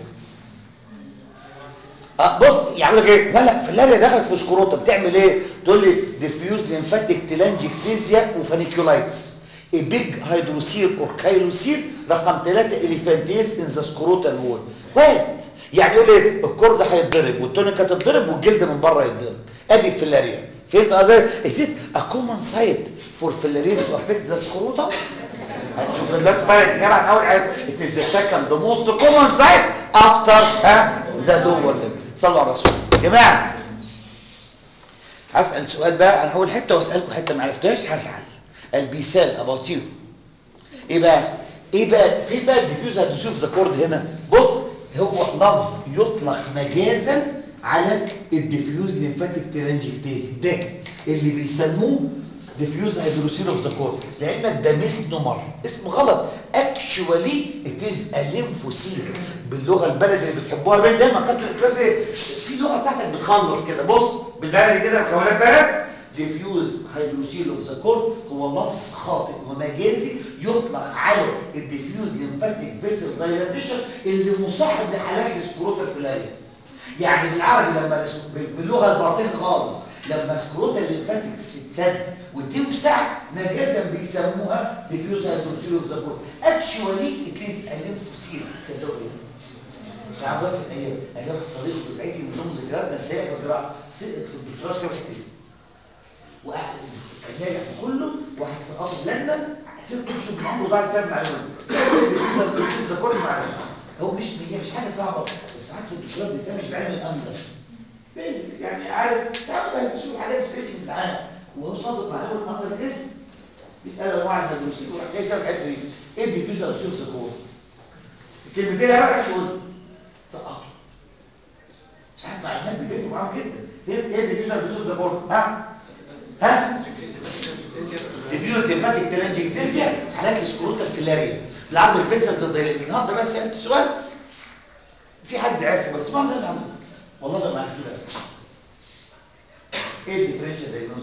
اه بص يعمل لك ايه لا لا فلاريا دخلت في سكروتا بتعمل ايه تقول لي ديفيوز ليمفاتيك تلانجكتيزيا وفانيكولايتس a big hydrocele or chylocele رقم 3 اليفانتيس in the scrotal wall وات يعني يقول ايه الكور ده هيتضرب والتونيك هتتضرب والجلد من بره يتضرب ادي الفيلاريا فهمت قصدي is it a common site for filarias to affect the scrotum هتشوف دلوقتي بقى الإجابة عن أول عايز it is the second the most common site after ها the lower limb صلوا على الرسول يا جماعة هسأل سؤال بقى عن أول حتة وأسألكم حتة ما عرفتهاش هزعل البيسال about you إيه بقى إيه بقى فين بقى الديفيوز هتشوف ذا كورد هنا بص هو لفظ يطلق مجازا على الديفيوز ليمفاتيك ترانجكتيز ده اللي بيسموه ديفيوز هيدروسيل اوف ذا كور لعلمك ده مسنومر اسمه غلط اكشوالي اتيز الليمفوسيل باللغه البلدي اللي بتحبوها بين دايما كانت الكلاسي في لغه بتاعتك بتخلص كده بص بالبلدي كده مكونات بلد ديفيوز هيدروسيل اوف ذا كور هو لفظ خاطئ ومجازي يطلق على الديفيوز ليمفاتيك فيسل دايلاتيشن اللي مصاحب لحالات السكروتال فيلاريا يعني بالعربي لما باللغه الباطنه خالص لما سكروتا الليمفاتكس تتسد وتوسع مجازا بيسموها ديفيوز هيدروسيل اوف ذا بول اكشوالي اتليز الليمفوسيل صدقوني مش عارف بس الايام انا واحد صديق دفعتي من ضمن ذكرياتنا سايق في الجراحه سقط في الدكتوراه سبع سنين وقعد كان ناجح في كله واحد سقط لنا ست اشهر من عمره ضاع بسبب معلومه ديفيوز هيدروسيل اوف ذا بول معلومه هو مش هي مش حاجه صعبه بس ساعات في الدكتوراه بيتم بعلم الامن ده بيزكس يعني عارف تاخد تشوف حاجات بتسالش في العالم وهو صادق مع اول مره كده بيسال انواع الهيدروسيل وراح جاي يسال الحته دي ايه الديفيوز هيدروسيل سكور الكلمتين انا بقى شغل سقطوا ساعات معلومات بيلفوا معاهم جدا ايه ايه الديفيوز هيدروسيل سكور ها ها ديفيوز هيماتيك ترانجكتيزيا حالات السكروتال فيلاريا العظم الفيسلز الضيقه النهارده بقى سالت سؤال في حد عرفه بس ما ده العمل والله ده ما عرفت بس ايه الديفرنشال دايجنوز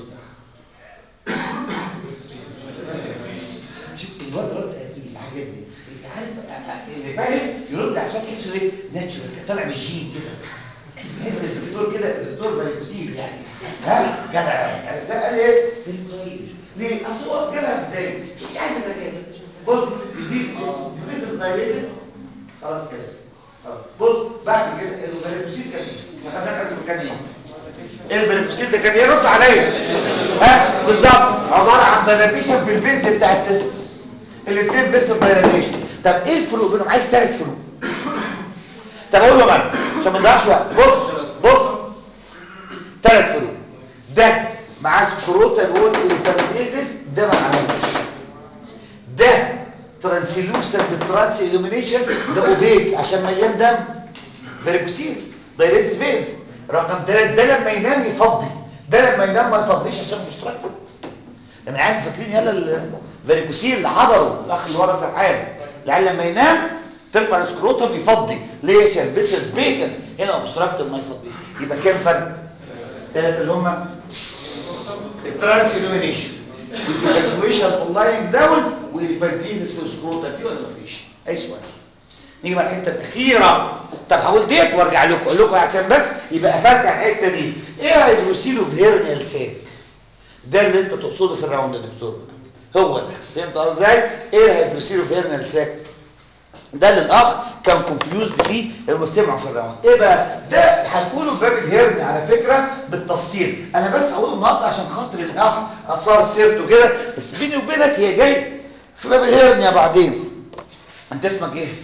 شوف الواد رد قديس عجبني انت عارف اللي فاهم يرد على السؤال تحسه ايه ناتشورال طالع من الجين كده تحس الدكتور كده الدكتور بالكوسيل يعني ها جدع عرفتها قال ايه بالكوسيل ليه اصل هو جابها ازاي مش عايز ذكاء بص دي فيزل دايليتد خلاص كده بص بعد كده الفاليكوسيل كان ايه احنا خدناه في مكان ايه الفاليكوسيل ده كان ايه رد عليا ها بالظبط عباره عن دايلاتيشن في البنت بتاع التستس الاثنين بس دايلاتيشن طب ايه الفروق بينهم عايز ثلاث فروق طب اقول له بقى عشان ما نضيعش وقت بص بص ثلاث فروق ده معاه سكروتال وول الفاميليزيس ده ما معهوش ده ترانسلوسن بالترانس illumination ده اوبيك عشان مليان دم فاريكوسيل دايريتد فينز رقم ثلاثة ده لما ينام يفضي ده لما ينام ما يفضيش عشان مستركب لما قاعد فاكرين يلا الفاريكوسيل اللي حضروا الاخ اللي ورا سرحان العيال لما ينام ترفع السكروتم يفضي ليه عشان البسس بيتا هنا اوبستراكتيف ما يفضيش يبقى كام فرق ثلاثه اللي هم الترانس illumination والايفاكويشن اونلاين داون والفالبيزس في السكروتا في ولا مفيش اي سؤال نيجي بقى الحته الاخيره طب هقول ديت وارجع لكم اقول لكم عشان بس يبقى قفلت على الحته دي ايه هيدروسيلو في هيرنيال ساك ده اللي انت تقصده في الراوند يا دكتور هو ده فهمت ازاي ايه هيدروسيلو في هيرنيال ساك ده اللي الاخ كان كونفيوزد فيه لما سمعوا في الراوند ايه بقى ده هنقوله في باب الهرن على فكره بالتفصيل انا بس هقوله النهارده عشان خاطر الاخ اثار سيرته كده بس بيني وبينك هي جاي في باب الهرن يا بعدين انت اسمك ايه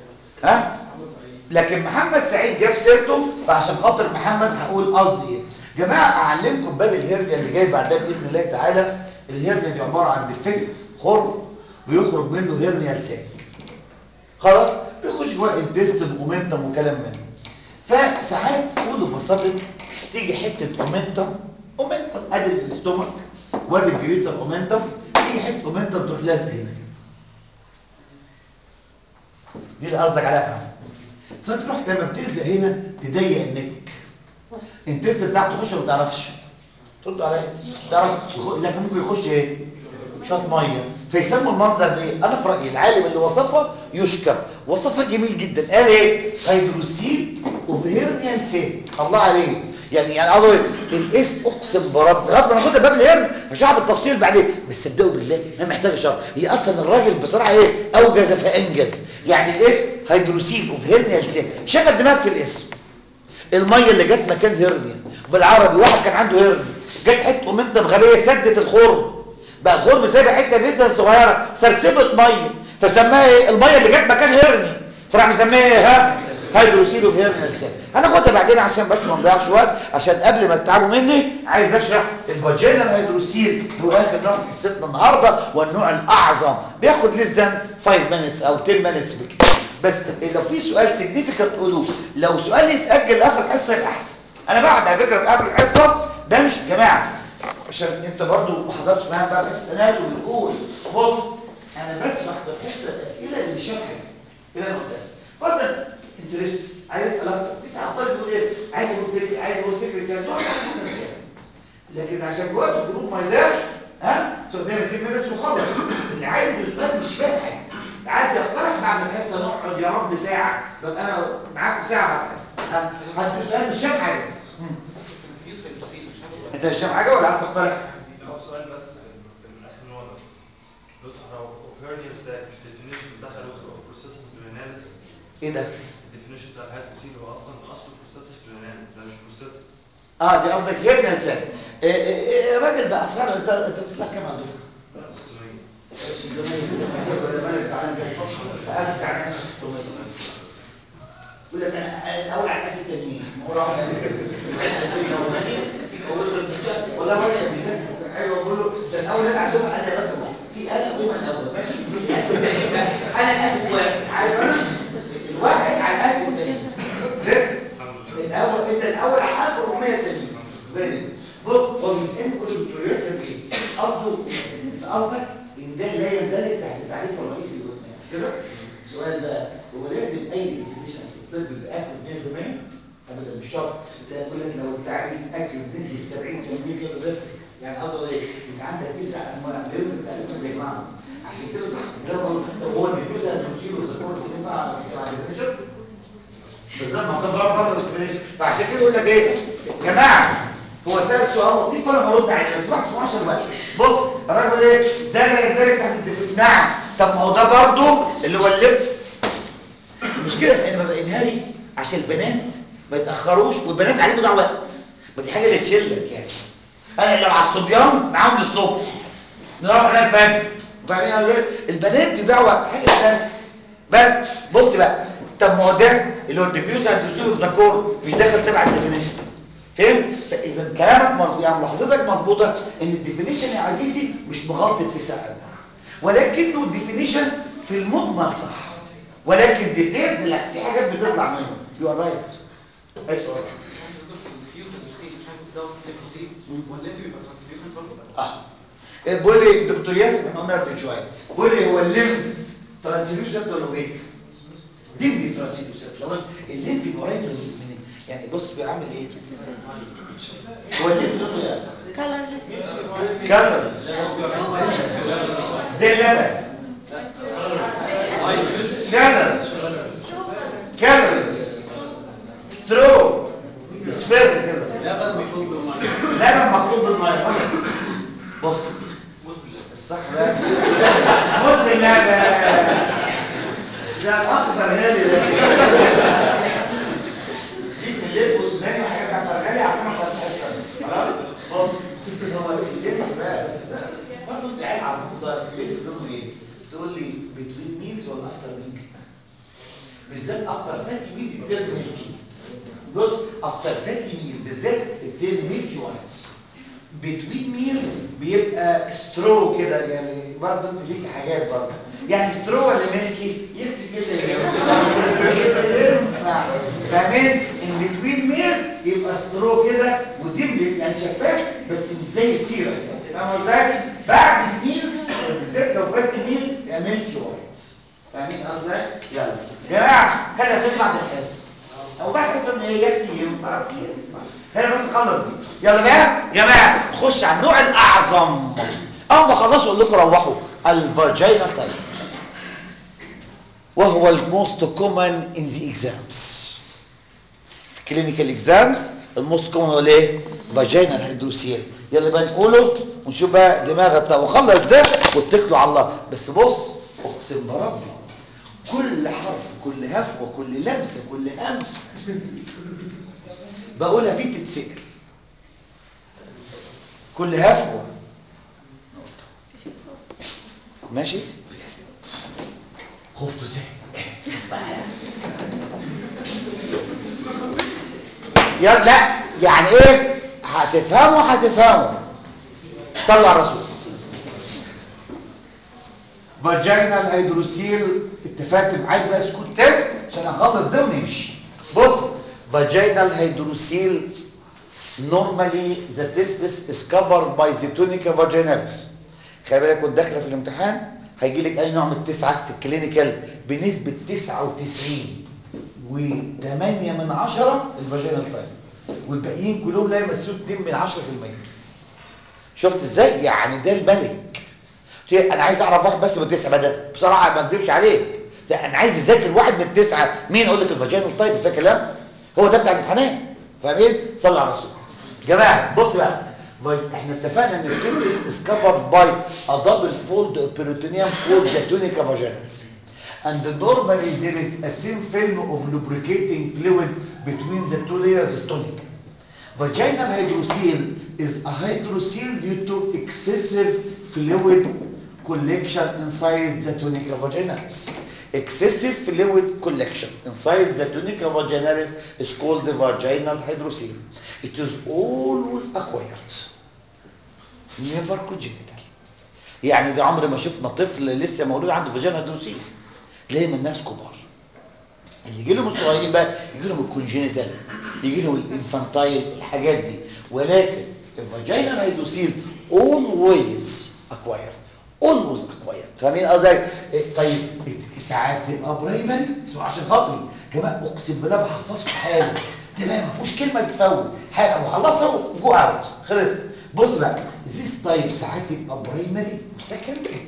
ها لكن محمد سعيد جاب سيرته فعشان خاطر محمد هقول قصدي ايه جماعه اعلمكم باب الهرنيا اللي جاي بعدها باذن الله تعالى الهرنيا دي عباره عن ديفكت خرم بيخرج منه هرنيا لسان خلاص بيخش جواه انتستم مومنتم وكلام منه فساعات قولوا ببساطه تيجي حته مومنتم مومنتم ادي الاستومك وادي الجريتر مومنتم تيجي حته مومنتم تروح لازقه هنا كده دي اللي قصدك عليها فعلا فتروح لما بتلزق هنا تضيق النك الانتست بتاعته تخش ما تعرفش ترد عليا تعرف يخ- لكن ممكن يخش ايه شويه ميه فيسموا المنظر ده ايه انا في رايي العالم اللي وصفها يشكر وصفها جميل جدا قال ايه هيدروسيل وبهيرنيال سيل الله عليه يعني يعني قالوا ايه الاسم اقسم برب لغايه ما ناخدها باب الهرن هشرح بالتفصيل بعدين بس صدقوا بالله ما محتاج شرح هي اصلا الراجل بصراحه ايه اوجز فانجز يعني الاسم هيدروسيل وبهيرنيال سيل شغل دماغك في الاسم الميه اللي جت مكان هرنيا بالعربي واحد كان عنده هرنيا جت حته اومنتم غبيه سدت الخرم بقى الخرم سايبه حته جدا صغيره سرسبت ميه فسماها ايه الميه اللي جت مكان هرنيا فراح مسميها ايه ها هيدروسيلو هيرنيا لسان هناخدها بعدين عشان بس ما نضيعش وقت عشان قبل ما تتعبوا مني عايز اشرح الفاجينال هيدروسيل هو اخر نوع في حصتنا النهارده والنوع الاعظم بياخد لسه 5 minutes او 10 minutes بكتير بس لو في سؤال سيجنيفيكانت قولوه لو سؤال يتاجل لاخر الحصه يبقى احسن انا بعد على فكره في اخر الحصه بمشي يا جماعه عشان انت برضو ما حضرتش معايا بقى الحصه انا وبنقول بص انا بسمح في الحصه الاسئله اللي شافها كده انا قدام فرضا انترست عايز اسال اكتر في ساعه طالب يقول ايه عايز اقول فكره عايز اقول فكره كده نقعد على حسب كده لكن عشان وقت الجروب ما يضيعش ها سوداء 2 مينتس وخلص اللي عايز يسال مش فاهم حاجه عايز يقترح بعد الحصه نقعد يا رب ساعه ببقى انا معاكم ساعه بعد الحصه ها عايز سؤال مش فاهم حاجه انت مش فاهم حاجه ولا عايز تقترح لو سؤال بس من اخر نوع ده نطق اوف هيرنيال ساك مش ديفينيشن بتاعها لوز اوف بروسيسس جريناليس ايه ده الديفينيشن بتاع الهايدروسيل هو اصلا اصله بروسيسس جريناليس ده مش بروسيسس اه دي قصدك هيرنا لسان إيه إيه إيه الراجل ده اصلا انت انت بتطلع كام عندك 600 يقول لك انا الاول على الناس التانيين هو راح والله ما كان بيذاكر ايوه بقول له ده الاول انا عندهم انا بس في الف هم الاول ماشي انا الالف واحد عارف انا الواحد على الالف والتاني الاول انت الاول على 1400 التانيين فيري بص هو بيسالني كل دكتور ياسر ايه قصده قصدك ان ده لا يندرج تحت تعريف الرئيسي للوزن مش كده سؤال بقى هو لازم اي ديفينيشن في الطب باكل 100% ابدا مش شرط ده يقول لك لو التعريف اكل بنسبه 70 80 كده صفر يعني قصده ايه انت عندك تسع انواع غير التعريف اللي يجمعهم عشان كده صح ده هو هو الديفيوزر الروسيل والزكور ينفع مع الديفينيشن بالظبط ما ده بره بره الديفينيشن فعشان كده يقول لك ايه يا جماعه هو سأل سؤال لطيف وانا برد عليه بس ما تسمعش الوقت بص الراجل ايه ده لا يندرج تحت الديفينيشن نعم طب ما هو ده برضه اللي هو اللبس مش كده انا ببقى انهاري عشان البنات ما يتاخروش والبنات عليهم دعوه ما دي حاجه اللي تشلك يعني انا لو على الصبيان معاهم للصبح نروح على الفجر وبعدين قالوا ايه البنات بدعوه حاجه ثانيه بس بص بقى طب ما هو ده اللي هو الديفيوزر الدسول الذكور مش داخل تبع الديفينيشن فهمت اذا كلامك مظبوط يعني ملاحظتك مظبوطه ان الديفينيشن يا عزيزي مش مغطي تسع انواع ولكنه الديفينيشن في المجمل صح ولكن ديتيل لا في حاجات بتطلع منه يو ار رايت اي سؤال اه بقول لي دكتور ياسر احنا قلنا في شويه بقول لي هو الليمف ترانسليوسنت ولا ويك ليمف ترانسليوسنت لو الليمف قريب من من- يعني بص بيعمل ايه هو الليمف لونه ايه كالرلس كلر زي اللبن كلر كلر سترو سفير كده لبن مخلوط بالميه بص الصح بقى موز باللبن ده الاخضر غالي ده دي في الليل والسوداني وحاجات بتاعت غالي عشان ما تحسها خلاص بص هو الليل بقى بس ده برضه انت قاعد على الموضوع الليل لونه ايه تقول لي بتوين ميلز ولا افتر ميلز بالذات افتر فاتي ميل الترم ميلكي بص افتر فاتي ميل بالذات بتدي ميلكي وايتس بتوين ميلز بيبقى سترو كده يعني برضه انت ليكي حاجات برضه يعني سترو ولا ميلكي يكتب كده ينفع فاهمين ان بتوين ميلز يبقى سترو كده ودي يعني شفاف بس مش زي السيرس فاهم ازاي بعد الميلز بالذات لو فات ميل يبقى ميلكي وايتس فاهمين قصدي يلا يا جماعه خلي اسئله بعد الحصه او بعد الحصه ان هي يكفي ينفع هنا بس خلص دي يلا بقى يا جماعه نخش على النوع الاعظم اول ما خلصوا اقول لكم روحوا الفاجينا تايب وهو الموست كومن ان ذا اكزامز في كلينيكال اكزامز الموست كومن هو الايه فاجينال هيدروسيل يلا بقى نقوله ونشوف بقى دماغك وخلص ده واتكلوا على الله بس بص اقسم بربي كل حرف كل هفوه كل لمسه كل همس بقولها فيه تتسأل كل هفوه ماشي خفتوا ازاي يلا لا يعني ايه هتفهموا هتفهموا صلوا على الرسول فاجينال هيدروسيل اتفقت عايز بقى سكوت تاني عشان اخلص ده ونمشي بص فاجينال هيدروسيل normally the testis is covered by the tunica vaginalis خلي بالك وانت داخله في الامتحان هيجي لك اي نوع من التسعه في الكلينيكال بنسبه 99 و8 من 10 الفاجينال تايب والباقيين كلهم لا يمثلوا 2 من 10% شفت ازاي يعني ده الملك انا عايز اعرف واحد بس من التسعه بدل بصراحه ما اكذبش عليك انا عايز اذاكر واحد من التسعه مين اقول لك الفاجينال تايب فاكر كلام هو ده بتاع الامتحانات فاهمين صلوا على الرسول جماعه بص بقى احنا اتفقنا ان التستس is covered by a double fold peritoneum called the tunica vaginalis and normally there is a thin film of lubricating fluid between the two layers of tunica vaginal hydrocele is a hydrocele due to excessive fluid collection inside the tunica vaginalis excessive fluid collection inside the tunica vaginalis is called the vaginal hydrocele it is always acquired never congenital يعني ده عمر ما شفنا طفل لسه مولود عنده فاجينا هيدروسيل تلاقيه من ناس كبار اللي يجي لهم الصغيرين بقى يجي لهم الكونجينيتال يجي لهم الانفانتايل الحاجات دي ولكن الفاجينال هيدروسيل always acquired always acquired فاهمين قصدي طيب ساعات تبقى برايمري اسمعوا عشان خاطري كمان اقسم بالله بحفظكم حاجه ده بقى ما فيهوش كلمه تفوت حاجه وخلصها وجو اوت خلص بص بقى ذيس تايب ساعات يبقى برايمري وسكندري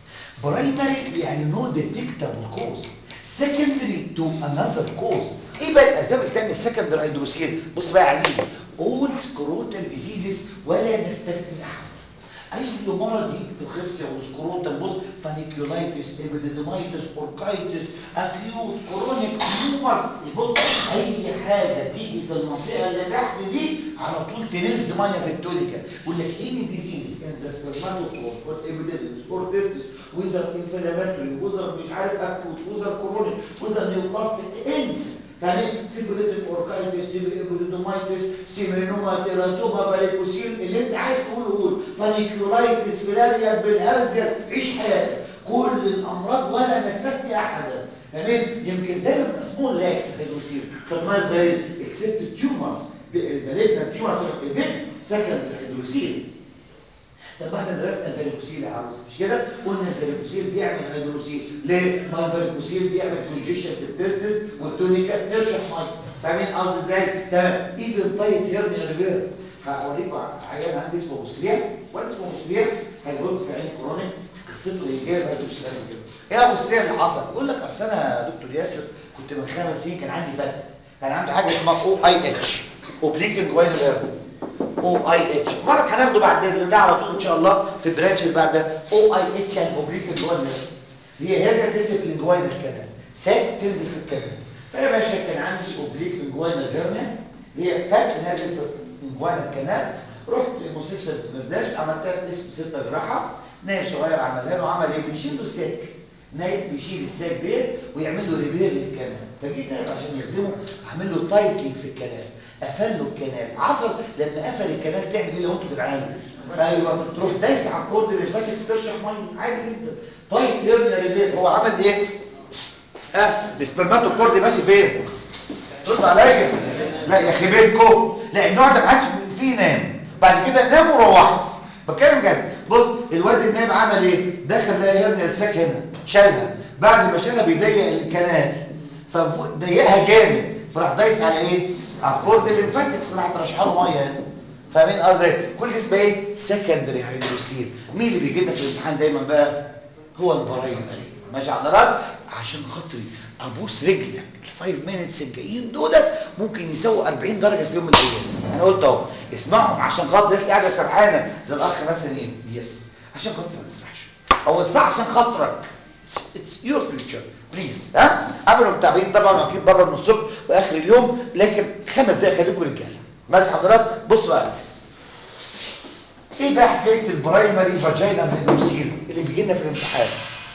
برايمري يعني نو ديتكتابل كوز سكندري تو انذر كوز ايه بقى الاسباب اللي تعمل سكندري هيدروسيل بص بقى يا عزيزي اول سكروتال ديزيزز ولا نستثني احد اي مرض يجي في الخصيه والسكروتال بص فانيكيولايتس ايبيديدومايتس اوركايتس اكيوت كرونيك تيومرز بص اي حاجه تيجي في المنطقه اللي تحت دي على طول تنز ميه في التونيكا يقول لك ايه ديزيز ان ذا سبرماتوكور اور ايبيديدمس اور تيستس ويزر انفلاماتوري ويزر مش عارف اكيوت ويزر كرونيك ويزر نيوبلاستيك انس فاهمين سيبريتك اوركايتس ايبيديدومايتس سيمينوما تيراتوما باريكوسيل اللي انت عايز تقوله قول فانيكيولايتس فيلاريا بالهرزيا عيش حياتك كل الامراض ولا نستثني احدا تمام يمكن دايما اسمه لاكس هيدروسيل طب ما زي اكسبت تيومرز المالجنا تيومرز ايفنت سكند الهيدروسيل طب احنا درسنا الفاريكوسيل يا عروس مش كده قلنا الفاريكوسيل بيعمل هيدروسيل ليه ما الفاريكوسيل بيعمل كونجيشن في التستس والتونيكا ترشح ميه فاهمين قصدي ازاي تمام ايفن تايت هيرنيا ريفير هوريكم عيان عندي اسمه بوسليا ولا اسمه بوسليا هيقول في عين كرونيك قصته هي جايه بقى مش كده ايه يا بوسليا اللي حصل يقول لك اصل انا دكتور ياسر كنت من خمس سنين كان عندي فتة كان عندي حاجه اسمها او اي اتش اوبليك جوينال ايرور او اي اتش مرة هناخده بعد ده على طول ان شاء الله في البرانش اللي بعد ده او اي اتش يعني اوبليك جوينال هي هي تنزل في الجوينال الكلام ساك تنزل في الكلام فيا باشا كان عندي اوبليك جوينال هيرنيا هي فات نازل في جوينال الكنال رحت مستشفى البرداش عملتها اسم ستة جراحة نايب صغير عملها له عمل ايه بيشيل له الساك نايب بيشيل الساك ديت ويعمل له ريبير للكنال فجيت نايب عشان يخدمه عامل له تايتلينج في الكنال قفل له الكنال عصر لما قفل الكنال تعمل ايه لو انت بتعالج ايوه تروح دايس على الكورد اللي فاتت ترشح ميه عادي جدا طيب يرمي ريبير هو عمل ايه ها السبرماتوكورد ماشي فين رد عليا لا يا اخي بينكم لا النوع ده ما عادش فيه نام بعد كده نام وروحوا بتكلم جد بص الواد النايم عمل ايه دخل لقى يرمي الساك هنا شالها بعد ما شالها بيضيق الكنال فضيقها جامد فراح دايس على ايه على الكورد الليمفاتكس راح ترشح له ميه هنا فاهمين قصدي كل دي اسمها ايه سكندري هيدروسيل مين اللي بيجي لنا في الامتحان دايما بقى هو البرايمري ماشي حضرتك عشان خاطري ابوس رجلك الفايف مينتس الجايين دولت ممكن يساووا 40 درجه في يوم من الايام انا قلت اهو اسمعهم عشان خاطر الناس قاعده سرحانه زي الاخ مثلا ايه يس عشان خاطر ما تسرحش هو الصح عشان خاطرك اتس يور فيوتشر بليز ها عملوا التعبين طبعا اكيد بره من الصبح واخر اليوم لكن خمس دقايق خليكم رجاله ماشي حضرتك بص بقى يا ريس ايه بقى حكايه البرايمري فاجينال هيدروسيل اللي بيجي لنا في الامتحان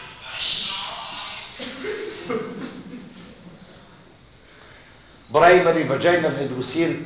primary vaginal hydrocele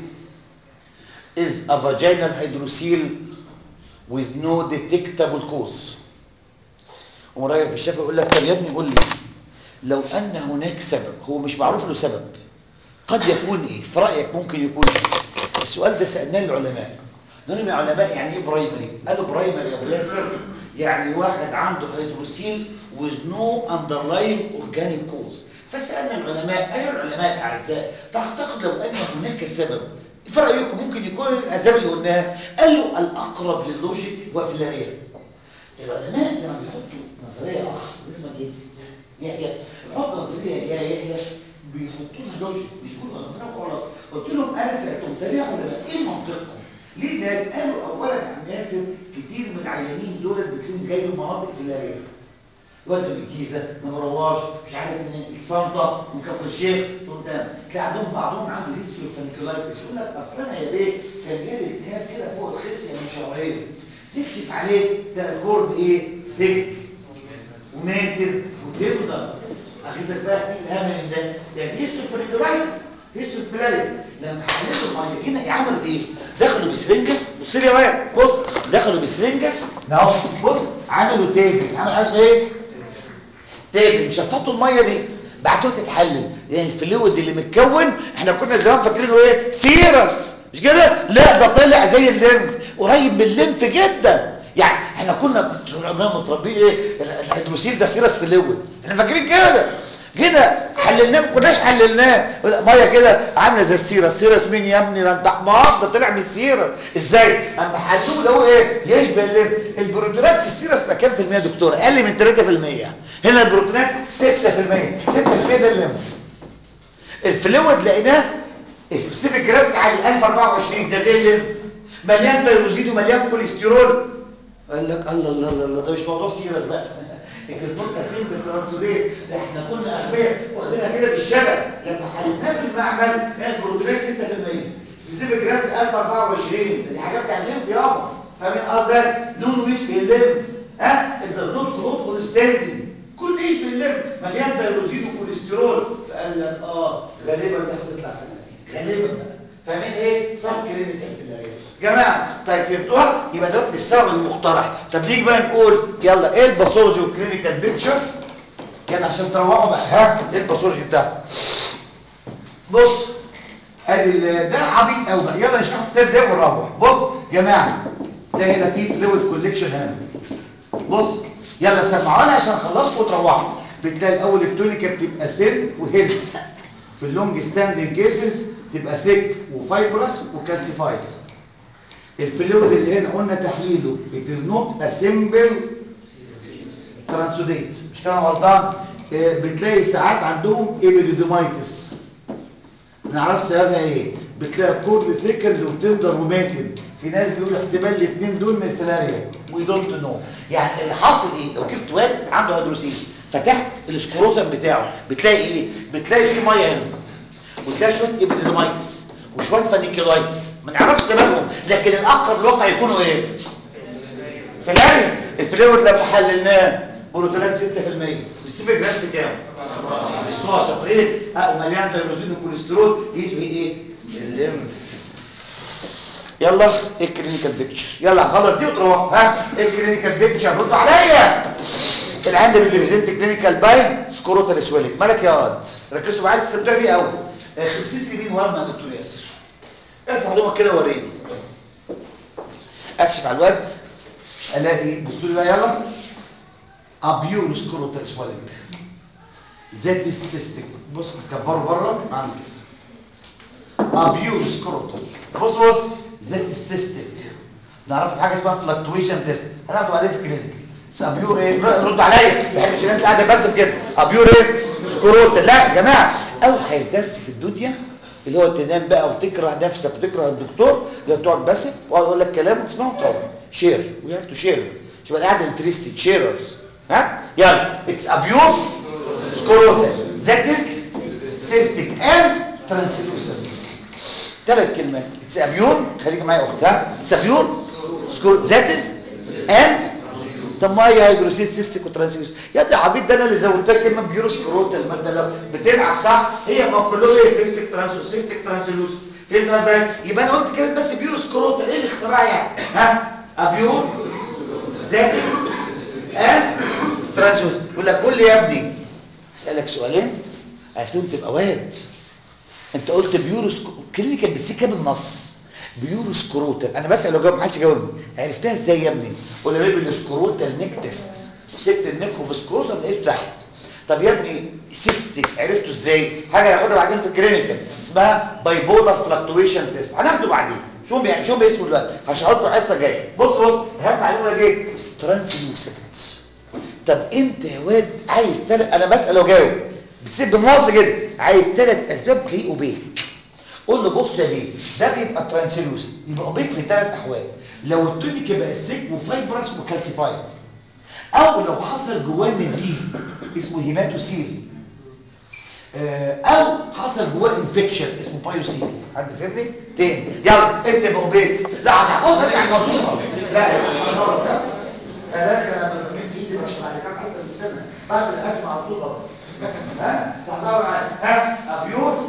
is a vaginal hydrocele with no detectable cause ومراجع في الشافعي يقول لك طب يا ابني قول لي لو ان هناك سبب هو مش معروف له سبب قد يكون ايه في رايك ممكن يكون ايه السؤال ده سالناه للعلماء دول من العلماء يعني ايه برايمري قالوا برايمري يا ابو ياسر يعني واحد عنده هيدروسيل with no underlying organic cause فسالنا العلماء اي العلماء الاعزاء تعتقد لو ان هناك سبب في رايكم ممكن يكون الاسباب اللي قلناها قالوا الاقرب للوجيك هو فيلاريا العلماء لما بيحطوا نظريه اخر اسمها ايه يحيى بيحط نظريه يا يحيى بيحطوا لها لوجيك مش بيقولوا نظريه خلاص قلت لهم انا سالتهم طب يا علماء ايه منطقكم ليه الناس قالوا اولا يا عم ياسر كتير من العيانين دول بتلاقيهم جاي من مناطق فيلاريا واد من الجيزه من رواش مش عارف من الصنطه من كفر الشيخ قدام تلاقي عندهم بعضهم عنده هيستوري فانيكولايتس يقول لك اصل انا يا بيه كان جالي التهاب كده فوق الخصيه من شهرين تكشف عليه ده الكورد ايه ثيك وماتر وتفضل اخذك بقى في الهمل ده يعني هيستوري فانيكولايتس هيستوري فيلاريا لما حللوا الميه هنا يعملوا ايه دخلوا بسرنجه بص لي يا واد بص دخلوا بسرنجه اهو بص عملوا تاج عمل اسمه ايه تاني شفطوا الميه دي بعتوها تتحلل يعني الفلويد اللي متكون احنا كنا زمان فاكرينه ايه سيرس مش كده لا ده طلع زي الليمف قريب من الليمف جدا يعني احنا كنا كنا متربيين ايه الهيدروسيل ده سيرس فلويد احنا فاكرين كده جينا حللناه ما كناش حللناه ميه كده عامله زي السيرس سيرس مين يا ابني ده انت حمار ده طلع من السيرس ازاي اما حلوه لو ايه يشبه الليمف البروتونات في السيرس بكام في المية يا دكتور اقل من 3% هنا البروتونات 6% 6% ده الليمف الفلويد لقيناه سبيسيفيك جرافت على 1024 ده زي الليمف مليان تيروزيد ومليان كوليسترول قال لك الله الله الله الله ده مش موضوع سيرس بقى الكلفون اسيم بالترانسوديت ده احنا كنا اغبياء واخدينها كده بالشبه لما حللناه في المعمل كانت البروتونات 6% سبيسيفيك جرافت 1024 دي حاجات بتاع الليمف يابا فاهمين قصدي لون ويشبه الليمف ها الدزنوت كلوت كوليستاتين كل يشبه الليمف مليان تيروزين وكوليسترول فقال لك اه غالبا ده هتطلع في غالبا بقى فاهمين ايه صار كلينيكال في الارياف جماعه طيب فهمتوها يبقى ده السبب المقترح طب نيجي بقى نقول يلا ايه الباثولوجي والكلينيكال بيكتشر يلا عشان تروحوا بقى ها ايه الباثولوجي بتاعه بص ادي ال- ده عبيط قوي بقى يلا نشوف الكتاب ده ونروح بص جماعه ده هنا فيه فلويد كوليكشن هنا بص يلا سمعوا لي عشان خلصوا وتروحوا بتلاقي الاول التونيكا بتبقى ثين وهيلث في اللونج ستاندنج كيسز تبقى ثيك وفايبرس وكالسيفايد الفلويد اللي هنا قلنا تحليله it is not a simple ترانسوديت مش كده غلطان آه، بتلاقي ساعات عندهم ايبيديديمايتس ما نعرفش سببها ايه بتلاقي الكورد ثيكند وتندر وماتن في ناس بيقولوا احتمال الاثنين دول من الفلاريا وي دونت نو يعني اللي حاصل ايه لو جبت واد عنده هيدروسيل فتحت السكروتم بتاعه بتلاقي ايه بتلاقي فيه ميه هنا وتلاقي شويه ايبيديديمايتس وشويه فانيكيولايتس ما نعرفش سببهم لكن الاقرب الواقع يكونوا ايه فلاريا الفلويد لما حللناه بروتونات 6% سبيسيفيك جراس كام 12 ايه اه ومليان تيروزين وكوليسترول يشبه ايه الليمف يلا ايه الكلينيكال بيكتشر يلا خلص دي وتروح ها ايه الكلينيكال بيكتشر ردوا عليا العين ده بيبريزنت كلينيكال باي سكروتال سويلنج مالك يا واد ركزوا معايا تستمتعوا بيه قوي خلصت لي مين ورمه يا دكتور ياسر ارفع هدومك كده وريني اكشف على الواد الاقي بصوا لي بقى يلا ابيور سكروتال سويلنج ذات السيستم بص كبره بره اعمل كده ابيور سكروتال بص بص ذات السيستم نعرف حاجه اسمها فلكتويشن تيست هناخده بعدين في الكلينيك بس ابيور ايه ر- رد عليا ما بحبش الناس اللي قاعده بس كده ابيور ايه سكروتال لا يا جماعه اوحش درس في الدنيا اللي هو تنام بقى وتكره نفسك وتكره الدكتور اللي هو تقعد بس واقعد اقول لك كلام وتسمعه وتروح شير وي هاف تو شير شوف القعده انترستد شيررز ها يلا اتس ابيور سكروتال ذات از سيستيك اند ترانسلوسنس ثلاث كلمات اتس ابيور خليك معايا يا اخت ها اتس ابيور سكور ذات از اند طب ما هي هيدروسيس سيستيك وترانسلوس يا ده عبيد ده انا اللي زودتها كلمه بيورو سكروتال الماده لو بتلعب صح هي ما كله هي سيستيك ترانسلوس سيستيك ترانسلوس فهمت ازاي يبقى انا قلت كده بس بيورو سكروتال ايه الاختراع يعني ها ابيور ذات اند ترانسلوس يقول لك قول لي يا ابني اسالك سؤالين عشان تبقى واد انت قلت بيورو كلينيكال بتسيكها بالنص بيورو سكروتال انا بسال لو جاوب محدش جاوبني عرفتها ازاي يا ابني قول لي بيبي السكروتال نيك تيست مسكت النيك وبسكروتال لقيته تحت طب يا ابني سيستيك عرفته ازاي حاجه هناخدها بعدين في الكلينيكال اسمها بايبولار فلكتويشن تيست هناخده بعدين شو يعني شو باسمه دلوقتي هشرحه لكم الحصه الجايه بص بص اهم معلومه جه ترانسلوسنت طب امتى يا واد عايز تلات انا بسال وجاوب بس بالنص كده عايز ثلاث اسباب تلاقيه اوبيك قول له بص يا بيه ده بيبقى ترانسلوس يبقى اوبيك في ثلاث احوال لو التونيك بقى ثيك وفايبرس وكالسيفايد او لو حصل جواه نزيف اسمه هيماتوسيل آه، او حصل جواه انفكشن اسمه بايوسيل حد فهمني تاني يلا انت يبقى اوبيك لا هتحفظها دي هتحفظها لا يا لا ثلاثة انا بميل في ايدي بس بعد كام حصه من السنه بعد الاكل على طول غلط ها صحصحوا معايا ها ابيور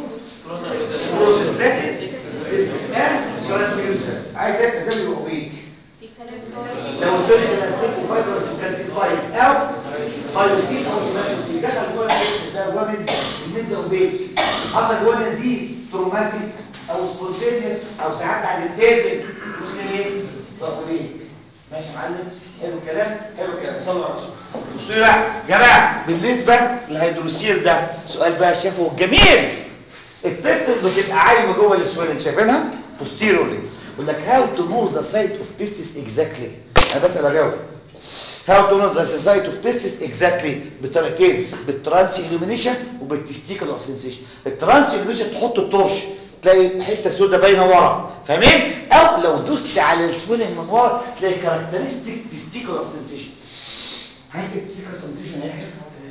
عايز انت زي الاوبيك لو قلت لك انا اديك فايبرس كالسيفايد او بايوسين او هيماتوسين دخل جوه الجسم ده جوه من المد اوبيك حصل جوه نزيف تروماتيك او سبونتينيوس او ساعات بعد التيربل مش ايه ده اوبيك ماشي يا معلم حلو الكلام حلو الكلام صلوا على الرسول بصوا لي بقى يا جماعه بالنسبه للهيدروسيل ده سؤال بقى شافه جميل التست اللي بتبقى عايمه جوه السويلنج شايفينها posteriorly يقول لك how to know the site of testis exactly انا بسال اجاوب how to know the site of testis exactly بطريقتين بالترانس illumination وبالتستيكال سensation الترانس illumination تحط التورش تلاقي حته سوداء باينه ورا فاهمين او لو دوست على السويلنج من ورا تلاقي كاركترستيك تستيكال سensation هاي التستيكال سensation هيحصل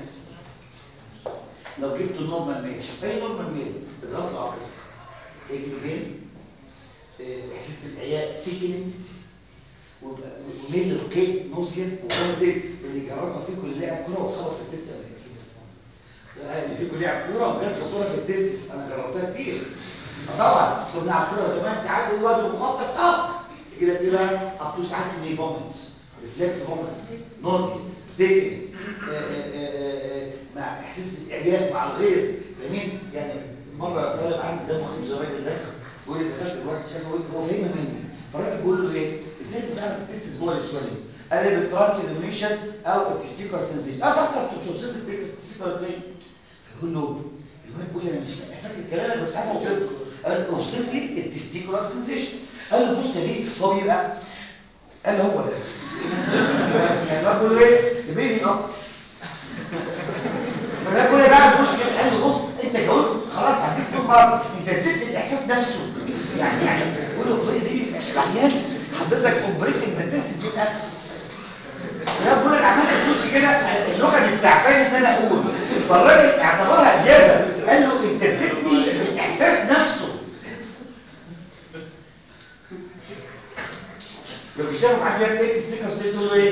لو جبت نورمال ميل اي نورمال ميل بتغطي العكس الجلوبين احساس بالاعياء سيكنينج وميل القيء نوزيا وكل اللي جربها فيكم اللي لعب كوره وخبط في التست قبل كده اللي فيكم لعب كوره وجات له كوره في التستس انا جربتها كتير طبعا كنا بنلعب كوره زمان تعدي الواد ومخطط طب كده كده ابتو ساعات من فومنت ريفلكس فومنت نوزيا ثيكنينج مع احساس بالاعياء مع الغيظ فاهمين يعني مره طالب عندي ده مخيب زمان ده بيقول لي دخلت الواحد شافه قلت هو فاهمها مني فالراجل بيقول له ايه ازاي بتعرف تكسس جوه السوالين قال لي بالترانس انيميشن او التستيكر سنسيشن اه دكتور توصف لي التستيكر ازاي فيقول له الواد بيقول لي انا مش فاكر كلامك بس عارف اوصف قال اوصف لي التستيكر سنسيشن قال له بص يا بيه هو بيبقى قال له هو ده يعني الواد بيقول له ايه البيبي اه فده كل ده بص كده قال له بص انت جاوبت خلاص هديك فول مره انت اديت الاحساس نفسه يعني يعني قول له ايه دي العيان حضرتك كومبريسنج ذا تيست بيبقى يا بقول لك عملت تبص كده اللغه مستعفاني ان انا اقول فالراجل اعتبرها اجابه قال له انت اديتني الاحساس نفسه لو بيشتغل معاك يا ايه الستيكر دي تقول له ايه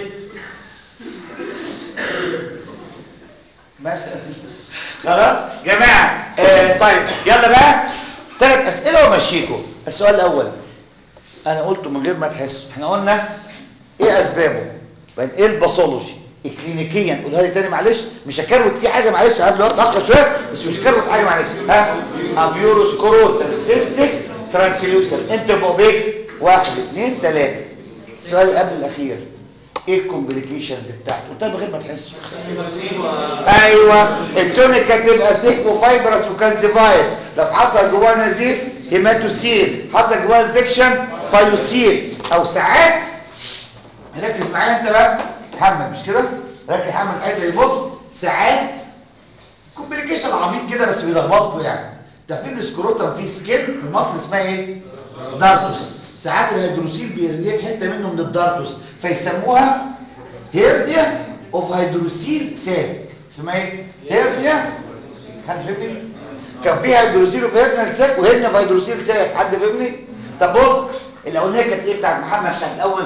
ماشي خلاص جماعة آه طيب يلا بقى ثلاث أسئلة ومشيكم السؤال الأول انا قلته من غير ما تحسوا احنا قلنا ايه اسبابه بعدين ايه الباثولوجي اكلينيكيا قولها لي تاني معلش مش هكروت فيه حاجه معلش قبل الوقت اتاخر شويه بس مش هكروت حاجه معلش ها افيوروسكروتال سيستيك ترانسليوسن انت بوبيك واحد اثنين ثلاثه السؤال اللي قبل الاخير ايه الكومبليكيشنز بتاعته قلتها من غير ما تحسوا ايوه التونيك هتبقى ثيك وفايبرس وكالسيفايد لو حصل جواه نزيف هيماتوسيل حصل جواه انفكشن فايوسيل او ساعات ركز معايا انت بقى محمد مش كده ركز محمد الحته دي بص ساعات كومبليكيشن عبيط كده بس بيلخبطكوا يعني ده في السكروتم فيه سكين المصل اسمها ايه دارتوس ساعات الهيدروسيل بيريت حته منه من الدارتوس فيسموها هيرنيا اوف هيدروسيل ساك اسمها ايه هيرنيا حد فهمني كان في هيدروسيل اوف هيرنيا ساك وهيرنيا في هيدروسيل ساك حد فهمني طب بص الاولانيه كانت ايه بتاعت محمد بتاعت الاول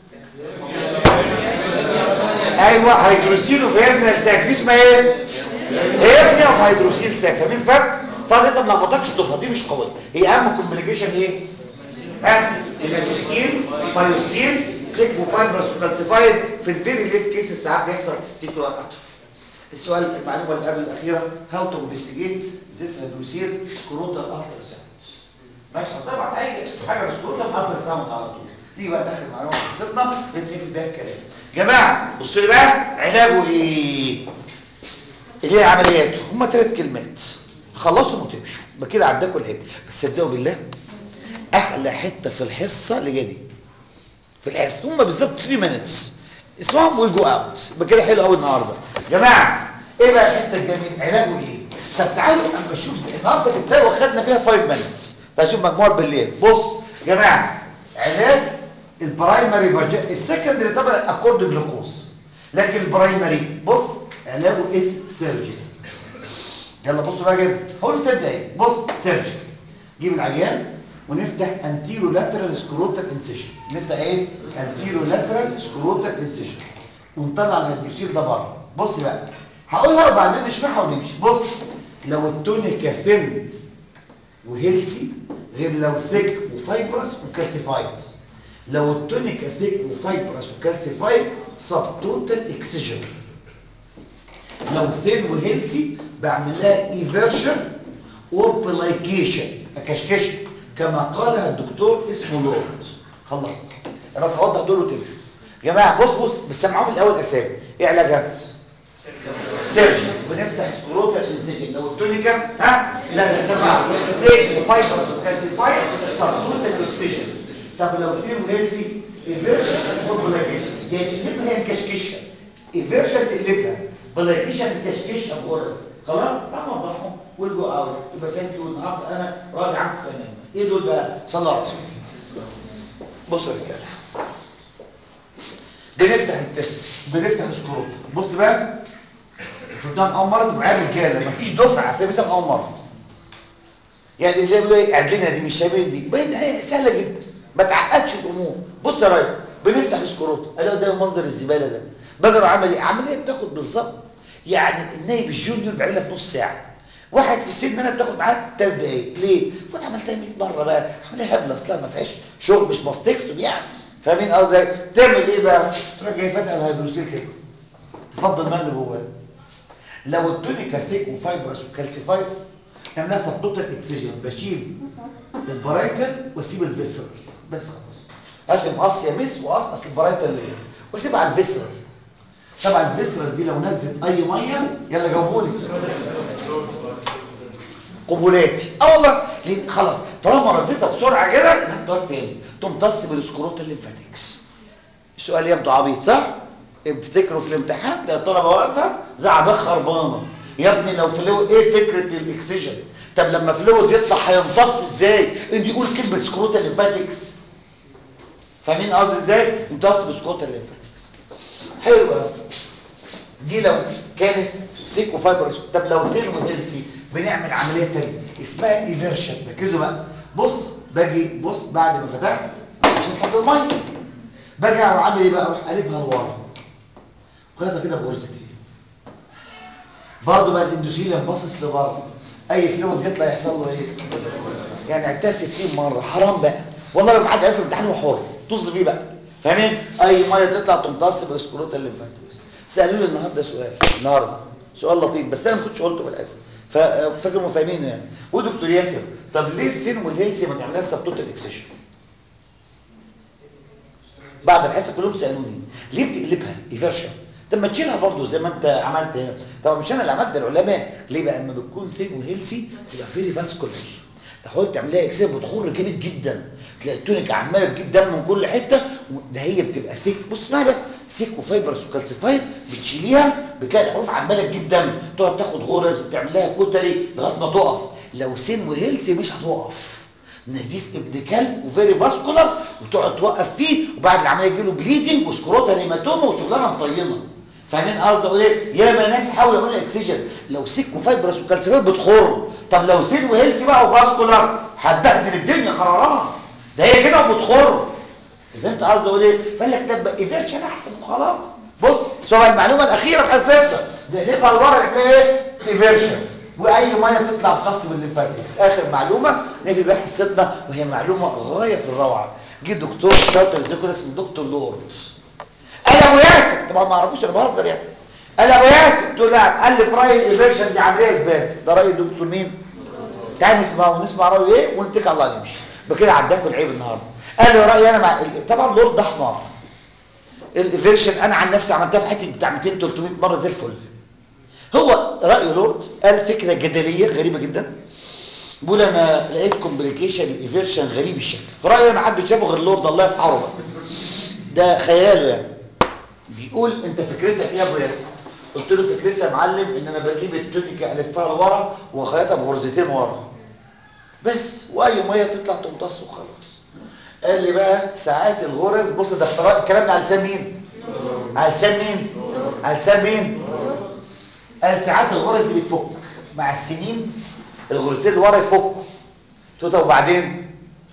ايوه هيدروسيل اوف هيرنيا ساك دي اسمها ايه هيرنيا اوف هيدروسيل ساك فاهمين الفرق فاضي طب لخبطكش تبقى دي مش قويه هي اهم كومبليكيشن ايه ها الهيدروسيل بايوسيل سيك وفايبرس وكالسيفايد في الفيري ليت كيس ساعات بيحصل تستيتو اتروفي السؤال المعلومه اللي قبل الاخيره هاو تو انفستيجيت ذيس هيدروسيل كروتال التر ساوند ماشي طبعا اي حاجه مش كروتال التر ساوند على طول دي بقى اخر معلومه في قصتنا نقفل بيها الكلام جماعه بصوا لي بقى علاجه ايه اللي هي عملياته هما ثلاث كلمات خلصوا وتمشوا يبقى كده عداكوا العيب بس صدقوا بالله احلى حته في الحصه اللي جايه دي في الحصه هم بالظبط 3 مينتس اسمهم ويل جو اوت يبقى كده حلو قوي النهارده جماعه ايه بقى الحته الجميله علاجه ايه طب تعالوا اما اشوف زي النهارده في البتاع واخدنا فيها 5 مينتس تعالوا نشوف مجموعه بالليل بص جماعه علاج البرايمري فاجين السكندري طبعا اكورد جلوكوز لكن البرايمري بص علاجه اس سيرجري يلا بصوا بقى كده هقول في دقايق بص سيرجري جيب العيان ونفتح انتيرو لاترال سكروتال انسيشن نفتح ايه انتيرو لاترال سكروتال انسيشن ونطلع الهيدروسيل ده بره بص بقى هقولها وبعدين نشرحها ونمشي بص لو التونيكا ثين وهيلسي غير لو ثيك وفايبرس وكالسيفايد لو التونيكا ثيك وفايبرس وكالسيفايد سب توتال اكسجين لو ثين وهيلسي بعمل لها ايفيرشن اور بلايكيشن اكشكشن كما قالها الدكتور اسمه لورد خلصت انا بس اوضح دول وتمشوا جماعه بص بص بس سمعوهم الاول اسامي ايه علاجها سيرجن بنفتح سكروتال انسجن لو التونيكا ها لا لا سمعوا ثيك وفايبرس وكالسيفايد سبتوتال اكسجن طب لو فيهم هيلسي ايفيرشن اور بلايكيشن يعني تقلبها هي الكشكشه ايفيرشن تقلبها بلايكيشن تكشكشها بغرز خلاص انا اوضحهم والجو اوت يبقى ثانك يو النهارده انا راضي عنكم تماما ايه دول بقى صلوا على الرسول بصوا يا رجاله بنفتح التست بنفتح السكروت بص بقى الفردان اول مره معايا رجاله مفيش دفعه في بيتها اول مره يعني اللي بيقول ايه عندنا دي مش شايفين دي بقت سهله جدا ما تعقدش الامور بص يا ريس بنفتح السكروت انا قدام منظر الزباله ده باجي اروح اعمل ايه عمليه بتاخد بالظبط يعني النايب الجونيور بيعملها في نص ساعه واحد في السن انا بتاخد معاه ثلاث دقايق ليه؟ فانا عملتها 100 مره بقى عملها هبله اصلا ما فيهاش شغل مش ماستكتوم يعني فاهمين قصدي تعمل ايه بقى؟ تروح جاي فاتح الهيدروسيل كده تفضل مال اللي جواه لو التونيكا ثيك وفايبرس وكالسيفايد اعملها سبتوتال اكسجين بشيل البرايتل واسيب الفيسرال بس خلاص هات مقص يا مس وقصقص البرايتل ليه واسيبها على الفيسرال طبعا الفيسرال دي لو نزلت اي ميه يلا جاوبوني قبولاتي اه والله ليه خلاص طالما رديتها بسرعه كده انك تقعد فين تمتص بالسكروت الليمفاتكس السؤال يبدو عبيط صح افتكروا في الامتحان يا طلبه واقفه زعبخ خربانه يا ابني لو فلويد ايه فكره الاكسجين طب لما فلويد يطلع هيمتص ازاي انت يقول كلمه سكروت الليمفاتكس فاهمين قصدي ازاي يمتص بسكروت الليمفاتكس حلو قوي دي لو كانت سيكو فايبرز طب لو ثين وهيلسي بنعمل عمليه ثانيه اسمها ايفيرشن ركزوا بقى بص باجي بص بعد ما فتحت عشان تحط الميه باجي اروح عامل ايه بقى اروح قلبها لورا خدها كده بغرزتين برضه بقى الاندوسيليوم باصص لبره اي فلويد يطلع يحصل له ايه يعني عدتها 60 مره حرام بقى والله لو حد عرف الامتحان هو حر طز فيه بقى فاهمين اي ميه تطلع تمتص بالسكروتا اللي فاتت سالوا لي النهارده سؤال النهارده سؤال لطيف بس انا ما كنتش قلته في الاسئله ففاكر ما فاهمينه يعني ودكتور ياسر طب ليه الثين والهيلثي ما تعملهاش سبتوتال اكسيشن بعد الحصه كلهم سالوني ليه بتقلبها ايفرشن طب ما تشيلها برضه زي ما انت عملت هنا طبعا مش انا اللي عملت ده العلماء ليه بقى اما بتكون ثين وهيلثي تبقى فيري فاسكولار تحاول تعملها اكسير بتخر جامد جدا تلاقي التونيك عماله تجيب دم من كل حته ده هي بتبقى سيك بص اسمعي بس سيك وفايبرس وكالسيفايد بتشيليها بتلاقي الحروف عماله تجيب دم تقعد تاخد غرز وتعمل لها كتري لغايه ما تقف لو سين وهيلثي مش هتقف نزيف ابن كلب وفيري فاسكولار وتقعد توقف فيه وبعد العمليه يجي له بليدنج وسكروتا هيماتوما وشغلانه مطينه فاهمين قصدي اقول ايه يا ما ناس حاولوا يعملوا اكسجين لو سيك وفايبرس وكالسيفايد بتخر طب لو سين وهيلثي بقى وفاسكولار هتبهدل الدنيا خراران ده هي كده وبتخر فهمت قصدي اقول ايه فقال لك ده بقى ايفيرشن احسن وخلاص بص سواء المعلومه الاخيره في حسابنا نقلبها لورا نلاقي ايه ايفيرشن واي ميه تطلع بتص بالليمفاتكس اخر معلومه نجي بقى حصتنا وهي معلومه غايه في الروعه جه دكتور شاطر زي كده اسمه دكتور لوردز قال ابو ياسر طبعا ما اعرفوش انا بهزر يعني قال ابو ياسر قلت له لا قال لي في راي الايفيرشن دي عمليه زباله ده راي الدكتور مين تعال نسمعه ونسمع رايه ايه ونتكل على الله نمشي بكده عداك بالعيب النهارده قال لي رايي انا مع طبعا لورد ده حمار الايفيرشن انا عن نفسي عملتها في حته بتاع 200 300 مره زي الفل هو راي لورد قال فكره جدليه غريبه جدا بيقول انا لقيت كومبليكيشن الايفيرشن غريب الشكل في رايي ما حد شافه غير لورد الله يفحره بقى ده خياله يعني بيقول انت فكرتك ايه يا ابو ياسر قلت له فكرتي يا معلم ان انا بجيب التونيكا الفها لورا واخيطها بغرزتين ورا بس واي ميه تطلع تمتص وخلاص قال لي بقى ساعات الغرز بص ده افتراء الكلام ده على لسان مين على لسان مين على لسان مين قال ساعات الغرز دي بتفك مع السنين الغرزتين اللي ورا يفكوا قلت له طب وبعدين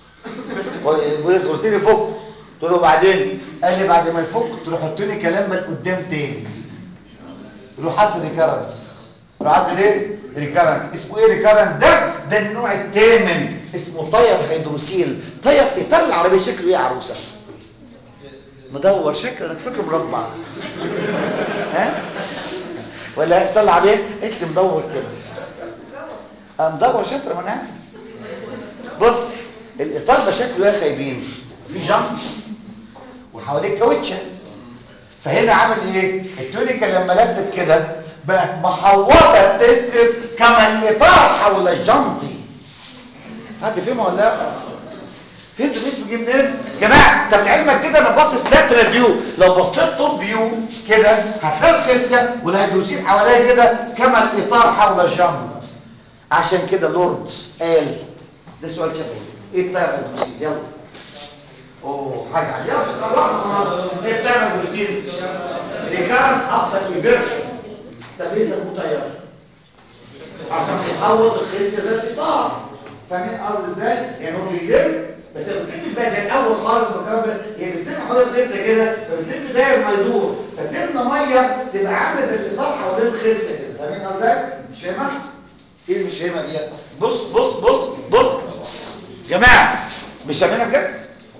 بيقول الغرزتين يفكوا قلت له وبعدين قال لي بعد ما يفك تروح حطني كلام من قدام تاني يروح حاصل ريكارنس يروح حاصل ايه ريكارنس اسمه ايه ريكارنس ده ده النوع الثامن اسمه طير هيدروسيل طير اطار العربيه شكله ايه يا عروسه مدور شكله انا فاكره مربع ها ولا طلع عليه قلت لي مدور كده اه مدور شاطره ما انا عارف بص الاطار ده شكله ايه يا خايبين في جنب وحواليه كاوتشه فهنا عمل ايه التونيكا لما لفت كده بقت محوطه التستس كما الاطار حول الجنطي حد فهمه ولا لا فهمت الاسم جه منين جماعه طب لعلمك كده انا باصص لاترال فيو لو بصيت توب فيو كده هتلاقي الخسه والهيدروسين حواليها كده كما الاطار حول الجنط عشان كده لورد قال ده سؤال شفوي ايه الطير الهيدروسين يلا اوه هزعل يلا خلاص ايه الطير الهيدروسين ريكارنت افتر ايفيرشن طب ليه سموه طيار عشان يحوط الخسه ذات الاطار فاهمين قصدي ازاي يعني هو بيلم بس ما بتلمش بقى زي الاول خالص بالكلام هي بتلم حوالين الخسه كده فبتلم داير ما يدور فتلم ميه تبقى عامله زي الاطار حوالين الخسه كده فاهمين قصدي ازاي مش فاهمها ايه اللي مش فاهمها دي بص بص بص بص جماعه مش فاهمينها بجد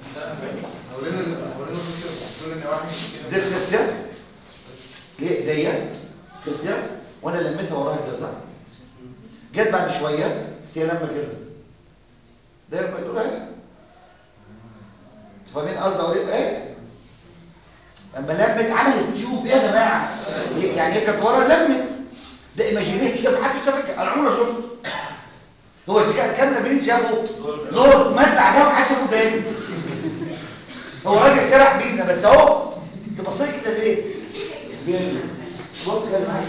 دي الخسيه دي ايديا خسيه وانا لميتها وراها كده صح جت بعد شويه هي لما كده ده لما تقول اهي فاهمين قصدي اقول ايه لما لمت عملت تيوب ايه يا جماعه يعني هي كانت ورا لمت ده ايماجينيه كده محدش شافك انا عمري ما شفته هو الذكاء الكامله مين شافه لورد مات بعدها ومحدش شافه تاني هو راجل سرح بينا بس اهو انت بصيت كده ليه بينا بص خلي معايا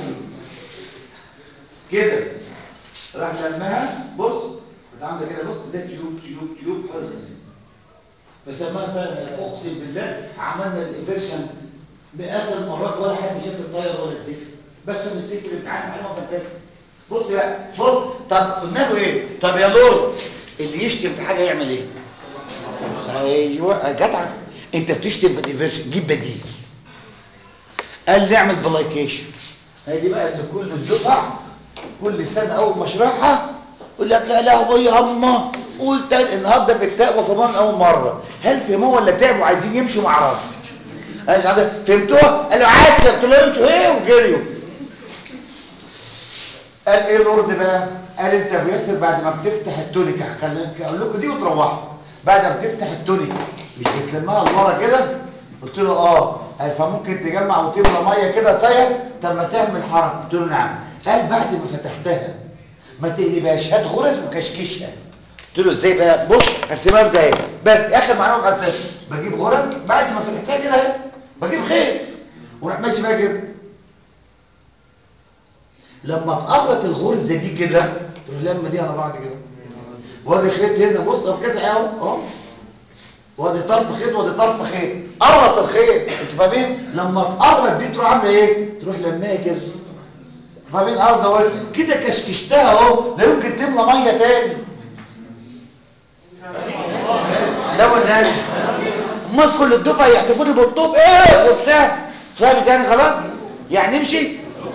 كده راح لمها بص كنت عامله كده بص زي تيوب تيوب تيوب حاجه فسماها تاني اقسم بالله عملنا الايفيرشن مئات المرات ولا حد شاف الطير ولا الزفت بس من السكه اللي بتعامل معلومه فانتازيا بص بقى بص طب قلنا له ايه طب يا لورد اللي يشتم في حاجه يعمل ايه ايوه جدع انت بتشتم في الايفيرشن جيب بديل قال نعمل بلايكيشن هي دي بقى اللي كل الدفع كل سنه اول ما اشرحها يقول لك يا لهوي يا اما قول تاني النهارده في التاء وفهمان اول مره هل فهموها ولا تعبوا وعايزين يمشوا ما اعرفش انا مش عارف فهمتوها قالوا عسل قلت له امشوا ايه وجريوا قال ايه الورد بقى قال انت ابو ياسر بعد ما بتفتح التونيك هخليك اقول لكم دي وتروحوا بعد ما بتفتح التونيك مش بتلمها لورا كده قلت له اه قال فممكن تجمع وتملى ميه كده طيب طب ما تعمل حركه قلت له نعم قال بعد ما فتحتها ما تقلبهاش هات غرز وكشكشها قلت له ازاي بقى بص هرسمها ده اهي بس دي اخر معلومه في الاساس بجيب غرز بعد ما فتحتها كده اهي بجيب خيط وراح ماشي بقى كده لما اتقرط الغرزه دي كده تروح لما دي على بعض كده وادي خيط هنا بص اهو كده اهو اهو وادي طرف خيط وادي طرف خيط قرط الخيط انتوا فاهمين لما اتقرط دي تروح عامله ايه تروح لماها كده انتوا فاهمين قصدي اقول كده كشكشتها اهو لا يمكن تملى ميه تاني لا والناس امال كل الدفعه يحدفوني بالطوب ايه وبتاع فاهم تاني خلاص يعني نمشي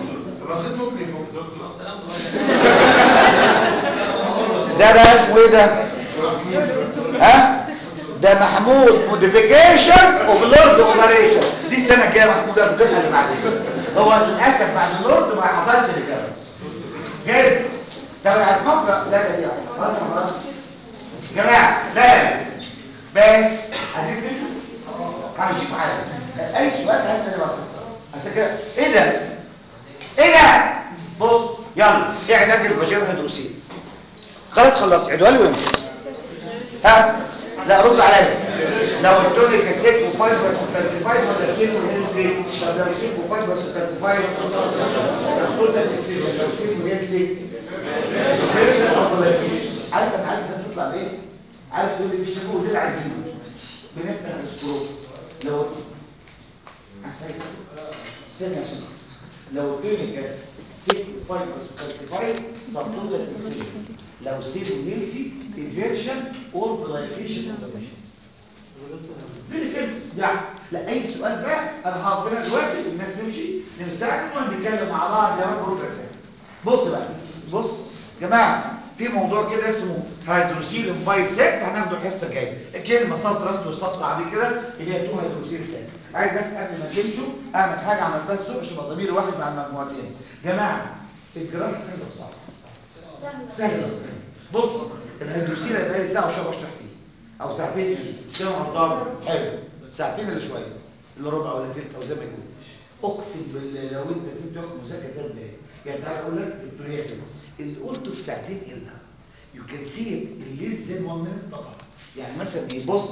ده بقى اسمه ايه ده ها ده محمود موديفيكيشن وبلورد اوبريشن دي السنه الجايه محمود ابو الدفعه اللي بعدين هو للاسف بعد اللورد ما حصلش اللي كده جايز طب اسمعوا لا لا لا خلاص خلاص يا جماعه لا لا بس عايزين تمشوا همشيكوا حاجه اي سؤال عايز انا بخسر عشان كده ايه ده ايه ده بص يلا ايه علاج الفاجينا هيدروسين خلاص خلص عدوا لي وامشي ها لا رد عليا لو التونيك السيك وفايبر سكالسيفايد ولا سيك وهيلسي طب لو سيك وفايبر سكالسيفايد توتال اكسيد لو سيك وهيلسي عارف انا عايز الناس تطلع بايه عارف تقول لي في شكوى ودول عايزينه بنفتح السكروب لو استنى يا شيخ لو التونيك سيك وفايبر سكالسيفايد سبتوتال اكسيد لو سيل هيلسي انفيرشن اور جلايكيشن فيري سيمبل يعني لا اي سؤال بقى انا هقف دلوقتي الناس تمشي نستعمل ونتكلم مع بعض يا رب ربع ساعه بص بقى بص يا جماعه في موضوع كده اسمه هيدروسيل فايسات هناخده الحصه الجايه الكلمه سطر رسم والسطر عادي كده اللي هي تو هيدروسيل سات عايز بس قبل ما تمشوا اعمل حاجه عملتها الصبح عشان يبقى ضمير واحد مع المجموعتين جماعه الجراحه سهله وصعبه سهله بص الهيدروسيل هيبقى لي ساعه وشويه بشرح فيه او ساعتين كده غلطان حلو ساعتين الا شويه الا ربع ولا تلت او زي ما يكون اقسم بالله لو انت في بتاخد مذاكره ثلاث دقايق يعني تعالى اقول لك دكتور ياسر اللي قلته في ساعتين الا يو كان سي اللي زي 1 مينت طبعا يعني مثلا ايه بص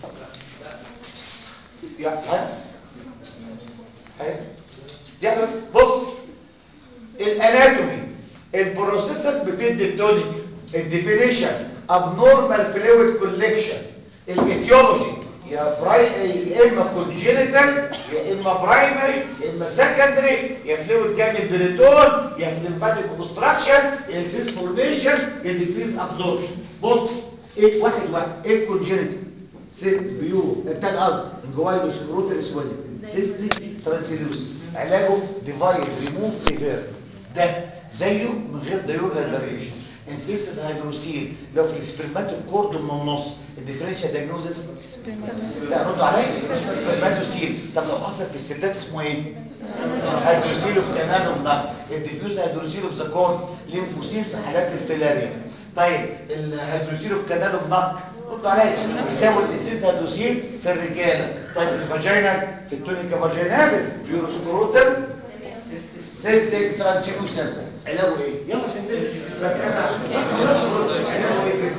يعني ها ها يعني بص الاناتومي البروسيسور بتدي التونيك الديفينيشن ابنورمال فلويد كولكشن الايتيولوجي يا براي يا اما كونجينيتال يا اما برايمري يا اما سكندري يا فلويد جاي من البريتون يا ليمفاتيك اوبستراكشن يا اكسس فورميشن يا ديكريز ابزوربشن بص ايه واحد واحد ايه الكونجينيتال سيست بيو التاني قصدي الجوايدوس روتر اسمه سيستيك ترانسليوس علاجه ديفايد ريموف ريفيرت ده زيه من غير دايورال فاريشن انسيس الهيدروسيل لو في السبرماتو كورد من النص الديفرنشال دايجنوزس لا ردوا عليا سبرماتوسيل طب لو حصل في الستات اسمه ايه هيدروسيل اوف كانال اوف نار الديفيوز هيدروسيل اوف ذا كورد ليمفوسيل في حالات الفيلاريا طيب الهيدروسيل اوف كانال اوف نار ردوا عليا يساوي الاسيد هيدروسيل في الرجاله طيب الفاجينال في التونيكا فاجيناليس بيوروسكروتال سيستيك ترانسيوشن علاجه ايه يلا عشان تمشي بس انا علاجه ايه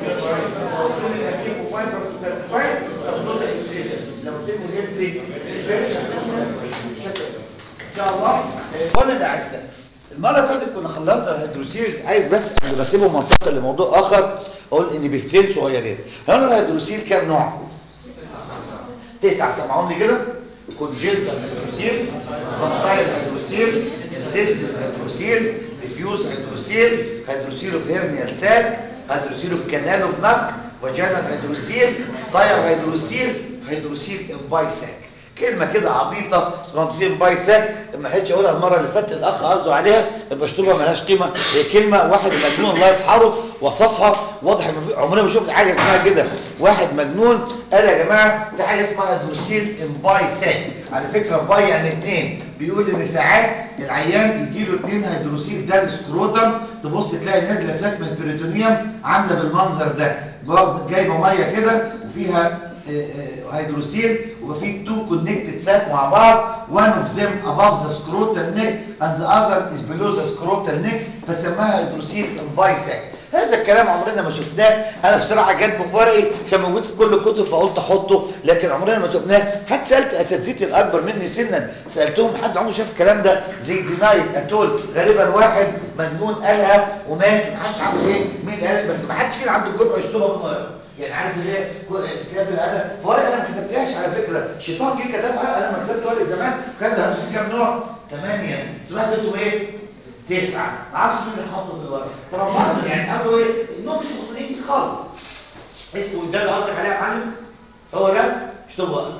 ان شاء الله وانا الاعزاء المره اللي فاتت كنا خلصنا الهيدروسيلز عايز بس انا بسيبه منطقه لموضوع اخر اقول ان بهتين صغيرين هنا الهيدروسيل كام نوع تسعه سمعوني كده كونجنتال هيدروسيل فانتايل هيدروسيل سيستم هيدروسيل ديفيوز هيدروسيل هيدروسيل اوف هيرنيال ساك هيدروسيل اوف كانال اوف نك فاجينال هيدروسيل تاير هيدروسيل هيدروسيل باي ساك كلمه كده عبيطه اسمها دوسين بايساك ما لحقتش اقولها المره اللي فاتت الاخ قصده عليها يبقى اشطبها ملهاش قيمه هي كلمه واحد مجنون الله يرحمه وصفها واضح ان في- عمرنا ما شفت حاجه اسمها كده واحد مجنون قال يا جماعه في حاجه اسمها هيدروسيل امبايساك على فكره باي يعني اثنين بيقول ان ساعات العيان يجي له اثنين هيدروسيل ده السكروتم تبص تلاقي نازله ساك من البريتونيوم عامله بالمنظر ده جايبه ميه كده وفيها آه، آه، هيدروسيل وفي تو كونكتد ساك مع بعض one of them above the scrotal neck and the other is below the scrotal neck فسماها هيدروسيل امبايساك هذا الكلام عمرنا ما شفناه انا بصراحه جت في ورقي عشان موجود في كل الكتب فقلت احطه لكن عمرنا ما شفناه حتى سالت اساتذتي الاكبر مني سنا سالتهم حد عمره شاف الكلام ده زي دينايت اتول غالبا واحد مجنون قالها ومات ومحدش عارف ايه مين قال بس ما حدش فينا عنده الجرأه يشتمها بالمره يعني عارف اللي هي كتاب الادب فورق انا ما كتبتهاش على فكره الشيطان جه كتبها انا ما كتبت ورق زمان كان ده كام نوع؟ ثمانيه سمعت انتم ايه؟ تسعه ما اعرفش مين اللي حطه في الورق طبعا بعض يعني قالوا ايه؟ انهم مش مقتنعين بيه خالص اسمه ده اللي قصدك عليه يا معلم؟ هو ده؟ اشتغل بقى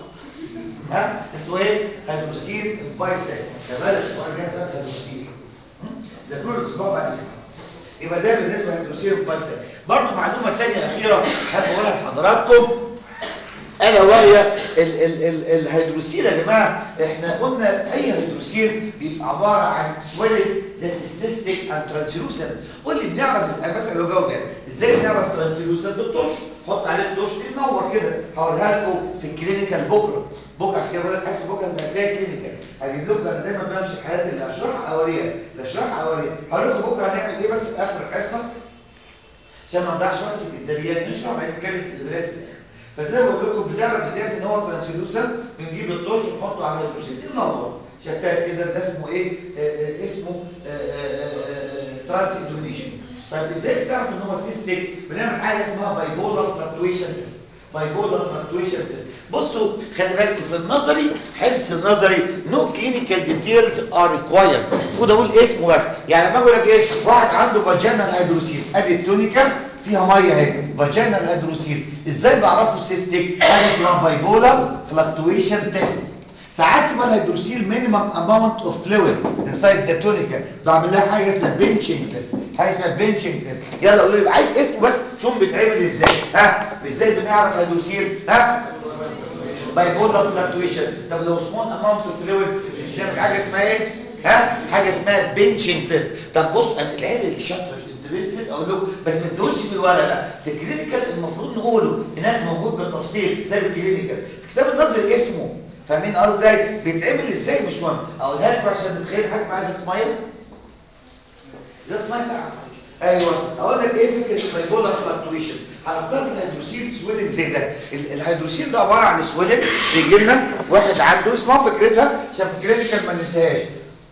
ها؟ اسمه ايه؟ هيدروسيل بايساك كذلك الاسبوع الجاي اسمها هيدروسيل ده كل اسبوع بعد اسبوع يبقى ده بالنسبه للهيدروسيل بايساك برضه معلومه ثانيه اخيره حابب اقولها لحضراتكم الا وهي ال ال ال الهيدروسيل يا جماعه احنا قلنا اي هيدروسيل بيبقى عباره عن سويلنج ذات السيستيك اند ترانسلوسنت قول لي بنعرف ازاي مثلا لو جاوب يعني ازاي بنعرف ترانسلوسنت بالطش حط عليه الطش ينور كده هوريها لكم في الكلينيكال بكره بكره عشان كده بقول لك حاسس بكره هتبقى فيها كلينيكال هجيب لكم انا دايما بمشي في حياتي اللي اشرحها اوريها اللي اشرحها اوريها هقول لكم بكره هنعمل ايه بس في اخر الحصه عشان ما نضيعش وقت في الاداريات نشرح بعدين نتكلم في الاداريات في الاخر فزي ما قلت لكم بنعرف ازاي ان هو ترانسلوسن بنجيب الطرش ونحطه على الهيدروسيل ينور شفاف كده ده اسمه ايه آه آه اسمه ترانس اندونيشن طيب ازاي بتعرف ان هو سيستيك بنعمل حاجه اسمها بايبولار فلكتويشن تيست بايبولار فلكتويشن تيست بصوا خلي بالكم في النظري حس النظري نو كلينيكال ديتيلز ار ريكوايرد المفروض اقول اسمه بس يعني لما اقول لك ايه واحد عنده فاجينال هيدروسيل ادي التونيكا فيها ميه اهي فاجينال هيدروسيل ازاي بعرفه سيستيك حاجه اسمها بايبولار فلكتويشن تيست ساعات تبقى الهيدروسيل مينيمم اماونت اوف فلويد انسايد ذا تونيكا بعمل لها حاجه اسمها بنشنج تيست حاجه اسمها بنشنج تيست يلا قولوا لي عايز اسمه بس شوف بيتعمل ازاي ها ازاي بنعرف هيدروسيل ها بايبولار فلكتويشن طب لو سمول اماونت اوف فلويد مش بنعمل حاجه اسمها ايه ها حاجه اسمها بنشنج تيست طب بص انا العيال اللي شاطر انترستد اقول لكم بس ما تزودش في الورقه بقى في الكلينيكال المفروض نقوله هناك موجود بالتفصيل في كتاب الكلينيكال في كتاب النظري اسمه فاهمين قصدي ازاي بيتعمل ازاي مش مهم اقولها لكم عشان تتخيل حاجه معايا ازازه ميه ازازه ميه ساقعه ايوه اقول لك ايه فكره البايبولار فلكتويشن هنفترض الهيدروسيل سويلنج زي ده ال- الهيدروسيل ده عباره عن سويلنج بيجي لنا واحد عنده اسمها فكرتها عشان فكرتها ما ننساهاش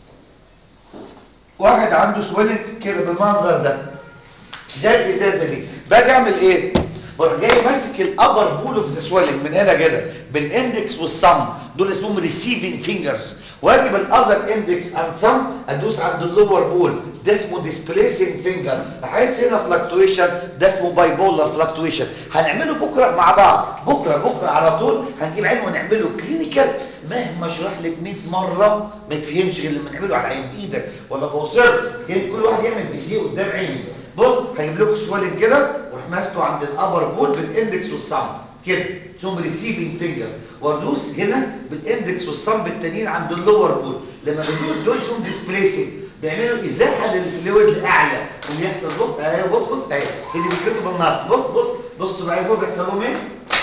واحد عنده سويلنج كده بالمنظر ده ده الازازه دي باجي اعمل ايه بروح جاي ماسك الابر بول اوف ذا سويلنج من هنا كده بالاندكس والصم دول اسمهم ريسيفنج فينجرز واجي بالاذر اندكس اند صم ادوس عند اللور بول ده اسمه ديسبليسنج فينجر بحيث هنا فلكتويشن ده اسمه باي بولر فلكتويشن هنعمله بكره مع بعض بكره بكره على طول هنجيب عين ونعمله كلينيكال مهما اشرح لك 100 مره ما تفهمش غير لما نعمله على عين بايدك ولا بوصرت يعني كل واحد يعمل بايديه قدام عيني بص هجيب لكم سوالين كده واروح ماسكه عند الابر بول بالاندكس والصم كده اسمهم ريسيفنج فينجر وادوس هنا بالاندكس والصم التانيين عند اللور بول لما بدوس دول اسمهم ديسبليسنج بيعملوا ازاحه للفلويد لاعلى وبيحصل بص اهي بص بص اهي هي دي فكرته بالنص بص بص بص بقى فوق بيحصل لهم ايه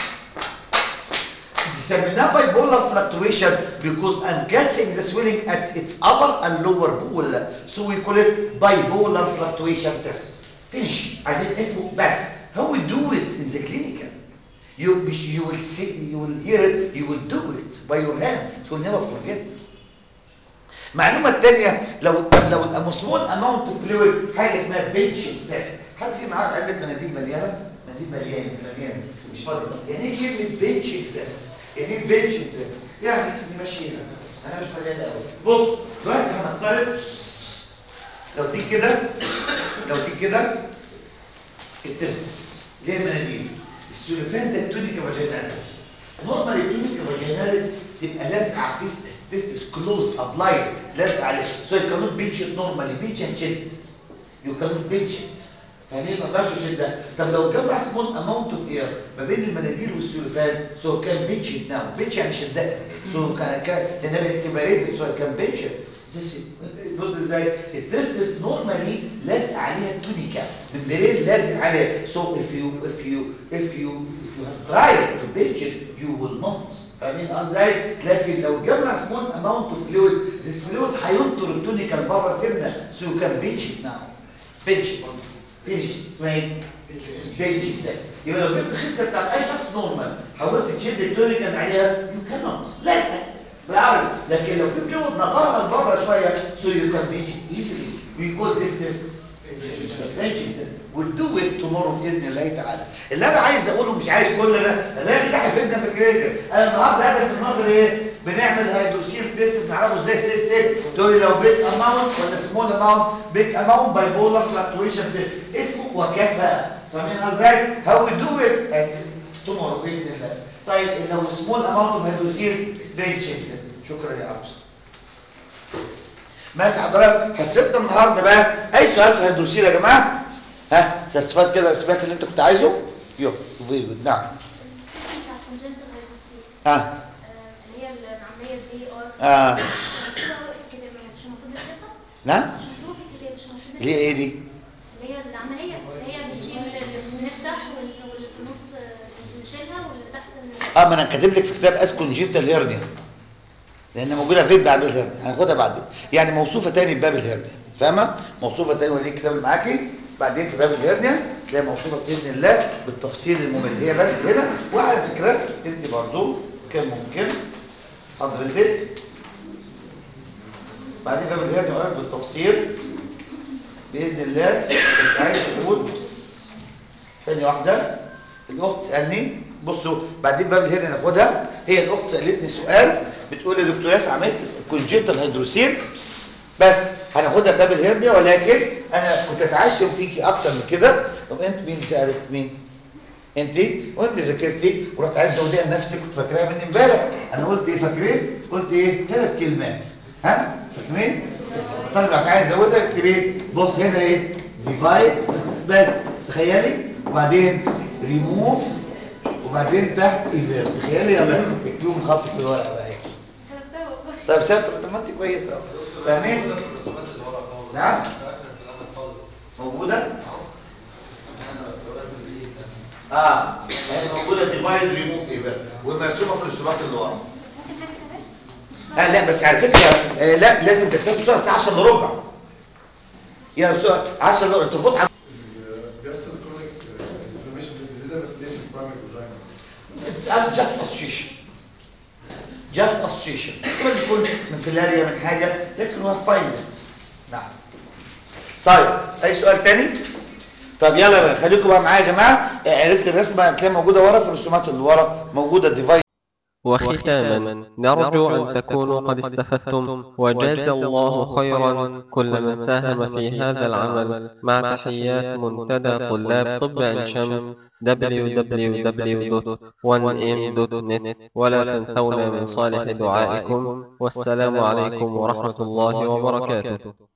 سميناه bipolar fluctuation because I'm catching the swelling at its upper and lower pool so we call it bipolar fluctuation test finish عايزين اسمه بس how we do it in the clinical you مش you will see you will hear it you will do it by your hand so you'll never forget المعلومه الثانيه لو لو الاموسمول اماونت اوف فلويد حاجه اسمها بنشنج تيست حد في معاه علبه مناديل مليانه مناديل مليان مليان مش فاضي يعني ايه كلمه بنشنج تيست يعني ايه بنشنج تيست يعني نمشيها انا مش مليان قوي بص دلوقتي هنفترض لو دي كده لو دي كده التستس ليه المناديل السولفان ده التونيكا فاجيناليس نورمال التونيكا فاجيناليس تبقى لازقه على التستس تستس كلوز ابلايد لازقه عليه سو يو كانوت بينش نورمالي بينش اند شيت يو كانوت بينش فاهمين ما تقدرش تشدها طب لو جمع سمول اماونت اوف اير ما بين المناديل والسلوفان سو كان بينش ناو بينش يعني شدها سو كان كان لانها بقت سيبريتد سو كان بينش بص ازاي التستس نورمالي لازق عليها التونيكا ممبرين لازق عليها سو if you if you if you if you have tried to pinch it you will not فاهمين ازاي لكن لو جمع سمول اماونت اوف فلويد this fluid هينطر التونيكا لبره سنه سو كان بينش ناو بينش فينيش اسمها ايه بينش بس يبقى لو جبت الخسه بتاعت اي شخص نورمال حاولت تشد التونيكا من عليها يو كانوت لازقه بالعربي لكن لو في فلويد نطرها لبره شويه سو يو كان بينش ايزلي وي كول ذيس تيست بنشنج تيست ويل ات تومورو باذن الله تعالى اللي انا عايز اقوله مش عايز كل ده الراجل ده هيفيدنا في الكريتيكال انا النهارده هدف النظر ايه بنعمل هيدروسيل تيست بنعرفه ازاي سيستم تقول لي لو بيج اماونت ولا سمول اماونت بيج اماونت باي بولار فلكتويشن تيست اسمه وكفى فاهمين ازاي هاو وي دو ات تومورو باذن الله طيب لو سمول اماونت اوف هيدروسيل بنشنج تيست شكرا يا عروس ماشي حضرتك حسبنا النهارده بقى اي سؤال في الهيدروسيل يا جماعه ها ساتسفايد كده الاثبات اللي انت كنت عايزه يو فيري جود نعم بتاع congenital hypoxia. ها آه، اللي هي العملية دي ار اه مكتوبة أوي في الكتاب مش المفروض نكتبها؟ نعم مش مكتوبة في الكتاب مش المفروض اللي هي ايه دي اللي هي العملية اللي هي بنشيل اللي بنفتح وال- واللي في النص آه، بنشيلها واللي تحت ال- اه ما انا كاتب لك في كتاب اسكونجيتال هيرنيا لان موجوده فين بعد الهرنيا هناخدها بعدين يعني موصوفه تاني بباب الهرنيا فاهمه موصوفه تاني وليه الكتاب اللي معاكي بعدين في باب الهرنيا تلاقي موصوفه باذن الله بالتفصيل الممل هي بس هنا وعلى فكره انت برضو كان ممكن حضرتك بعدين باب الهرنيا وقال بالتفصيل باذن الله كنت عايز تقول ثانيه واحده الاخت تسالني بصوا بعدين باب الهرنيا ناخدها هي الاخت سالتني سؤال بتقول لي يا دكتور ياس عملت كونجنتال هيدروسيل بس هناخدها باب الهرنيا ولكن انا كنت اتعشم فيكي اكتر من كده طب انت مين سالت مين انت وانت ذاكرتي ورحت عايز تزوديها لنفسك كنت فاكراها من امبارح انا قلت ايه فاكرين قلت ايه ثلاث كلمات ها فاكرين طالب راح عايز ازودها اكتب ايه بص هنا ايه ديفايد بس تخيلي وبعدين ريموف وبعدين تحت ايفير تخيلي يلا اكتبوا خط في الورقه بقى ايه كتبتها والله. طب شاطر طب ما انت كويسه اهو فاهمين الرسومات اللي ورا خالص نعم. فاكر الكلام خالص موجوده اهو انا رسم الايد ده اه يعني موجوده ديفايد ريموف ايفير ومرسومه في الرسومات اللي ورا ممكن حاجة كمان؟ مش آه لا بس على فكره آه لا لازم تكتب بسرعه الساعه 10 الا ربع يا بسرعه 10 الا ربع تفوت على بيحصل كرونيك انفلاميشن في الجديده بس ليه في البرايمري فاجينا It's as just association. Just association. ممكن يكون من فيلاريا من حاجة لكن هو فايند نعم. طيب أي سؤال تاني؟ طب يلا بقى خليكم بقى معايا يا جماعة عرفت الرسمة هتلاقيها موجودة ورا في الرسومات اللي ورا موجودة الديفايس وختاما نرجو أن تكونوا قد استفدتم وجزى الله خيرا كل من ساهم في هذا العمل مع تحيات منتدى طلاب طب عين شمس www.1m.net ولا تنسونا من صالح دعائكم والسلام عليكم ورحمة الله وبركاته